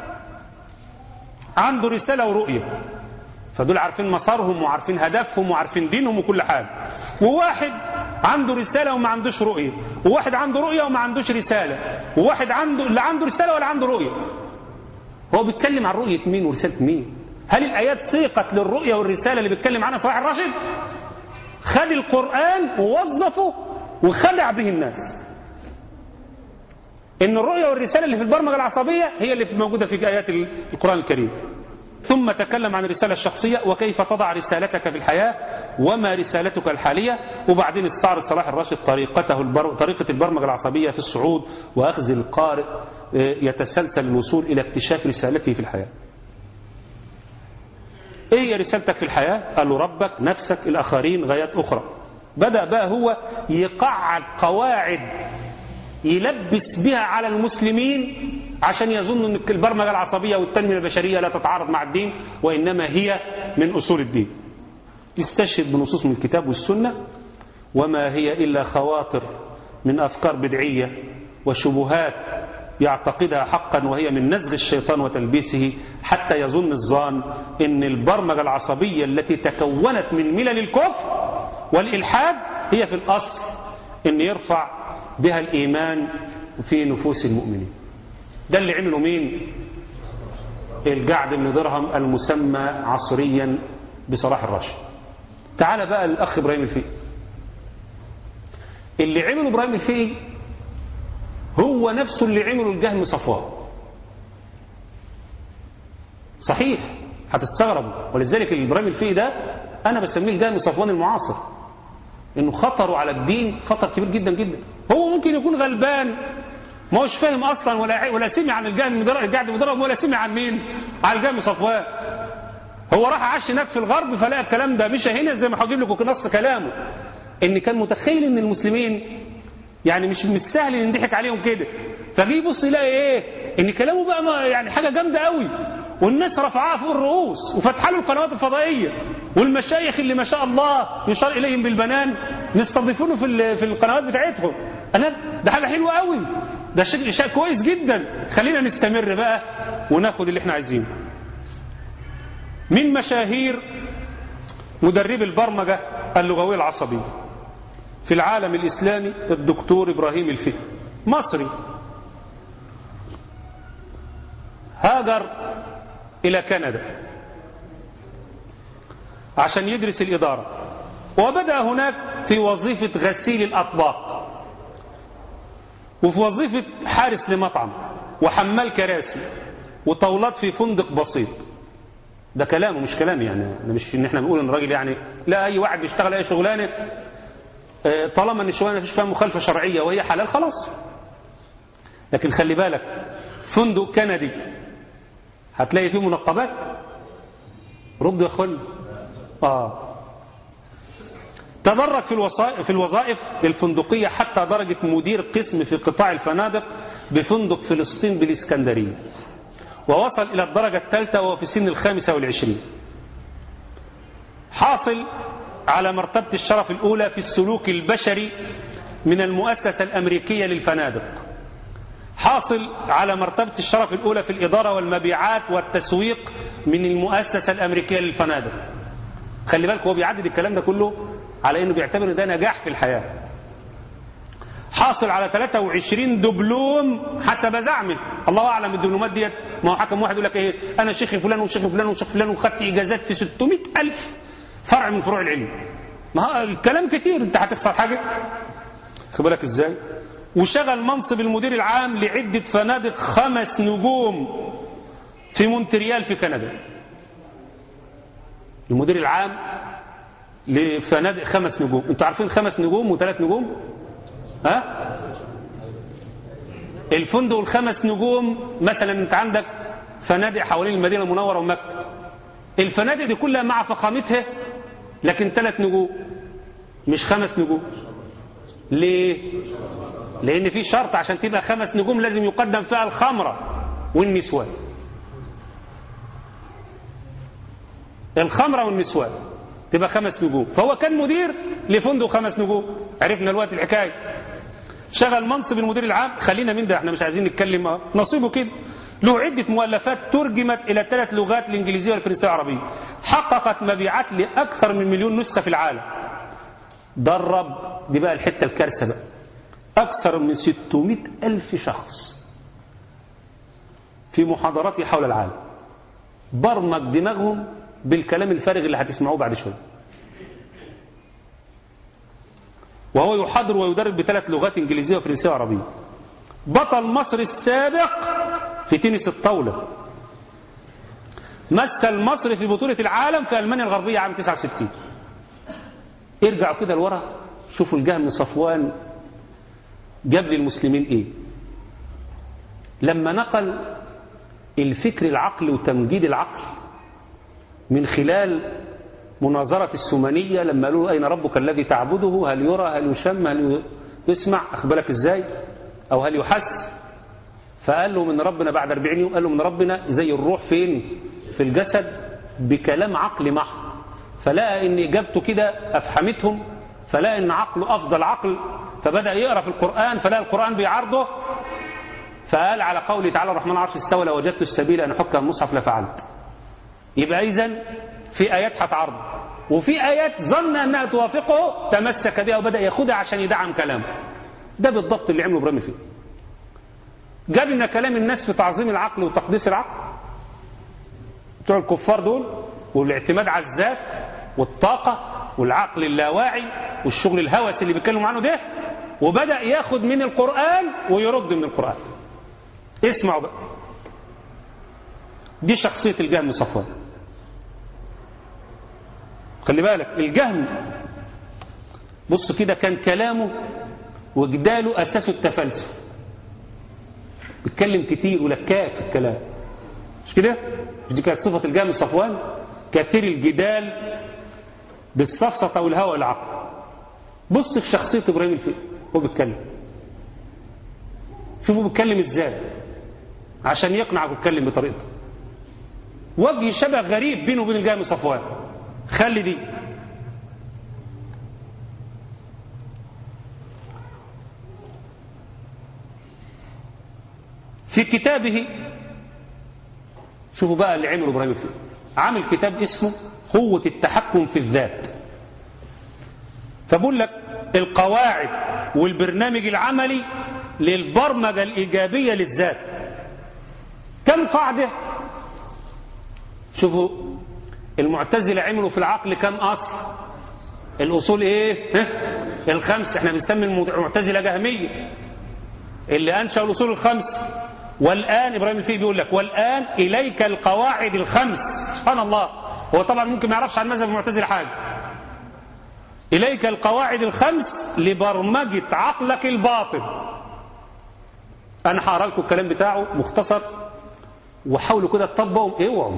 عنده رسالة ورؤية فدول عارفين مسارهم وعارفين هدفهم وعارفين دينهم وكل حاجة وواحد عنده رسالة وما عندوش رؤية وواحد عنده رؤية وما عندوش رسالة وواحد عنده لا عنده رسالة ولا عنده رؤية هو بيتكلم عن رؤية مين ورسالة مين هل الآيات سيقت للرؤية والرسالة اللي بيتكلم عنها صلاح الراشد خد القرآن ووظفه وخدع به الناس ان الرؤية والرسالة اللي في البرمجة العصبية هي اللي موجودة في آيات القرآن الكريم ثم تكلم عن الرسالة الشخصية وكيف تضع رسالتك في الحياة وما رسالتك الحالية وبعدين استعرض صلاح الراشد طريقته البر... طريقة البرمجة العصبية في الصعود وأخذ القارئ يتسلسل الوصول إلى اكتشاف رسالته في الحياة ايه هي رسالتك في الحياة قال له ربك نفسك الآخرين غايات أخرى بدأ بقى هو يقعد قواعد يلبس بها على المسلمين عشان يظنوا ان البرمجة العصبية والتنمية البشرية لا تتعارض مع الدين وإنما هي من أصول الدين يستشهد بنصوص من الكتاب والسنة وما هي إلا خواطر من أفكار بدعية وشبهات يعتقدها حقا وهي من نزغ الشيطان وتلبيسه حتى يظن الظان ان البرمجة العصبية التي تكونت من ملل الكفر والإلحاد هي في الأصل ان يرفع بها الإيمان في نفوس المؤمنين ده اللي عمله مين الجعد بن درهم المسمى عصريا بصلاح الراشد تعال بقى الأخ إبراهيم الفقي اللي عمله إبراهيم الفقي هو نفسه اللي عمله الجهم صفوان صحيح هتستغرب ولذلك الإبراهيم الفقي ده أنا بسميه الجهم صفوان المعاصر إنه خطره على الدين خطر كبير جدا جدا هو ممكن يكون غلبان ما هوش فاهم أصلا ولا ولا سمع عن الجهم الجعد مدرب ولا سمع عن مين عن الجهم صفوان هو راح عاش هناك في الغرب فلقى الكلام ده مش هنا زي ما هجيب لكم نص كلامه ان كان متخيل ان المسلمين يعني مش مش سهل ان نضحك عليهم كده فجي يبص يلاقي ايه ان كلامه بقى ما يعني حاجه جامده قوي والناس رفعها فوق الرؤوس وفتح له القنوات الفضائيه والمشايخ اللي ما شاء الله يشار اليهم بالبنان نستضيفونه في في القنوات بتاعتهم انا ده حاجه حلوه قوي ده شيء شيء كويس جدا خلينا نستمر بقى وناخد اللي احنا عايزينه من مشاهير مدرب البرمجه اللغويه العصبيه في العالم الإسلامي الدكتور إبراهيم الفقي مصري هاجر إلى كندا عشان يدرس الإدارة وبدأ هناك في وظيفة غسيل الأطباق وفي وظيفة حارس لمطعم وحمال كراسي وطاولات في فندق بسيط ده كلامه مش كلامي يعني مش ان احنا بنقول ان الراجل يعني لا اي واحد بيشتغل اي شغلانه طالما ان الشغلانه مفيش فيها مخالفه شرعيه وهي حلال خلاص لكن خلي بالك فندق كندي هتلاقي فيه منقبات رد يا اخوان اه تدرج في الوظائف في الوظائف الفندقيه حتى درجه مدير قسم في قطاع الفنادق بفندق فلسطين بالاسكندريه ووصل الى الدرجه الثالثه وهو في سن الخامسه والعشرين حاصل على مرتبة الشرف الأولى في السلوك البشري من المؤسسة الأمريكية للفنادق حاصل على مرتبة الشرف الأولى في الإدارة والمبيعات والتسويق من المؤسسة الأمريكية للفنادق خلي بالك هو بيعدد الكلام ده كله على أنه بيعتبر ده نجاح في الحياة حاصل على 23 دبلوم حسب زعمه الله أعلم الدبلومات ديت ما هو حكم واحد يقول لك إيه أنا شيخ فلان وشيخ فلان وشيخ فلان وخدت إجازات في 600 ألف فرع من فروع العلم ما هو الكلام كتير انت هتخسر حاجة خد بالك ازاي وشغل منصب المدير العام لعدة فنادق خمس نجوم في مونتريال في كندا المدير العام لفنادق خمس نجوم انتوا عارفين خمس نجوم وثلاث نجوم ها الفندق الخمس نجوم مثلا انت عندك فنادق حوالين المدينة المنورة ومكة الفنادق دي كلها مع فخامتها لكن ثلاث نجوم مش خمس نجوم ليه لان في شرط عشان تبقى خمس نجوم لازم يقدم فيها الخمرة والنسوان الخمرة والنسوان تبقى خمس نجوم فهو كان مدير لفندق خمس نجوم عرفنا الوقت الحكاية شغل منصب المدير العام خلينا من ده احنا مش عايزين نتكلم نصيبه كده له عدة مؤلفات ترجمت إلى ثلاث لغات الإنجليزية والفرنسية والعربية حققت مبيعات لأكثر من مليون نسخة في العالم درب دي بقى الحتة الكارثة بقى أكثر من 600 ألف شخص في محاضراته حول العالم برمج دماغهم بالكلام الفارغ اللي هتسمعوه بعد شوية وهو يحاضر ويدرب بثلاث لغات إنجليزية وفرنسية وعربية بطل مصر السابق في تنس الطاولة مثل مصر في بطولة العالم في ألمانيا الغربية عام 69 ارجعوا كده لورا شوفوا الجهم صفوان جاب للمسلمين ايه لما نقل الفكر العقل وتمجيد العقل من خلال مناظرة السمنية لما قالوا أين ربك الذي تعبده هل يرى هل يشم هل يسمع أخبرك إزاي أو هل يحس فقال له من ربنا بعد 40 يوم قال له من ربنا زي الروح فين في الجسد بكلام عقلي محض فلقى ان اجابته كده افحمتهم فلقى ان عقله افضل عقل فبدا يقرا في القران فلقى القران بيعارضه فقال على قوله تعالى الرحمن العرش استوى لو وجدت السبيل ان احك المصحف لفعلت يبقى اذا في ايات هتعارضه وفي ايات ظن انها توافقه تمسك بها وبدا ياخدها عشان يدعم كلامه ده بالضبط اللي عمله ابراهيم فيه جاب لنا كلام الناس في تعظيم العقل وتقديس العقل بتوع الكفار دول والاعتماد على الذات والطاقة والعقل اللاواعي والشغل الهوس اللي بيتكلموا عنه ده وبدأ ياخد من القرآن ويرد من القرآن اسمعوا بقى دي شخصية الجهم صفوان خلي بالك الجهم بص كده كان كلامه وجداله أساسه التفلسف بيتكلم كتير ولكاء في الكلام مش كده مش دي كانت صفة الجهم صفوان كثير الجدال بالسفسطة والهوى والعقل بص في شخصية إبراهيم الفقي هو بيتكلم شوفوا بيتكلم ازاي عشان يقنعك ويتكلم بطريقته وجه شبه غريب بينه وبين الجهم صفوان خلي دي في كتابه شوفوا بقى اللي عمله ابراهيم فيه عامل كتاب اسمه قوة التحكم في الذات فبقول لك القواعد والبرنامج العملي للبرمجة الإيجابية للذات كم قاعدة شوفوا المعتزلة عملوا في العقل كم أصل الأصول إيه ها؟ الخمس احنا بنسمي المعتزلة جهمية اللي أنشأ الأصول الخمس والآن إبراهيم الفقي بيقول لك والآن إليك القواعد الخمس سبحان الله هو طبعا ممكن ما يعرفش عن مذهب المعتزلة حاجة إليك القواعد الخمس لبرمجة عقلك الباطن أنا هقرا لكم الكلام بتاعه مختصر وحاولوا كده تطبقوا اوعوا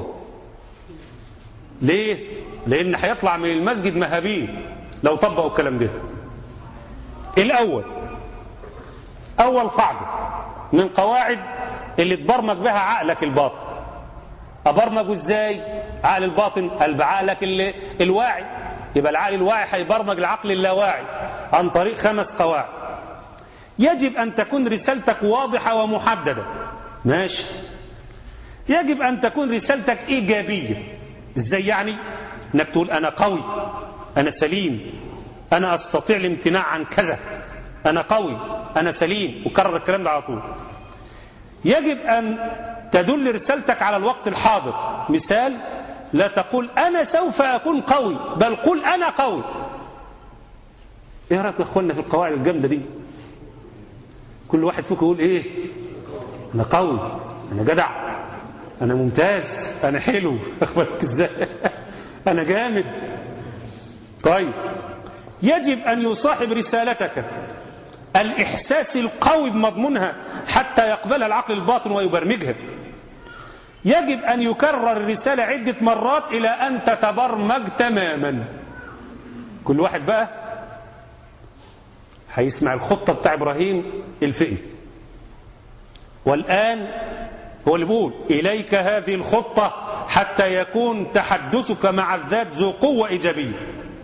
ليه؟ لأن هيطلع من المسجد مهابين لو طبقوا الكلام ده الأول أول قاعدة من قواعد اللي تبرمج بها عقلك الباطن أبرمجه إزاي عقل الباطن قال بعقلك الواعي يبقى العقل الواعي هيبرمج العقل اللاواعي عن طريق خمس قواعد يجب أن تكون رسالتك واضحة ومحددة ماشي يجب أن تكون رسالتك إيجابية إزاي يعني أنك تقول أنا قوي أنا سليم أنا أستطيع الامتناع عن كذا أنا قوي أنا سليم وكرر الكلام ده على طول يجب أن تدل رسالتك على الوقت الحاضر مثال لا تقول أنا سوف أكون قوي بل قل أنا قوي إيه رأيك يا أخوانا في القواعد الجامدة دي كل واحد فيكم يقول إيه أنا قوي أنا جدع أنا ممتاز أنا حلو أخبرك إزاي أنا جامد طيب يجب أن يصاحب رسالتك الإحساس القوي بمضمونها حتى يقبلها العقل الباطن ويبرمجها يجب أن يكرر الرسالة عدة مرات إلى أن تتبرمج تماما كل واحد بقى هيسمع الخطة بتاع إبراهيم الفقي والآن هو اللي بيقول إليك هذه الخطة حتى يكون تحدثك مع الذات ذو قوة إيجابية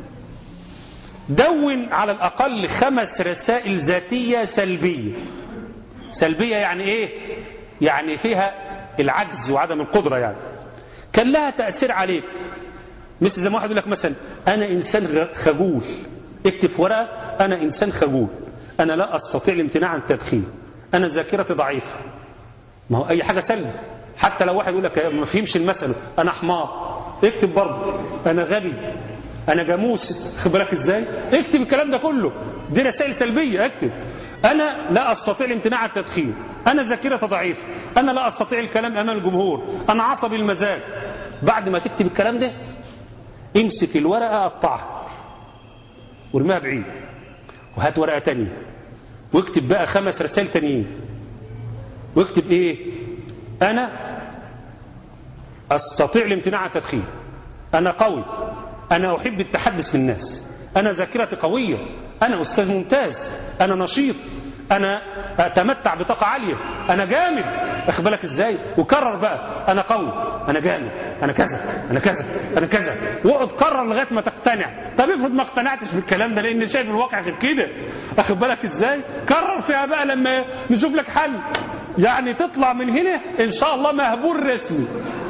دون على الأقل خمس رسائل ذاتية سلبية سلبية يعني إيه يعني فيها العجز وعدم القدرة يعني كان لها تأثير عليك مثل زي ما واحد يقول لك مثلا أنا إنسان خجول اكتب في ورقة أنا إنسان خجول أنا لا أستطيع الامتناع عن التدخين أنا ذاكرتي ضعيفة ما هو أي حاجة سلبي حتى لو واحد يقول لك ما فهمش المسألة أنا حمار اكتب برضه أنا غبي أنا جاموس خبرك إزاي اكتب الكلام ده كله دي رسائل سلبية اكتب أنا لا أستطيع الامتناع عن التدخين أنا ذاكرتي ضعيفة أنا لا أستطيع الكلام أمام الجمهور أنا عصبي المزاج بعد ما تكتب الكلام ده امسك الورقة قطعها وارميها بعيد وهات ورقة تانية واكتب بقى خمس رسائل تانيين واكتب ايه انا استطيع الامتناع عن التدخين انا قوي أنا أحب التحدث بالناس أنا ذاكرتي قوية أنا أستاذ ممتاز أنا نشيط أنا أتمتع بطاقة عالية أنا جامد أخد بالك إزاي وكرر بقى أنا قوي أنا جامد أنا كذا أنا كذا أنا كذا واقعد كرر لغاية ما تقتنع طب افرض ما اقتنعتش بالكلام ده لأن شايف الواقع غير كده أخد بالك إزاي كرر فيها بقى لما نشوف لك حل يعني تطلع من هنا إن شاء الله مهبول رسمي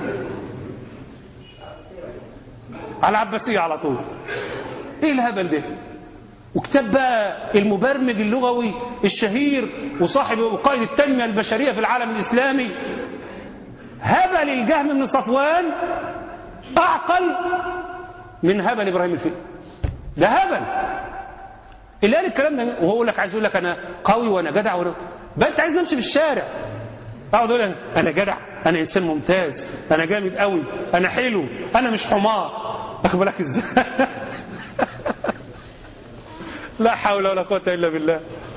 على العباسية على طول ايه الهبل ده وكتاب بقى المبرمج اللغوي الشهير وصاحب وقائد التنمية البشرية في العالم الإسلامي هبل الجهم بن صفوان أعقل من هبل إبراهيم الفقي ده هبل اللي قال الكلام ده وهو يقول لك عايز يقول لك أنا قوي وأنا جدع وأنا بقى أنت عايز نمشي في الشارع اقعد اقول انا جدع انا انسان ممتاز انا جامد قوي انا حلو انا مش حمار واخد بالك ازاي لا حول ولا قوه الا بالله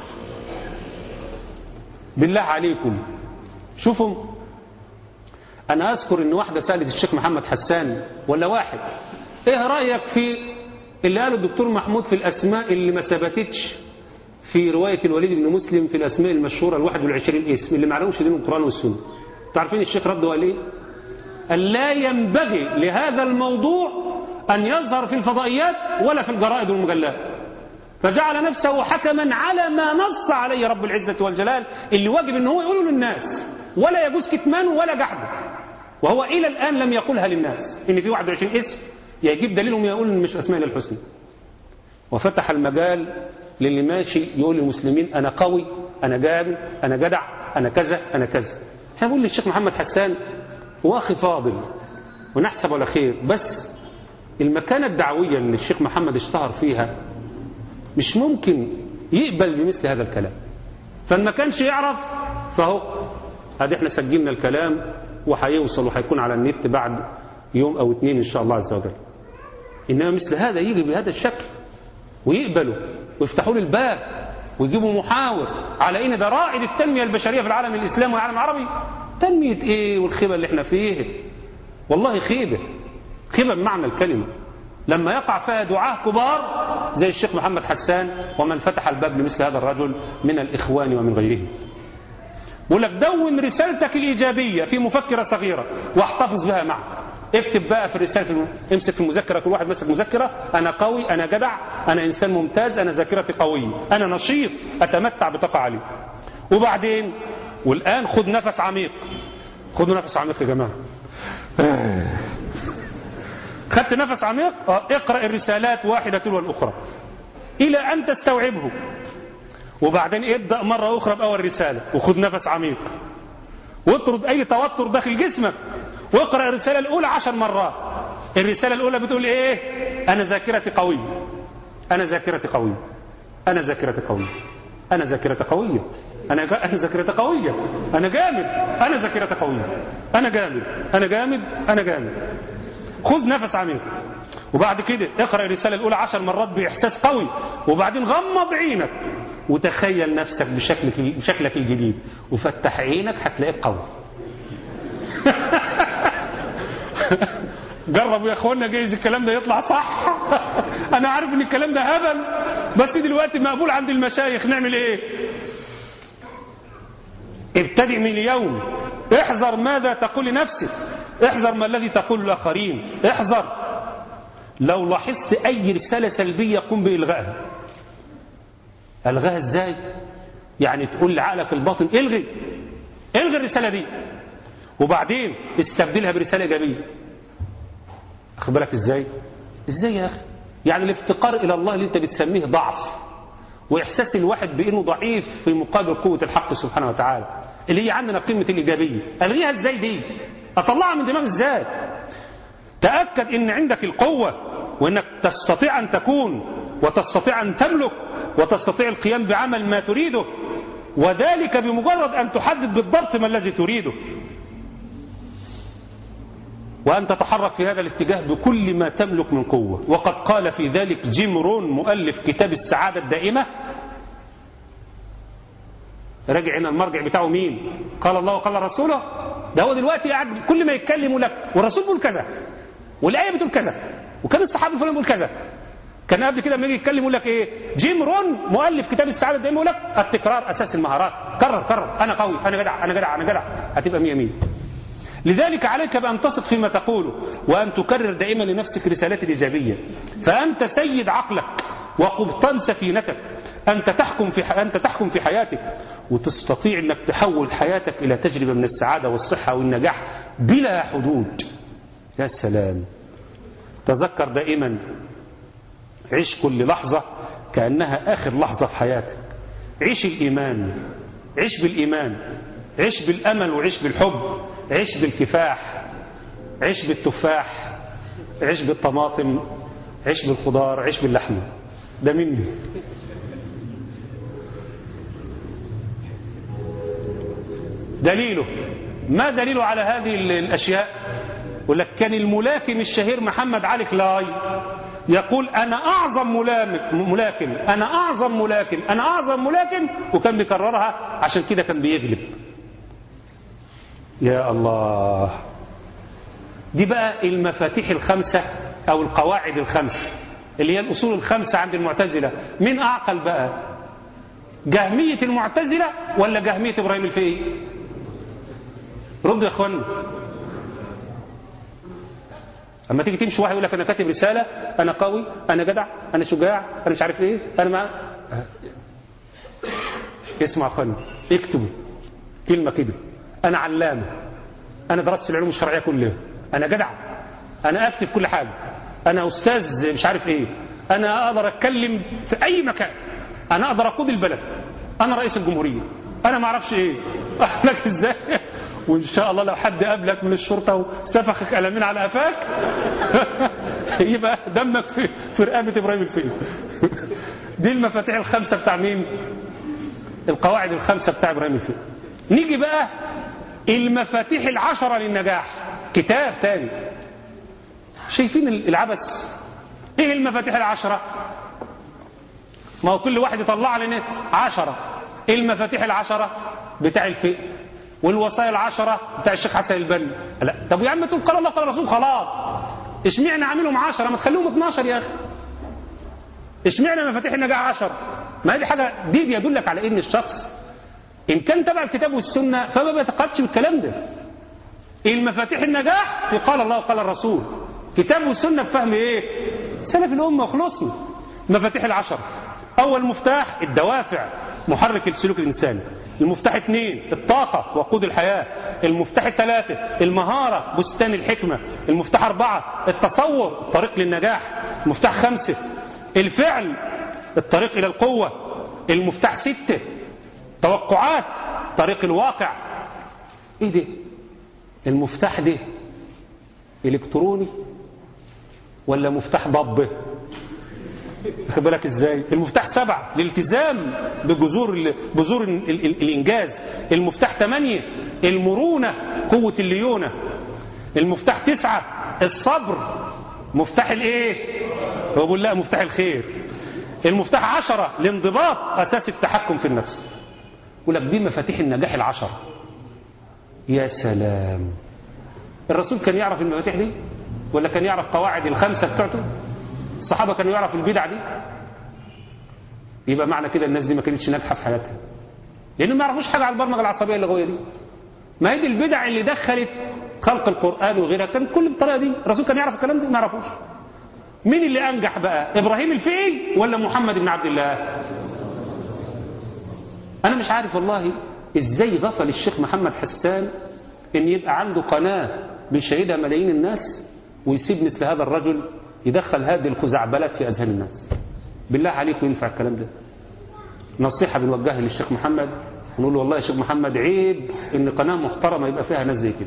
بالله عليكم شوفوا انا اذكر ان واحده سالت الشيخ محمد حسان ولا واحد ايه رايك في اللي قاله الدكتور محمود في الاسماء اللي ما ثبتتش في رواية الوليد بن مسلم في الأسماء المشهورة الواحد والعشرين اسم اللي معلومش دين القرآن والسنة تعرفين الشيخ رد وقال ايه قال لا ينبغي لهذا الموضوع أن يظهر في الفضائيات ولا في الجرائد والمجلات فجعل نفسه حكما على ما نص عليه رب العزة والجلال اللي واجب ان هو يقوله للناس ولا يجوز كتمانه ولا جحده وهو إلى الآن لم يقولها للناس إن في 21 اسم يجيب دليلهم يقول إن مش أسماء الحسنى وفتح المجال للي ماشي يقول للمسلمين أنا قوي أنا جامد أنا جدع أنا كذا أنا كذا احنا بنقول للشيخ محمد حسان هو أخي فاضل ونحسب على خير بس المكانة الدعوية اللي الشيخ محمد اشتهر فيها مش ممكن يقبل بمثل هذا الكلام فما كانش يعرف فهو ادي احنا سجلنا الكلام وهيوصل وهيكون على النت بعد يوم او اتنين ان شاء الله عز وجل انما مثل هذا يجي بهذا الشكل ويقبلوا ويفتحوا له الباب ويجيبوا محاور على ان ده رائد التنميه البشريه في العالم الاسلامي والعالم العربي تنميه ايه والخيبه اللي احنا فيه والله خيبه خيبه بمعنى الكلمه لما يقع فيها دعاة كبار زي الشيخ محمد حسان ومن فتح الباب لمثل هذا الرجل من الإخوان ومن غيرهم بقول لك دون رسالتك الإيجابية في مفكرة صغيرة واحتفظ بها معك اكتب بقى في الرسالة في الم... امسك في المذكرة كل واحد مسك مذكرة أنا قوي أنا جدع أنا إنسان ممتاز أنا ذاكرتي قوية أنا نشيط أتمتع بطاقة عالية وبعدين والآن خد نفس عميق خدوا نفس عميق يا جماعة خدت نفس عميق اقرأ الرسالات واحدة تلو الأخرى إلى أن تستوعبه وبعدين ابدأ مرة أخرى بأول رسالة وخد نفس عميق واطرد أي توتر داخل جسمك واقرأ الرسالة الأولى عشر مرات الرسالة الأولى بتقول إيه أنا ذاكرتي قوية أنا ذاكرتي قوية أنا ذاكرتي قوية أنا ذاكرتي قوية أنا جا... أنا ذاكرتي قوية أنا جامد أنا ذاكرتي قوية أنا جامد أنا جامد أنا جامد خذ نفس عميق وبعد كده اقرأ الرسالة الأولى عشر مرات بإحساس قوي وبعدين غمض عينك وتخيل نفسك بشكلك, بشكلك الجديد وفتح عينك هتلاقيك قوي جربوا يا اخوانا جايز الكلام ده يطلع صح انا عارف ان الكلام ده هبل بس دلوقتي مقبول عند المشايخ نعمل ايه ابتدئ من اليوم احذر ماذا تقول لنفسك احذر ما الذي تقول للآخرين احذر لو لاحظت أي رسالة سلبية قم بإلغائها ألغاها إزاي يعني تقول لعقلك الباطن الغي الغي الرسالة دي وبعدين استبدلها برسالة إيجابية أخد بالك إزاي إزاي يا أخي يعني الافتقار إلى الله اللي أنت بتسميه ضعف وإحساس الواحد بأنه ضعيف في مقابل قوة الحق سبحانه وتعالى اللي هي عندنا قيمة الإيجابية ألغيها إزاي دي أطلعها من دماغ إزاي تأكد إن عندك القوة وإنك تستطيع أن تكون وتستطيع أن تملك وتستطيع القيام بعمل ما تريده وذلك بمجرد أن تحدد بالضبط ما الذي تريده وأن تتحرك في هذا الاتجاه بكل ما تملك من قوة وقد قال في ذلك جيم رون مؤلف كتاب السعادة الدائمة راجع هنا المرجع بتاعه مين قال الله وقال رسوله ده هو دلوقتي قاعد كل ما يتكلم لك والرسول بيقول كذا والآية بتقول كذا وكان الصحابي الفلاني بيقول كذا كان قبل كده لما يجي يتكلم يقول لك ايه جيم رون مؤلف كتاب السعاده دايما يقول لك التكرار اساس المهارات كرر كرر انا قوي انا جدع انا جدع انا جدع هتبقى 100 100 لذلك عليك بأن تثق فيما تقوله وأن تكرر دائما لنفسك رسالات الإيجابية فأنت سيد عقلك وقبطان سفينتك أنت تحكم في أنت تحكم في حياتك وتستطيع أنك تحول حياتك إلى تجربة من السعادة والصحة والنجاح بلا حدود يا سلام تذكر دائما عيش كل لحظة كأنها آخر لحظة في حياتك عيش الإيمان عيش بالإيمان عيش بالأمل وعيش بالحب عيش بالكفاح عيش بالتفاح عيش بالطماطم عيش بالخضار عيش باللحمة ده مني دليله ما دليله على هذه الأشياء يقول لك كان الملاكم الشهير محمد علي كلاي يقول أنا أعظم ملاكم أنا أعظم ملاكم أنا أعظم ملاكم وكان بيكررها عشان كده كان بيغلب يا الله دي بقى المفاتيح الخمسة أو القواعد الخمسة اللي هي الأصول الخمسة عند المعتزلة مين أعقل بقى جهمية المعتزلة ولا جهمية إبراهيم الفقي ردوا يا أخوانا اما تيجي تمشي واحد يقول لك انا كاتب رساله انا قوي انا جدع انا شجاع انا مش عارف ايه انا ما اسمع فن اكتبوا كلمه كده انا علامه انا درست العلوم الشرعيه كلها انا جدع انا اكتب كل حاجه انا استاذ مش عارف ايه انا اقدر اتكلم في اي مكان انا اقدر اقود البلد انا رئيس الجمهوريه انا ما اعرفش ايه لك ازاي وان شاء الله لو حد قابلك من الشرطه وسفخك قلمين على قفاك يبقى دمك في في رقبه ابراهيم الفيل دي المفاتيح الخمسه بتاع مين القواعد الخمسه بتاع ابراهيم الفيل نيجي بقى المفاتيح العشره للنجاح كتاب تاني شايفين العبث ايه المفاتيح العشره ما هو كل واحد يطلع لنا عشرة ايه المفاتيح العشرة بتاع الفقه والوصايا العشرة بتاع الشيخ حسن البنا لا طب يا عم تقول قال الله قال الرسول خلاص اشمعنى عاملهم 10 ما تخليهم 12 يا اخي اشمعنى مفاتيح النجاح 10 ما هذه حاجه دي بيدلك على ان الشخص ان كان تبع الكتاب والسنه فما بيتقدش بالكلام ده المفاتيح النجاح في قال الله وقال الرسول كتاب والسنه بفهم ايه سلف الامه وخلصنا مفاتيح العشر اول مفتاح الدوافع محرك السلوك الانساني المفتاح اثنين الطاقة وقود الحياة المفتاح الثلاثة المهارة بستان الحكمة المفتاح أربعة التصور الطريق للنجاح المفتاح خمسة الفعل الطريق إلى القوة المفتاح ستة توقعات طريق الواقع ايه ده المفتاح ده الكتروني ولا مفتاح ضبه واخد بالك ازاي المفتاح سبعة الالتزام بجذور بذور الانجاز المفتاح ثمانية المرونة قوة الليونة المفتاح تسعة الصبر مفتاح الايه هو بيقول لا مفتاح الخير المفتاح عشرة الانضباط اساس التحكم في النفس يقول لك دي مفاتيح النجاح العشرة يا سلام الرسول كان يعرف المفاتيح دي ولا كان يعرف قواعد الخمسة بتاعته الصحابة كانوا يعرفوا البدع دي يبقى معنى كده الناس دي ما كانتش ناجحة في حياتها لأنهم ما يعرفوش حاجة عن البرمجة العصبية اللغوية دي ما هي دي البدع اللي دخلت خلق القرآن وغيرها كانت كل بالطريقة دي الرسول كان يعرف الكلام ده ما يعرفوش مين اللي أنجح بقى إبراهيم الفقي ولا محمد بن عبد الله أنا مش عارف والله إزاي غفل الشيخ محمد حسان إن يبقى عنده قناة بيشاهدها ملايين الناس ويسيب مثل هذا الرجل يدخل هذه الخزعبلات في أذهان الناس بالله عليكم ينفع الكلام ده نصيحة بنوجهها للشيخ محمد ونقول له والله يا شيخ محمد عيب ان قناة محترمة يبقى فيها ناس زي كده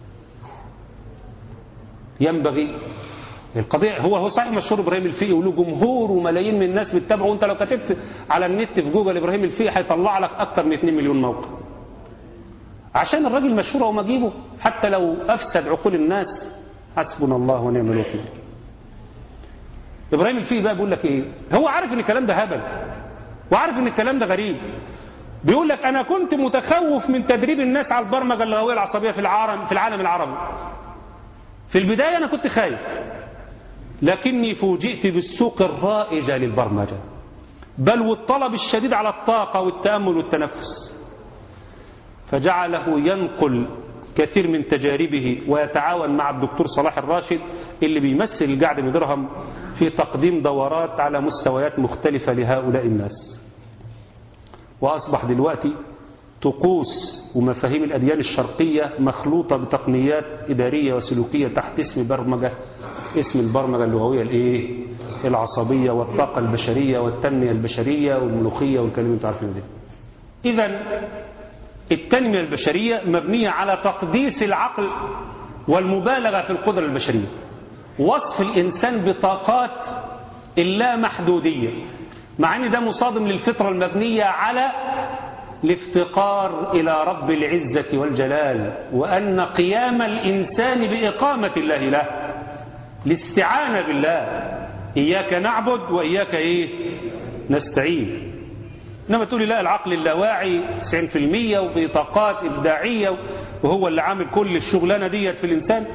ينبغي القضية هو هو صحيح مشهور ابراهيم الفقي وله جمهور وملايين من الناس بتتابعه وانت لو كتبت على النت في جوجل ابراهيم الفقي هيطلع لك اكتر من 2 مليون موقع عشان الراجل مشهور وما اجيبه حتى لو افسد عقول الناس حسبنا الله ونعم الوكيل ابراهيم الفقي بقى بيقول لك ايه هو عارف ان الكلام ده هبل وعارف ان الكلام ده غريب بيقول لك انا كنت متخوف من تدريب الناس على البرمجه اللغويه العصبيه في العالم في العالم العربي في البدايه انا كنت خايف لكني فوجئت بالسوق الرائجة للبرمجة بل والطلب الشديد على الطاقة والتأمل والتنفس فجعله ينقل كثير من تجاربه ويتعاون مع الدكتور صلاح الراشد اللي بيمثل القعد بدرهم في تقديم دورات على مستويات مختلفة لهؤلاء الناس وأصبح دلوقتي طقوس ومفاهيم الأديان الشرقية مخلوطة بتقنيات إدارية وسلوكية تحت اسم برمجة اسم البرمجة اللغوية الإيه؟ العصبية والطاقة البشرية والتنمية البشرية والملوخية والكلام اللي انتوا عارفين ده إذا التنمية البشرية مبنية على تقديس العقل والمبالغة في القدرة البشرية وصف الإنسان بطاقات اللامحدودية مع أن ده مصادم للفطرة المبنية على الافتقار إلى رب العزة والجلال وأن قيام الإنسان بإقامة الله له الاستعانة بالله إياك نعبد وإياك إيه نستعين إنما تقولي لا العقل اللاواعي 90% وفي طاقات إبداعية وهو اللي عامل كل الشغلانة ديت في الإنسان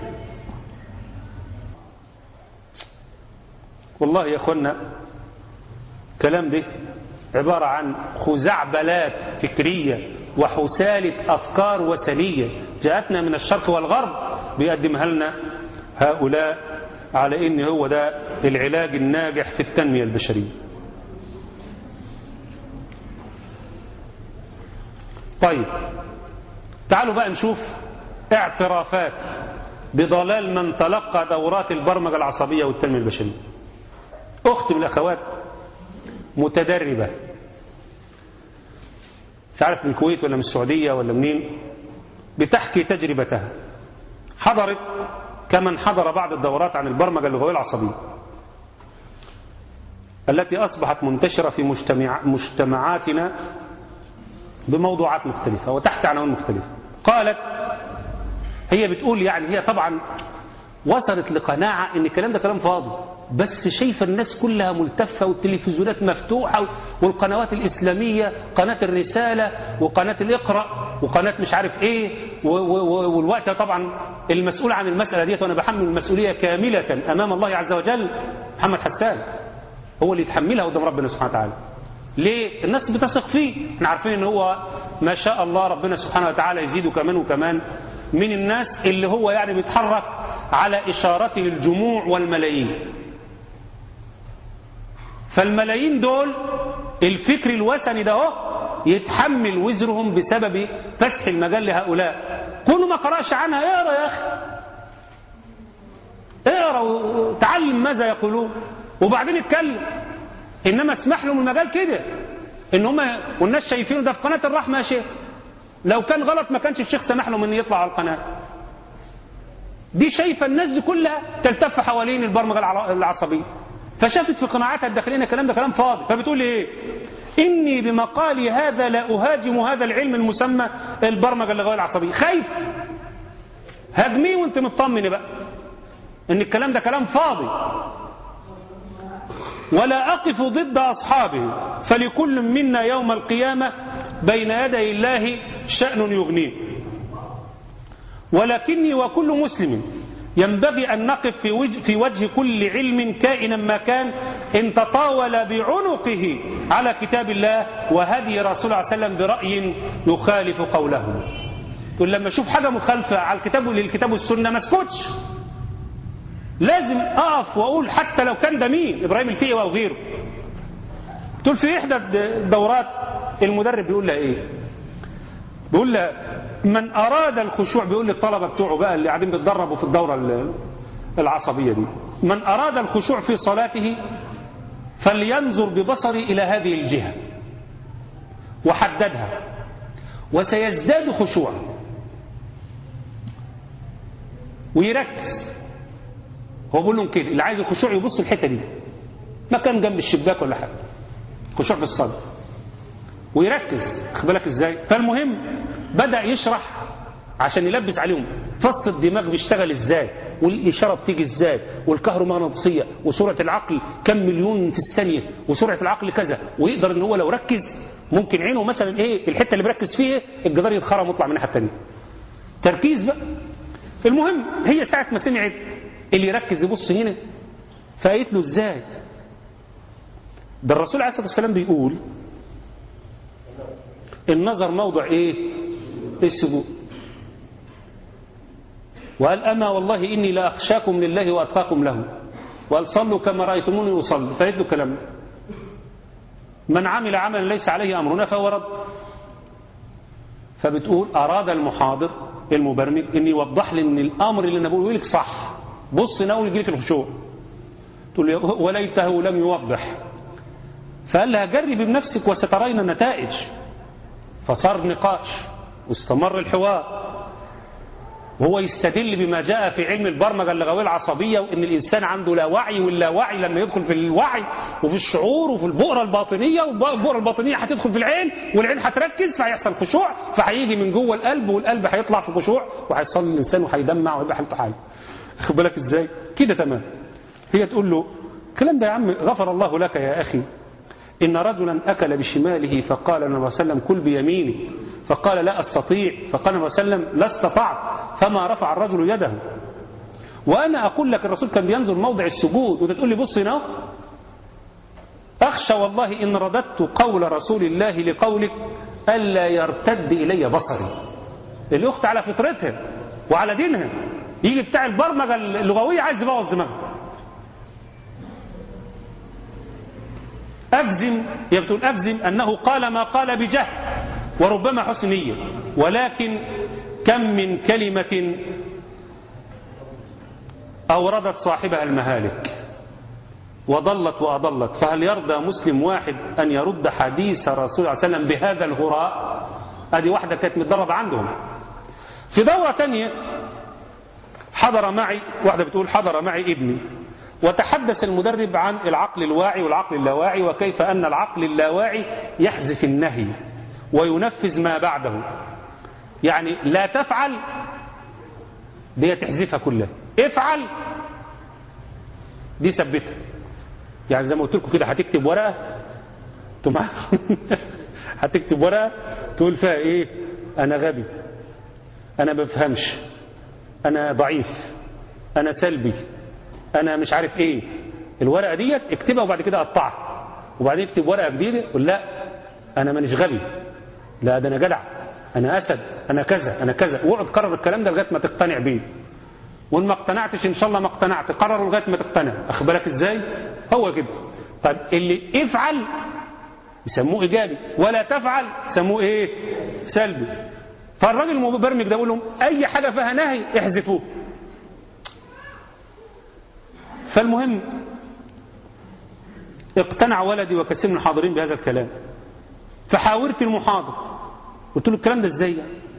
والله يا أخوانا كلام ده عبارة عن خزعبلات فكرية وحسالة أفكار وثنية جاءتنا من الشرق والغرب بيقدمها لنا هؤلاء على إن هو ده العلاج الناجح في التنمية البشرية طيب تعالوا بقى نشوف اعترافات بضلال من تلقى دورات البرمجة العصبية والتنمية البشرية أخت من الأخوات متدربة مش عارف من الكويت ولا من السعودية ولا منين بتحكي تجربتها حضرت كمن حضر بعض الدورات عن البرمجة اللغوية العصبية التي أصبحت منتشرة في مجتمع مجتمعاتنا بموضوعات مختلفة وتحت عناوين مختلفة قالت هي بتقول يعني هي طبعا وصلت لقناعة ان الكلام ده كلام فاضي بس شايفة الناس كلها ملتفة والتلفزيونات مفتوحة والقنوات الإسلامية قناة الرسالة وقناة الإقرأ وقناة مش عارف إيه والوقت طبعا المسؤول عن المسألة ديت وأنا بحمل المسؤولية كاملة أمام الله عز وجل محمد حسان هو اللي يتحملها قدام ربنا سبحانه وتعالى ليه الناس بتثق فيه احنا عارفين ان هو ما شاء الله ربنا سبحانه وتعالى يزيده كمان وكمان من الناس اللي هو يعني بيتحرك على إشارته الجموع والملايين فالملايين دول الفكر الوثني ده اهو يتحمل وزرهم بسبب فتح المجال لهؤلاء كونه ما قرأش عنها اقرا يا اخي اقرا وتعلم ماذا يقولون وبعدين اتكلم انما اسمح لهم المجال كده ان هم والناس شايفينه ده في قناه الرحمه يا شيخ لو كان غلط ما كانش الشيخ سمح لهم ان يطلع على القناه دي شايفه الناس دي كلها تلتف حوالين البرمجه العصبيه فشافت في قناعاتها الداخليه الكلام ده كلام فاضي فبتقول ايه اني بمقالي هذا لا اهاجم هذا العلم المسمى البرمجه اللغويه العصبيه خايف هاجميه وانت مطمن بقى ان الكلام ده كلام فاضي ولا أقف ضد أصحابه فلكل منا يوم القيامة بين يدي الله شأن يغنيه ولكني وكل مسلم ينبغي أن نقف في وجه, في وجه كل علم كائنا ما كان إن تطاول بعنقه على كتاب الله وهدي رسول الله عليه وسلم برأي يخالف قوله تقول لما أشوف حاجة مخالفة على الكتاب للكتاب والسنة ما اسكتش لازم أقف وأقول حتى لو كان ده مين إبراهيم الفقي أو غيره تقول في إحدى الدورات المدرب بيقول لها إيه بيقول لها من أراد الخشوع بيقول للطلبة بتوعه بقى اللي قاعدين بيتدربوا في الدورة العصبية دي من أراد الخشوع في صلاته فلينظر ببصري إلى هذه الجهة وحددها وسيزداد خشوعا ويركز هو بيقول لهم كده اللي عايز الخشوع يبص الحته دي مكان جنب الشباك ولا حاجه خشوع في الصلاه ويركز خد بالك ازاي فالمهم بدا يشرح عشان يلبس عليهم فص الدماغ بيشتغل ازاي والاشاره بتيجي ازاي والكهرومغناطيسيه وسرعه العقل كم مليون في الثانيه وسرعه العقل كذا ويقدر ان هو لو ركز ممكن عينه مثلا ايه الحته اللي بيركز فيها الجدار يتخرم ويطلع من الناحيه الثانيه تركيز بقى المهم هي ساعه ما سمعت اللي يركز يبص هنا فقالت له ازاي ده الرسول عليه الصلاة والسلام بيقول النظر موضع ايه السجود وقال أما والله إني لا أخشاكم لله وأتقاكم له وقال صلوا كما رأيتموني أصلي فقالت له كلام من عمل عملا ليس عليه أمرنا فهو رد فبتقول أراد المحاضر المبرمج إن يوضح لي إن الأمر اللي أنا بقوله لك صح بص ناول يجيلك الخشوع تقول له وليته لم يوضح فقال لها جربي بنفسك وسترين النتائج فصار نقاش واستمر الحوار وهو يستدل بما جاء في علم البرمجة اللغوية العصبية وإن الإنسان عنده لا وعي ولا وعي لما يدخل في الوعي وفي الشعور وفي البؤرة الباطنية والبؤرة الباطنية هتدخل في العين والعين هتركز فهيحصل خشوع فهيجي من جوه القلب والقلب هيطلع في خشوع وهيصلي الإنسان وهيدمع ويبقى حالته حاله خد بالك إزاي كده تمام هي تقول له الكلام ده يا عم غفر الله لك يا أخي إن رجلا أكل بشماله فقال النبي صلى الله عليه وسلم كل بيمينه فقال لا أستطيع فقال النبي صلى الله عليه وسلم لا استطعت فما رفع الرجل يده وأنا أقول لك الرسول كان بينظر موضع السجود وأنت تقول لي بص هنا أخشى والله إن رددت قول رسول الله لقولك ألا يرتد إلي بصري الأخت على فطرتها وعلى دينها يجي بتاع البرمجة اللغوية عايز يبوظ دماغها أجزم هي بتقول أجزم أنه قال ما قال بجهل وربما حسن نية ولكن كم من كلمة أوردت صاحبها المهالك وضلت وأضلت فهل يرضى مسلم واحد أن يرد حديث رسول الله صلى الله عليه وسلم بهذا الهراء هذه واحدة كانت متدربة عندهم في دورة تانية حضر معي واحدة بتقول حضر معي ابني وتحدث المدرب عن العقل الواعي والعقل اللاواعي وكيف أن العقل اللاواعي يحذف النهي وينفذ ما بعده يعني لا تفعل دي تحذفها كلها افعل دي ثبتها يعني زي ما قلت لكم كده هتكتب ورقة تمام هتكتب ورقة تقول فيها ايه انا غبي انا ما بفهمش انا ضعيف انا سلبي انا مش عارف ايه الورقة ديت اكتبها وبعد كده قطعها وبعدين اكتب ورقة جديدة قول لا انا مانيش غبي لا ده انا جدع انا اسد انا كذا انا كذا واقعد كرر الكلام ده لغايه ما تقتنع بيه وان ما اقتنعتش ان شاء الله ما اقتنعت قرر لغايه ما تقتنع اخد بالك ازاي هو كده طيب اللي افعل يسموه ايجابي ولا تفعل يسموه ايه سلبي فالراجل المبرمج ده بيقول لهم اي حاجه فيها نهي احذفوه فالمهم اقتنع ولدي وكثير من الحاضرين بهذا الكلام فحاورت المحاضر قلت له الكلام ده ازاي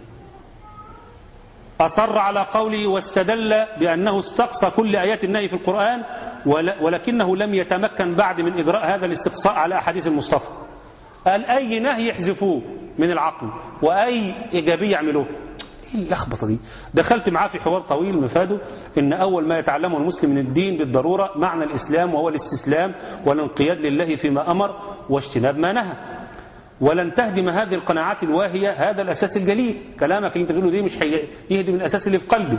أصر على قوله واستدل بأنه استقصى كل آيات النهي في القرآن ولكنه لم يتمكن بعد من إجراء هذا الاستقصاء على أحاديث المصطفى قال أي نهي يحذفوه من العقل وأي إيجابية يعملوه ايه اللخبطه دي دخلت معاه في حوار طويل مفاده ان اول ما يتعلمه المسلم من الدين بالضروره معنى الاسلام وهو الاستسلام والانقياد لله فيما امر واجتناب ما نهى ولن تهدم هذه القناعات الواهية هذا الأساس الجليل كلامك اللي انت تقوله دي مش يهدم الأساس اللي في قلبي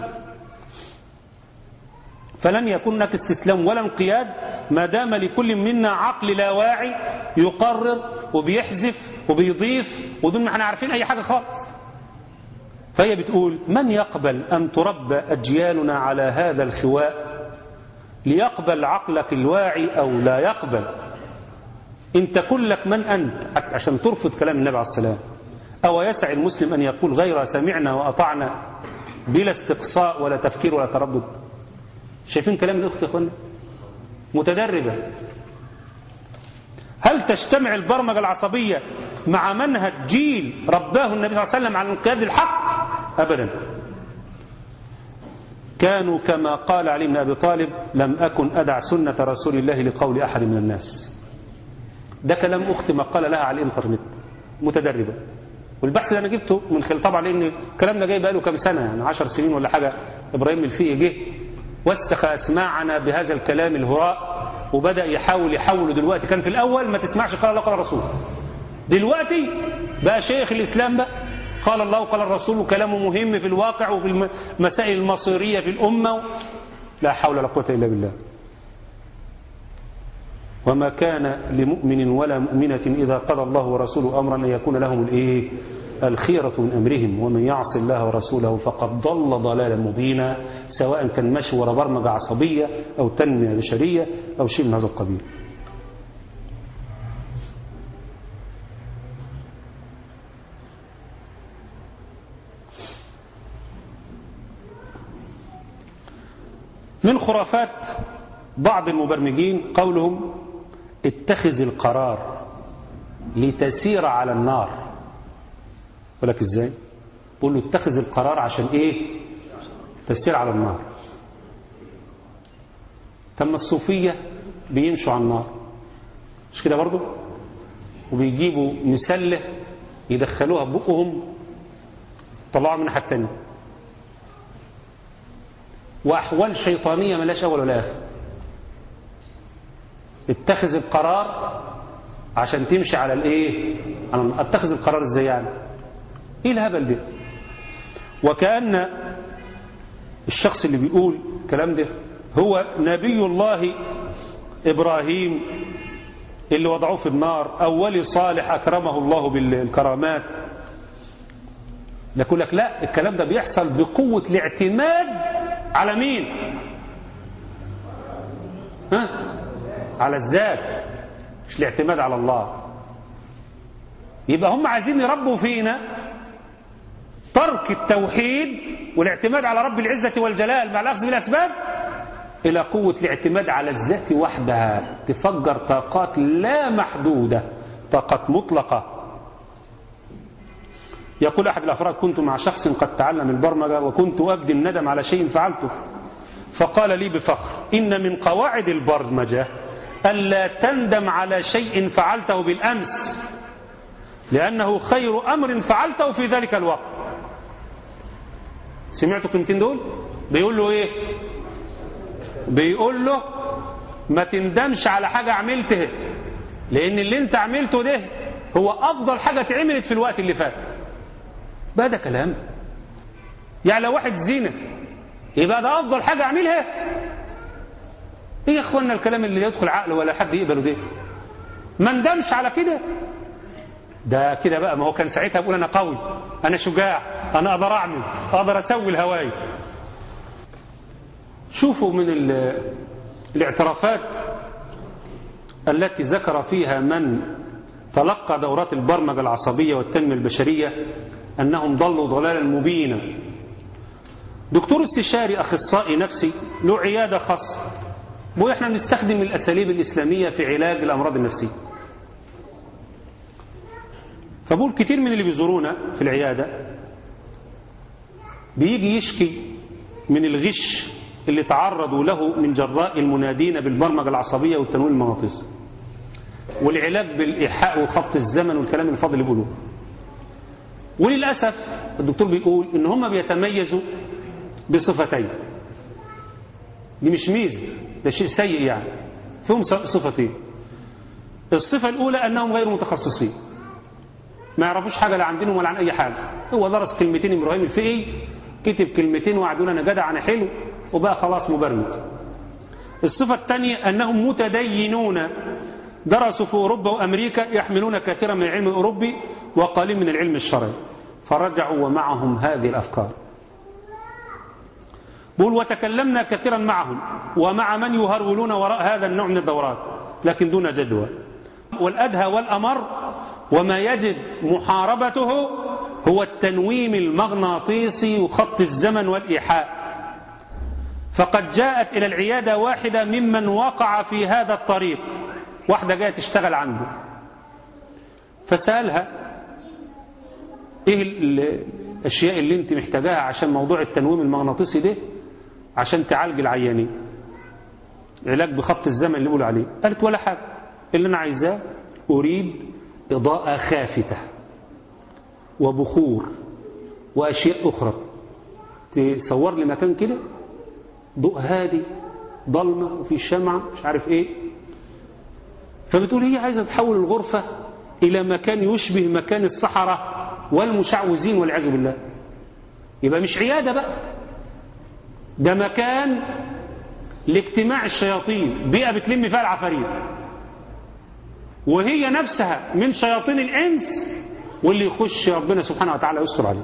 فلن يكون لك استسلام ولا انقياد ما دام لكل منا عقل لا واعي يقرر وبيحذف وبيضيف ودون ما احنا عارفين أي حاجة خالص فهي بتقول من يقبل أن تربى أجيالنا على هذا الخواء ليقبل عقلك الواعي أو لا يقبل انت كلك من أنت عشان ترفض كلام النبي عليه السلام أو يسع المسلم أن يقول غير سمعنا وأطعنا بلا استقصاء ولا تفكير ولا تردد شايفين كلام الأخت يا أخوانا متدربة هل تجتمع البرمجة العصبية مع منهج جيل رباه النبي صلى الله عليه وسلم على انقياد الحق أبدا كانوا كما قال علي بن أبي طالب لم أكن أدع سنة رسول الله لقول أحد من الناس ده كلام أختي ما قال لها على الإنترنت متدربة والبحث اللي أنا جبته من خلال طبعا لأن الكلام ده جاي بقاله كام سنة يعني 10 سنين ولا حاجة إبراهيم الفقي جه وسخ أسماعنا بهذا الكلام الهراء وبدأ يحاول يحوله دلوقتي كان في الأول ما تسمعش قال الله قال الرسول دلوقتي بقى شيخ الإسلام بقى قال الله وقال الرسول وكلامه مهم في الواقع وفي المسائل المصيرية في الأمة لا حول ولا قوة إلا بالله وما كان لمؤمن ولا مؤمنة إذا قضى الله ورسوله أمرا أن يكون لهم الإيه الخيرة من أمرهم ومن يعص الله ورسوله فقد ضل ضلالا مبينا سواء كان مشي ورا برمجة عصبية أو تنمية بشرية أو شيء من هذا القبيل من خرافات بعض المبرمجين قولهم اتخذ القرار لتسير على النار يقول لك ازاي بقول له اتخذ القرار عشان ايه تسير على النار تم الصوفية بيمشوا على النار مش كده برضو وبيجيبوا مسلة يدخلوها بقهم طلعوا منها حتى التانية وأحوال شيطانية ملاش أول ولا آخر اتخذ القرار عشان تمشي على الايه على اتخذ القرار ازاي يعني ايه الهبل ده وكأن الشخص اللي بيقول الكلام ده هو نبي الله إبراهيم اللي وضعوه في النار أو ولي صالح أكرمه الله بالكرامات يقول لك لا الكلام ده بيحصل بقوة الاعتماد على مين ها على الذات مش الاعتماد على الله يبقى هم عايزين يربوا فينا ترك التوحيد والاعتماد على رب العزة والجلال مع الأخذ بالأسباب إلى قوة الاعتماد على الذات وحدها تفجر طاقات لا محدودة طاقات مطلقة يقول أحد الأفراد كنت مع شخص قد تعلم البرمجة وكنت أبدي الندم على شيء فعلته فقال لي بفخر إن من قواعد البرمجة ألا تندم على شيء فعلته بالأمس لأنه خير أمر فعلته في ذلك الوقت سمعتوا الكلمتين دول بيقول له ايه بيقول له ما تندمش على حاجة عملتها لأن اللي انت عملته ده هو أفضل حاجة اتعملت في الوقت اللي فات بقى ده كلام يعني لو واحد زينة يبقى ده أفضل حاجة أعملها ايه يا اخوانا الكلام اللي يدخل عقله ولا حد يقبله ده ما ندمش على كده ده كده بقى ما هو كان ساعتها بيقول انا قوي انا شجاع انا اقدر اعمل اقدر اسوي الهواي شوفوا من الاعترافات التي ذكر فيها من تلقى دورات البرمجة العصبية والتنمية البشرية أنهم ضلوا ضلالا مبينا دكتور استشاري أخصائي نفسي له عيادة خاصة واحنا بنستخدم الأساليب الإسلامية في علاج الأمراض النفسية فبقول كتير من اللي بيزورونا في العيادة بيجي يشكي من الغش اللي تعرضوا له من جراء المنادين بالبرمجة العصبية والتنويم المغناطيسي والعلاج بالإيحاء وخط الزمن والكلام الفاضل اللي بيقولوه وللأسف الدكتور بيقول إن هم بيتميزوا بصفتين دي مش ميزة ده شيء سيء يعني فيهم صفتين الصفة الأولى أنهم غير متخصصين ما يعرفوش حاجة لا عندهم ولا عن أي حاجة هو درس كلمتين إبراهيم الفقي كتب كلمتين وقعد يقول أنا جدع أنا حلو وبقى خلاص مبرمج الصفة الثانية أنهم متدينون درسوا في أوروبا وأمريكا يحملون كثيرا من العلم الأوروبي وقليل من العلم الشرعي فرجعوا ومعهم هذه الأفكار بقول وتكلمنا كثيرا معهم ومع من يهرولون وراء هذا النوع من الدورات لكن دون جدوى والأدهى والأمر وما يجب محاربته هو التنويم المغناطيسي وخط الزمن والإيحاء فقد جاءت إلى العيادة واحدة ممن وقع في هذا الطريق واحدة جاية تشتغل عنده فسألها ايه الاشياء اللي انت محتاجاها عشان موضوع التنويم المغناطيسي ده عشان تعالج العيانين علاج بخط الزمن اللي بيقولوا عليه قالت ولا حاجة اللي انا عايزاه اريد اضاءة خافتة وبخور واشياء اخرى تصور لي مكان كده ضوء هادي ضلمة وفي شمعة مش عارف ايه فبتقول هي عايزة تحول الغرفة إلى مكان يشبه مكان الصحراء والمشعوذين والعياذ بالله يبقى مش عيادة بقى ده مكان لاجتماع الشياطين بيئة بتلم فيها العفاريت وهي نفسها من شياطين الإنس واللي يخش ربنا سبحانه وتعالى يستر عليه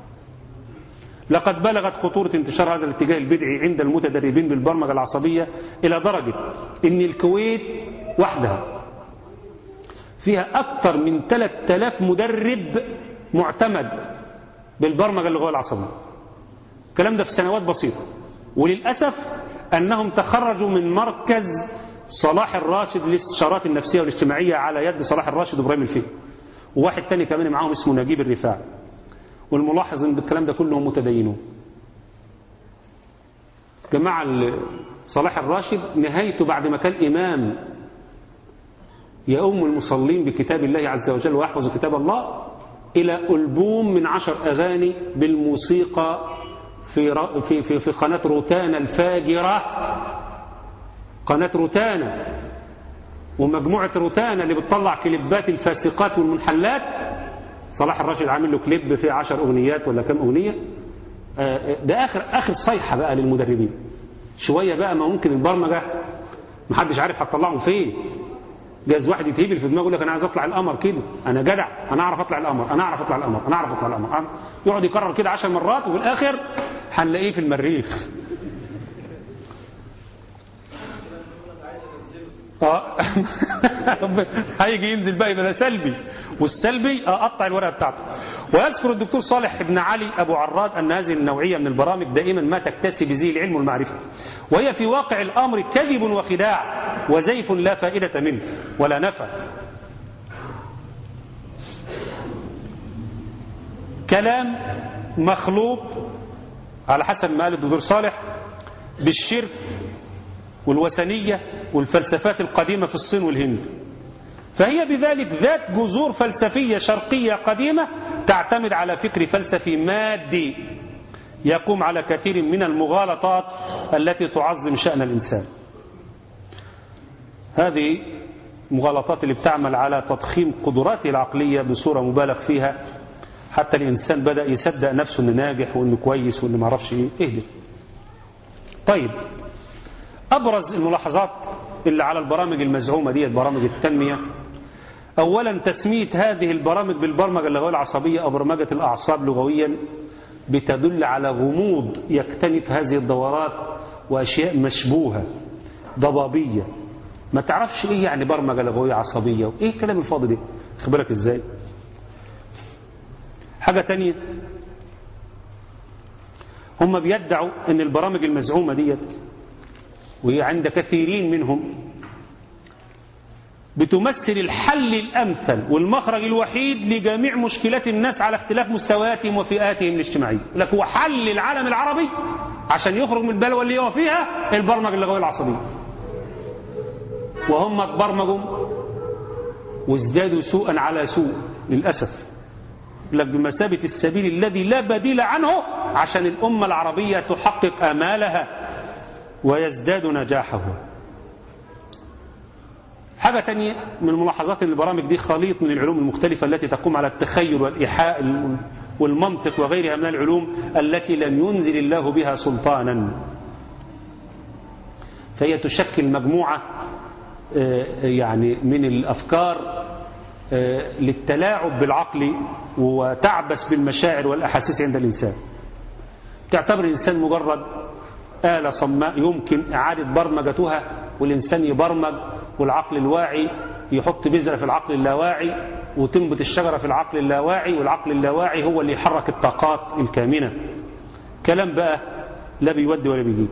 لقد بلغت خطورة انتشار هذا الاتجاه البدعي عند المتدربين بالبرمجة العصبية إلى درجة أن الكويت وحدها فيها أكثر من 3000 مدرب معتمد بالبرمجة اللغوية العصبية الكلام ده في سنوات بسيطة وللأسف أنهم تخرجوا من مركز صلاح الراشد للاستشارات النفسية والاجتماعية على يد صلاح الراشد وإبراهيم الفيل وواحد تاني كمان معاهم اسمه نجيب الرفاعي والملاحظ ان الكلام ده كلهم متدينون جماعة صلاح الراشد نهايته بعد ما كان إمام يؤم المصلين بكتاب الله عز وجل ويحفظ كتاب الله إلى ألبوم من عشر أغاني بالموسيقى في, في, في, في قناة روتانا الفاجرة قناة روتانا ومجموعة روتانا اللي بتطلع كليبات الفاسقات والمنحلات صلاح الراشد عامل له كليب فيه عشر أغنيات ولا كم أغنية ده آخر آخر صيحة بقى للمدربين شوية بقى ما ممكن البرمجة محدش عارف هتطلعهم فين جاز واحد يتهبل في دماغه يقول لك انا عايز اطلع القمر كده انا جدع انا اعرف اطلع القمر انا اعرف اطلع القمر انا اعرف اطلع القمر يقعد يكرر كده عشر مرات وفي الاخر هنلاقيه في المريخ اه هيجي ينزل بقى يبقى سلبي والسلبي اقطع الورقه بتاعته ويذكر الدكتور صالح بن علي ابو عراد ان هذه النوعيه من البرامج دائما ما تكتسي بزي العلم والمعرفه وهي في واقع الامر كذب وخداع وزيف لا فائده منه ولا نفع كلام مخلوط على حسب ما قال الدكتور صالح بالشرك والوثنية والفلسفات القديمة في الصين والهند فهي بذلك ذات جذور فلسفية شرقية قديمة تعتمد على فكر فلسفي مادي يقوم على كثير من المغالطات التي تعظم شأن الإنسان هذه مغالطات اللي بتعمل على تضخيم قدراته العقلية بصورة مبالغ فيها حتى الإنسان بدأ يصدق نفسه إنه ناجح وإنه كويس وإنه ما عرفش إيه اهدي طيب أبرز الملاحظات اللي على البرامج المزعومة دي برامج التنمية أولا تسمية هذه البرامج بالبرمجة اللغوية العصبية أو برمجة الأعصاب لغويا بتدل على غموض يكتنف هذه الدورات وأشياء مشبوهة ضبابية ما تعرفش إيه يعني برمجة لغوية عصبية وإيه الكلام الفاضي ده خبرك إزاي حاجة تانية هم بيدعوا ان البرامج المزعومة ديت وهي عند كثيرين منهم بتمثل الحل الأمثل والمخرج الوحيد لجميع مشكلات الناس على اختلاف مستوياتهم وفئاتهم الاجتماعية لك هو حل العالم العربي عشان يخرج من البلوى اللي هو فيها البرمجة اللغوية العصبية وهم اتبرمجوا وازدادوا سوءا على سوء للأسف لك بمثابة السبيل الذي لا بديل عنه عشان الأمة العربية تحقق آمالها ويزداد نجاحه حاجة تانية من ملاحظات ان البرامج دي خليط من العلوم المختلفة التي تقوم على التخيل والإيحاء والمنطق وغيرها من العلوم التي لم ينزل الله بها سلطانا فهي تشكل مجموعة يعني من الأفكار للتلاعب بالعقل وتعبس بالمشاعر والأحاسيس عند الإنسان تعتبر الإنسان مجرد آلة صماء يمكن إعادة برمجتها والإنسان يبرمج والعقل الواعي يحط بذرة في العقل اللاواعي وتنبت الشجرة في العقل اللاواعي والعقل اللاواعي هو اللي يحرك الطاقات الكامنة كلام بقى لا بيودي ولا بيجيب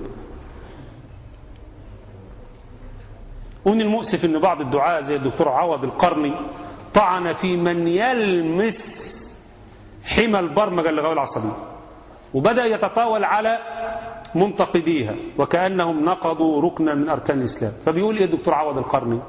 ومن المؤسف ان بعض الدعاء زي الدكتور عوض القرني طعن في من يلمس حمى البرمجة اللغوية العصبية وبدأ يتطاول على منتقديها وكأنهم نقضوا ركنا من أركان الإسلام فبيقول إيه الدكتور عوض القرني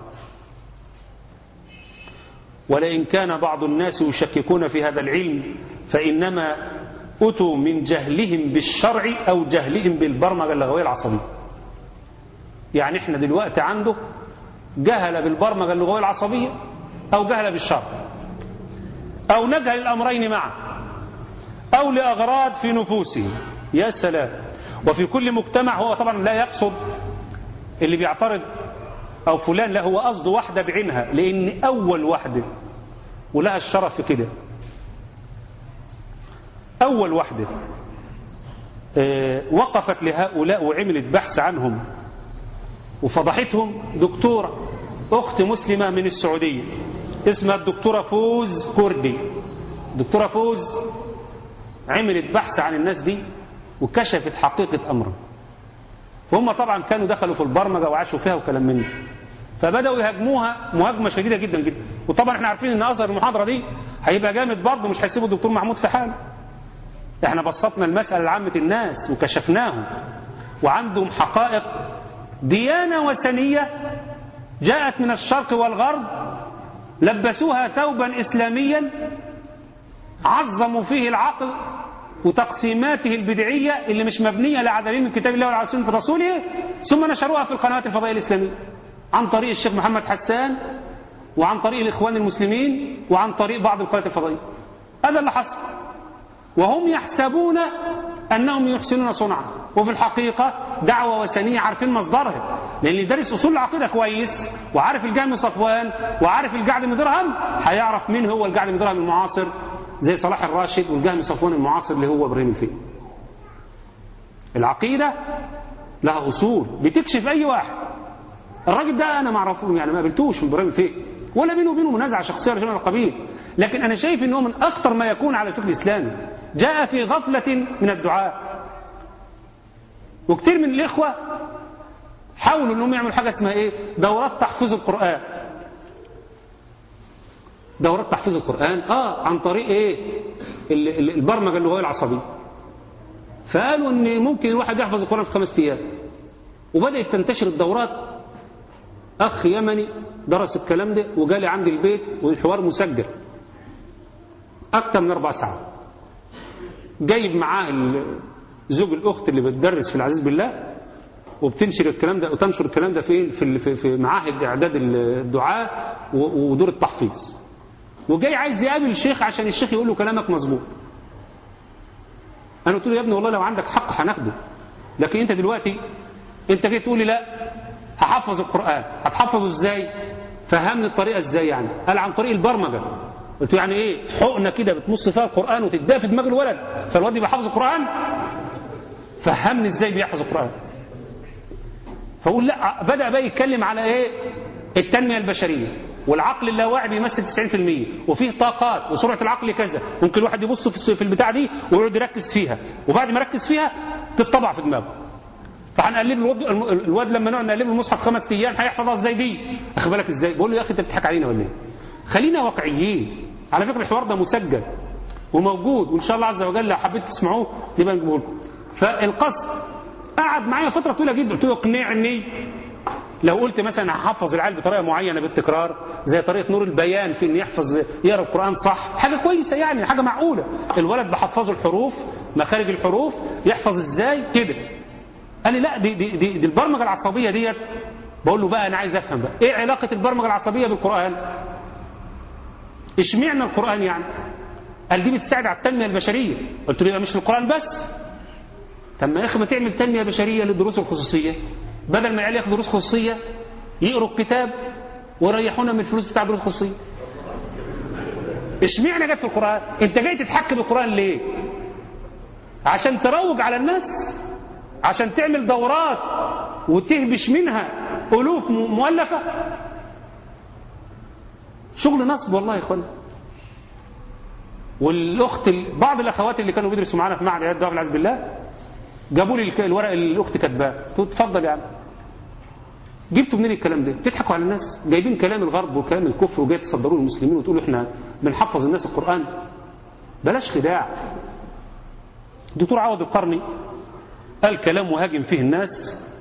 ولئن كان بعض الناس يشككون في هذا العلم فإنما أتوا من جهلهم بالشرع أو جهلهم بالبرمجة اللغوية العصبية يعني احنا دلوقتي عنده جهل بالبرمجة اللغوية العصبية أو جهل بالشرع أو نجهل الأمرين معا أو لأغراض في نفوسهم يا سلام وفي كل مجتمع هو طبعا لا يقصد اللي بيعترض أو فلان لا هو قصده واحدة بعينها لأن أول واحدة ولها الشرف في كده أول واحدة وقفت لهؤلاء وعملت بحث عنهم وفضحتهم دكتورة أخت مسلمة من السعودية اسمها الدكتورة فوز كردي دكتورة فوز عملت بحث عن الناس دي وكشفت حقيقة أمرهم فهم طبعا كانوا دخلوا في البرمجة وعاشوا فيها وكلام من ده فبدأوا يهاجموها مهاجمة شديدة جدا جدا وطبعا احنا عارفين ان اثر المحاضرة دي هيبقى جامد برضه مش هيسيبوا الدكتور محمود في حاله احنا بسطنا المسألة لعامة الناس وكشفناهم وعندهم حقائق ديانة وثنية جاءت من الشرق والغرب لبسوها ثوبا إسلاميا عظموا فيه العقل وتقسيماته البدعية اللي مش مبنية لا على دليل من كتاب الله ولا على سنة رسوله ثم نشروها في القنوات الفضائية الإسلامية عن طريق الشيخ محمد حسان وعن طريق الإخوان المسلمين وعن طريق بعض القنوات الفضائية هذا اللي حصل وهم يحسبون أنهم يحسنون صنعا وفي الحقيقة دعوة وثنية عارفين مصدرها لأن اللي دارس أصول العقيدة كويس وعارف الجهم صفوان وعارف الجعد بن درهم هيعرف مين هو الجعد بن درهم المعاصر زي صلاح الراشد والجهم صفوان المعاصر اللي هو ابراهيم الفقي العقيدة لها أصول بتكشف أي واحد الراجل ده أنا ما أعرفه يعني ما قابلتوش من ابراهيم الفقي ولا بينه وبينه منازعة شخصية ولا شيء من القبيل لكن أنا شايف إنه من أخطر ما يكون على الفكر الإسلامي جاء في غفلة من الدعاء وكثير من الإخوة حاولوا أنهم يعملوا حاجة اسمها إيه دورات تحفيظ القرآن دورات تحفيظ القرآن آه عن طريق إيه البرمجة اللغوية العصبية فقالوا أن ممكن الواحد يحفظ القرآن في خمس أيام وبدأت تنتشر الدورات أخ يمني درس الكلام ده وجالي عندي البيت والحوار مسجل أكثر من أربع ساعات جايب معاه زوج الأخت اللي بتدرس في العزيز بالله وبتنشر الكلام ده وتنشر الكلام ده في في في, في معاهد إعداد الدعاء ودور التحفيظ وجاي عايز يقابل الشيخ عشان الشيخ يقول له كلامك مظبوط أنا قلت له يا ابني والله لو عندك حق هناخده لكن أنت دلوقتي أنت جاي تقول لي لا هحفظ القرآن هتحفظه ازاي فهمني الطريقة ازاي يعني قال عن طريق البرمجة قلت له يعني ايه حقنة كده بتمص فيها القرآن وتديها في دماغ الولد فالولد يبقى حافظ القرآن فهمني ازاي بيحفظ القرآن فقول لا بدأ بقى يتكلم على ايه التنمية البشرية والعقل اللاواعي بيمثل 90% وفيه طاقات وسرعة العقل كذا ممكن الواحد يبص في البتاع دي ويقعد يركز فيها وبعد ما يركز فيها تتطبع في دماغه فهنقلب الواد, الواد لما نقعد نقلب المصحف خمس ايام هيحفظها ازاي دي اخد بالك ازاي بقول له يا اخي انت بتضحك علينا ولا ايه خلينا واقعيين على فكره الحوار ده مسجل وموجود وان شاء الله عز وجل لو حبيت تسمعوه نبقى نجيبه لكم فالقصد قعد معايا فتره طويله جدا قلت له اقنعني لو قلت مثلا هحفظ العيال بطريقه معينه بالتكرار زي طريقه نور البيان في ان يحفظ يقرا القران صح حاجه كويسه يعني حاجه معقوله الولد بحفظه الحروف مخارج الحروف يحفظ ازاي كده قال لي لا دي, دي, دي, دي البرمجة العصبية ديت بقول له بقى أنا عايز أفهم بقى إيه علاقة البرمجة العصبية بالقرآن اشمعنى القرآن يعني قال دي بتساعد على التنمية البشرية قلت له يبقى مش القرآن بس طب ما يا أخي ما تعمل تنمية بشرية للدروس الخصوصية بدل ما العيال ياخدوا دروس خصوصية يقروا الكتاب ويريحونا من الفلوس بتاع الدروس الخصوصية اشمعنى جت في القرآن انت جاي تتحكم بالقرآن ليه عشان تروج على الناس عشان تعمل دورات وتهبش منها ألوف مؤلفة شغل نصب والله يا اخوانا والاخت بعض الاخوات اللي كانوا بيدرسوا معانا في معهد اياد الدعاء العز بالله جابوا لي الورق اللي الاخت كاتباه قلت له اتفضل يا عم جبتوا منين الكلام ده بتضحكوا على الناس جايبين كلام الغرب وكلام الكفر وجاي تصدروه للمسلمين وتقولوا احنا بنحفظ الناس القران بلاش خداع الدكتور عوض القرني قال كلام وهاجم فيه الناس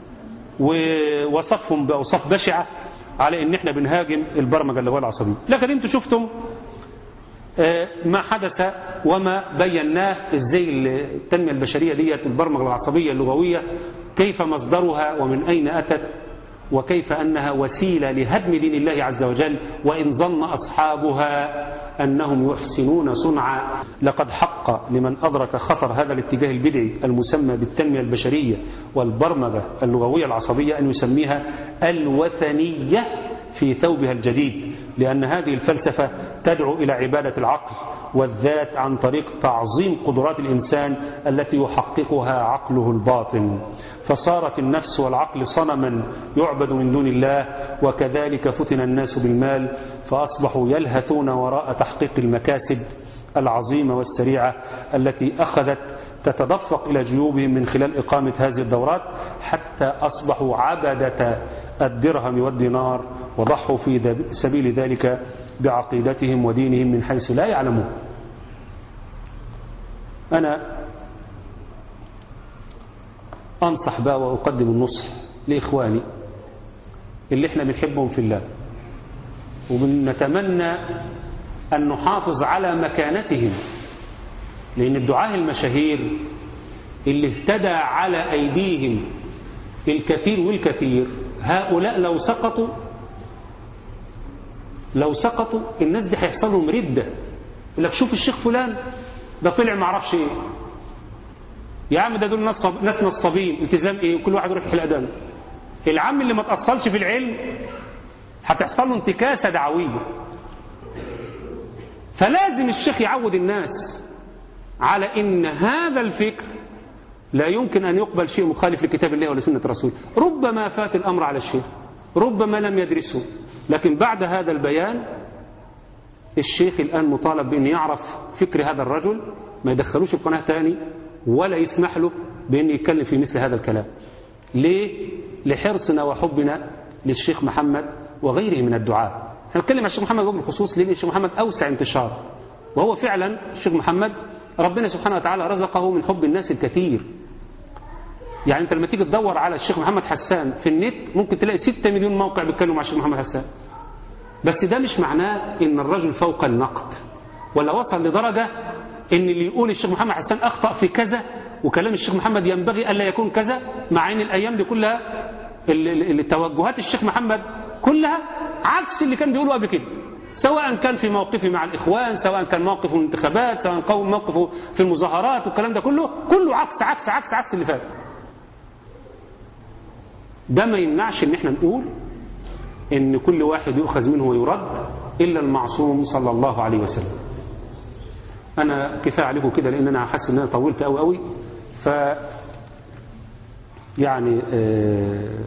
ووصفهم بأوصاف بشعة على ان احنا بنهاجم البرمجة اللغوية العصبية لكن انتوا شفتم ما حدث وما بيناه ازاي التنمية البشرية ديت البرمجة العصبية اللغوية كيف مصدرها ومن اين اتت وكيف انها وسيلة لهدم دين الله عز وجل وان ظن اصحابها أنهم يحسنون صنعا لقد حق لمن أدرك خطر هذا الاتجاه البدعي المسمى بالتنمية البشرية والبرمجة اللغوية العصبية أن يسميها الوثنية في ثوبها الجديد لأن هذه الفلسفة تدعو إلى عبادة العقل والذات عن طريق تعظيم قدرات الإنسان التي يحققها عقله الباطن فصارت النفس والعقل صنما يعبد من دون الله وكذلك فتن الناس بالمال فأصبحوا يلهثون وراء تحقيق المكاسب العظيمة والسريعة التي أخذت تتدفق إلى جيوبهم من خلال إقامة هذه الدورات حتى أصبحوا عبدة الدرهم والدينار وضحوا في سبيل ذلك بعقيدتهم ودينهم من حيث لا يعلمون أنا أنصح بقى وأقدم النصح لإخواني اللي احنا بنحبهم في الله وبنتمنى أن نحافظ على مكانتهم لأن الدعاة المشاهير اللي اهتدى على أيديهم الكثير والكثير هؤلاء لو سقطوا لو سقطوا الناس دي هيحصل لهم ردة يقول لك شوف الشيخ فلان ده طلع ما اعرفش ايه يا عم ده دول ناس ناس نصابين التزام ايه وكل واحد يروح يحلق دم العم اللي ما تأصلش في العلم هتحصل له انتكاسة دعوية فلازم الشيخ يعود الناس على ان هذا الفكر لا يمكن أن يقبل شيء مخالف لكتاب الله ولا سنة رسوله ربما فات الأمر على الشيخ ربما لم يدرسه لكن بعد هذا البيان الشيخ الآن مطالب بأن يعرف فكر هذا الرجل ما يدخلوش القناة تاني ولا يسمح له بأن يتكلم في مثل هذا الكلام ليه؟ لحرصنا وحبنا للشيخ محمد وغيره من الدعاء احنا نتكلم عن الشيخ محمد وجه الخصوص لأن الشيخ محمد أوسع انتشار وهو فعلا الشيخ محمد ربنا سبحانه وتعالى رزقه من حب الناس الكثير يعني انت لما تيجي تدور على الشيخ محمد حسان في النت ممكن تلاقي 6 مليون موقع بيتكلموا مع الشيخ محمد حسان بس ده مش معناه ان الرجل فوق النقد ولا وصل لدرجة ان اللي يقول الشيخ محمد حسان اخطأ في كذا وكلام الشيخ محمد ينبغي الا يكون كذا مع ان الايام دي كلها اللي توجهات الشيخ محمد كلها عكس اللي كان بيقوله قبل كده سواء كان في موقفه مع الإخوان سواء كان موقفه في الانتخابات سواء كان موقفه في المظاهرات والكلام ده كله كله عكس عكس عكس عكس اللي فات ده ما يمنعش ان احنا نقول ان كل واحد يؤخذ منه ويرد الا المعصوم صلى الله عليه وسلم انا كفايه عليكم كده لان انا حاسس ان انا طولت قوي قوي ف يعني آه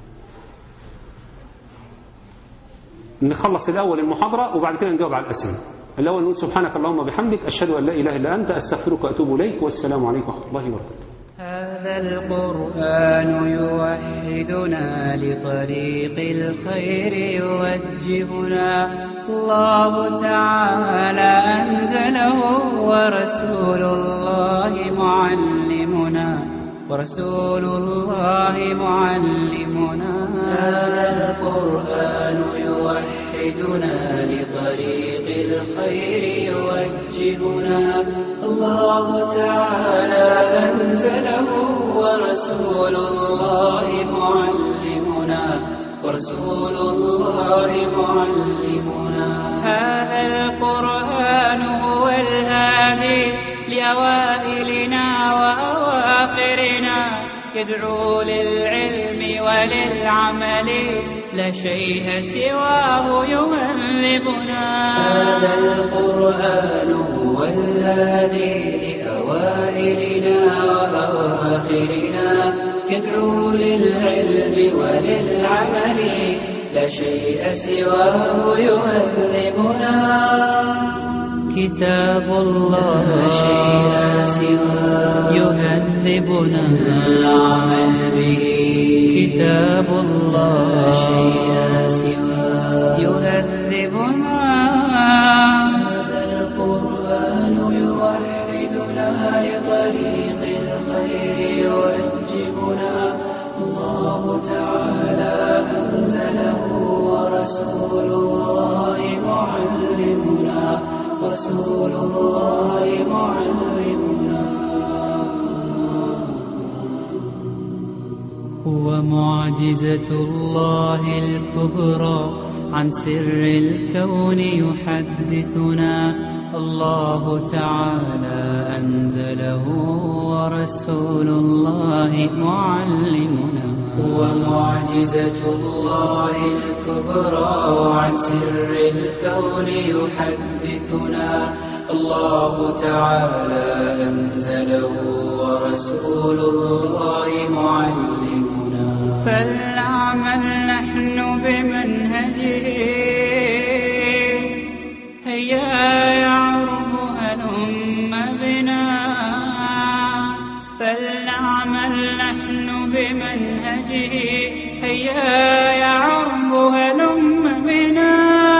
نخلص الأول المحاضرة وبعد كده نجاوب على الأسئلة الأول نقول سبحانك اللهم وبحمدك أشهد أن لا إله إلا أنت أستغفرك وأتوب إليك والسلام عليكم ورحمة الله وبركاته هذا القرآن يوحدنا لطريق الخير يوجهنا الله تعالى أنزله ورسول الله معلمنا ورسول الله معلمنا هذا القرآن يوحدنا لطريق الخير يوجهنا الله تعالى أنزله ورسول الله معلمنا ورسول الله معلمنا هذا القرآن هو الهادي لأوائلنا وأواخرنا يدعو للعلم وللعمل لا شيء سواه يهذبنا هذا القرآن هو الهادي لأوائلنا وأواخرنا يدعو للعلم وللعمل لا شيء سواه يهذبنا كتاب الله يهذبنا العمل به كتاب الله يهذبنا هذا القرآن يوحدنا لطريق الخير يوجهنا الله تعالى أنزله ورسول الله معلمنا رسول الله معلمنا هو معجزة الله الكبرى عن سر الكون يحدثنا الله تعالى أنزله ورسول الله معلمنا ومعجزة الله الكبرى عن سر الكون يحدثنا الله تعالى أنزله ورسول الله معلمنا فلنعمل نحن بمنهجه هيا يعرب هلم بنا فلنعمل نحن بمنهجه هيا يعرب هلم بنا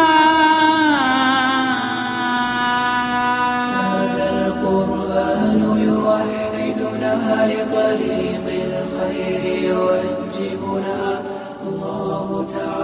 هذا القرآن يوحدنا لطريق الخير يوجهنا الله تعالى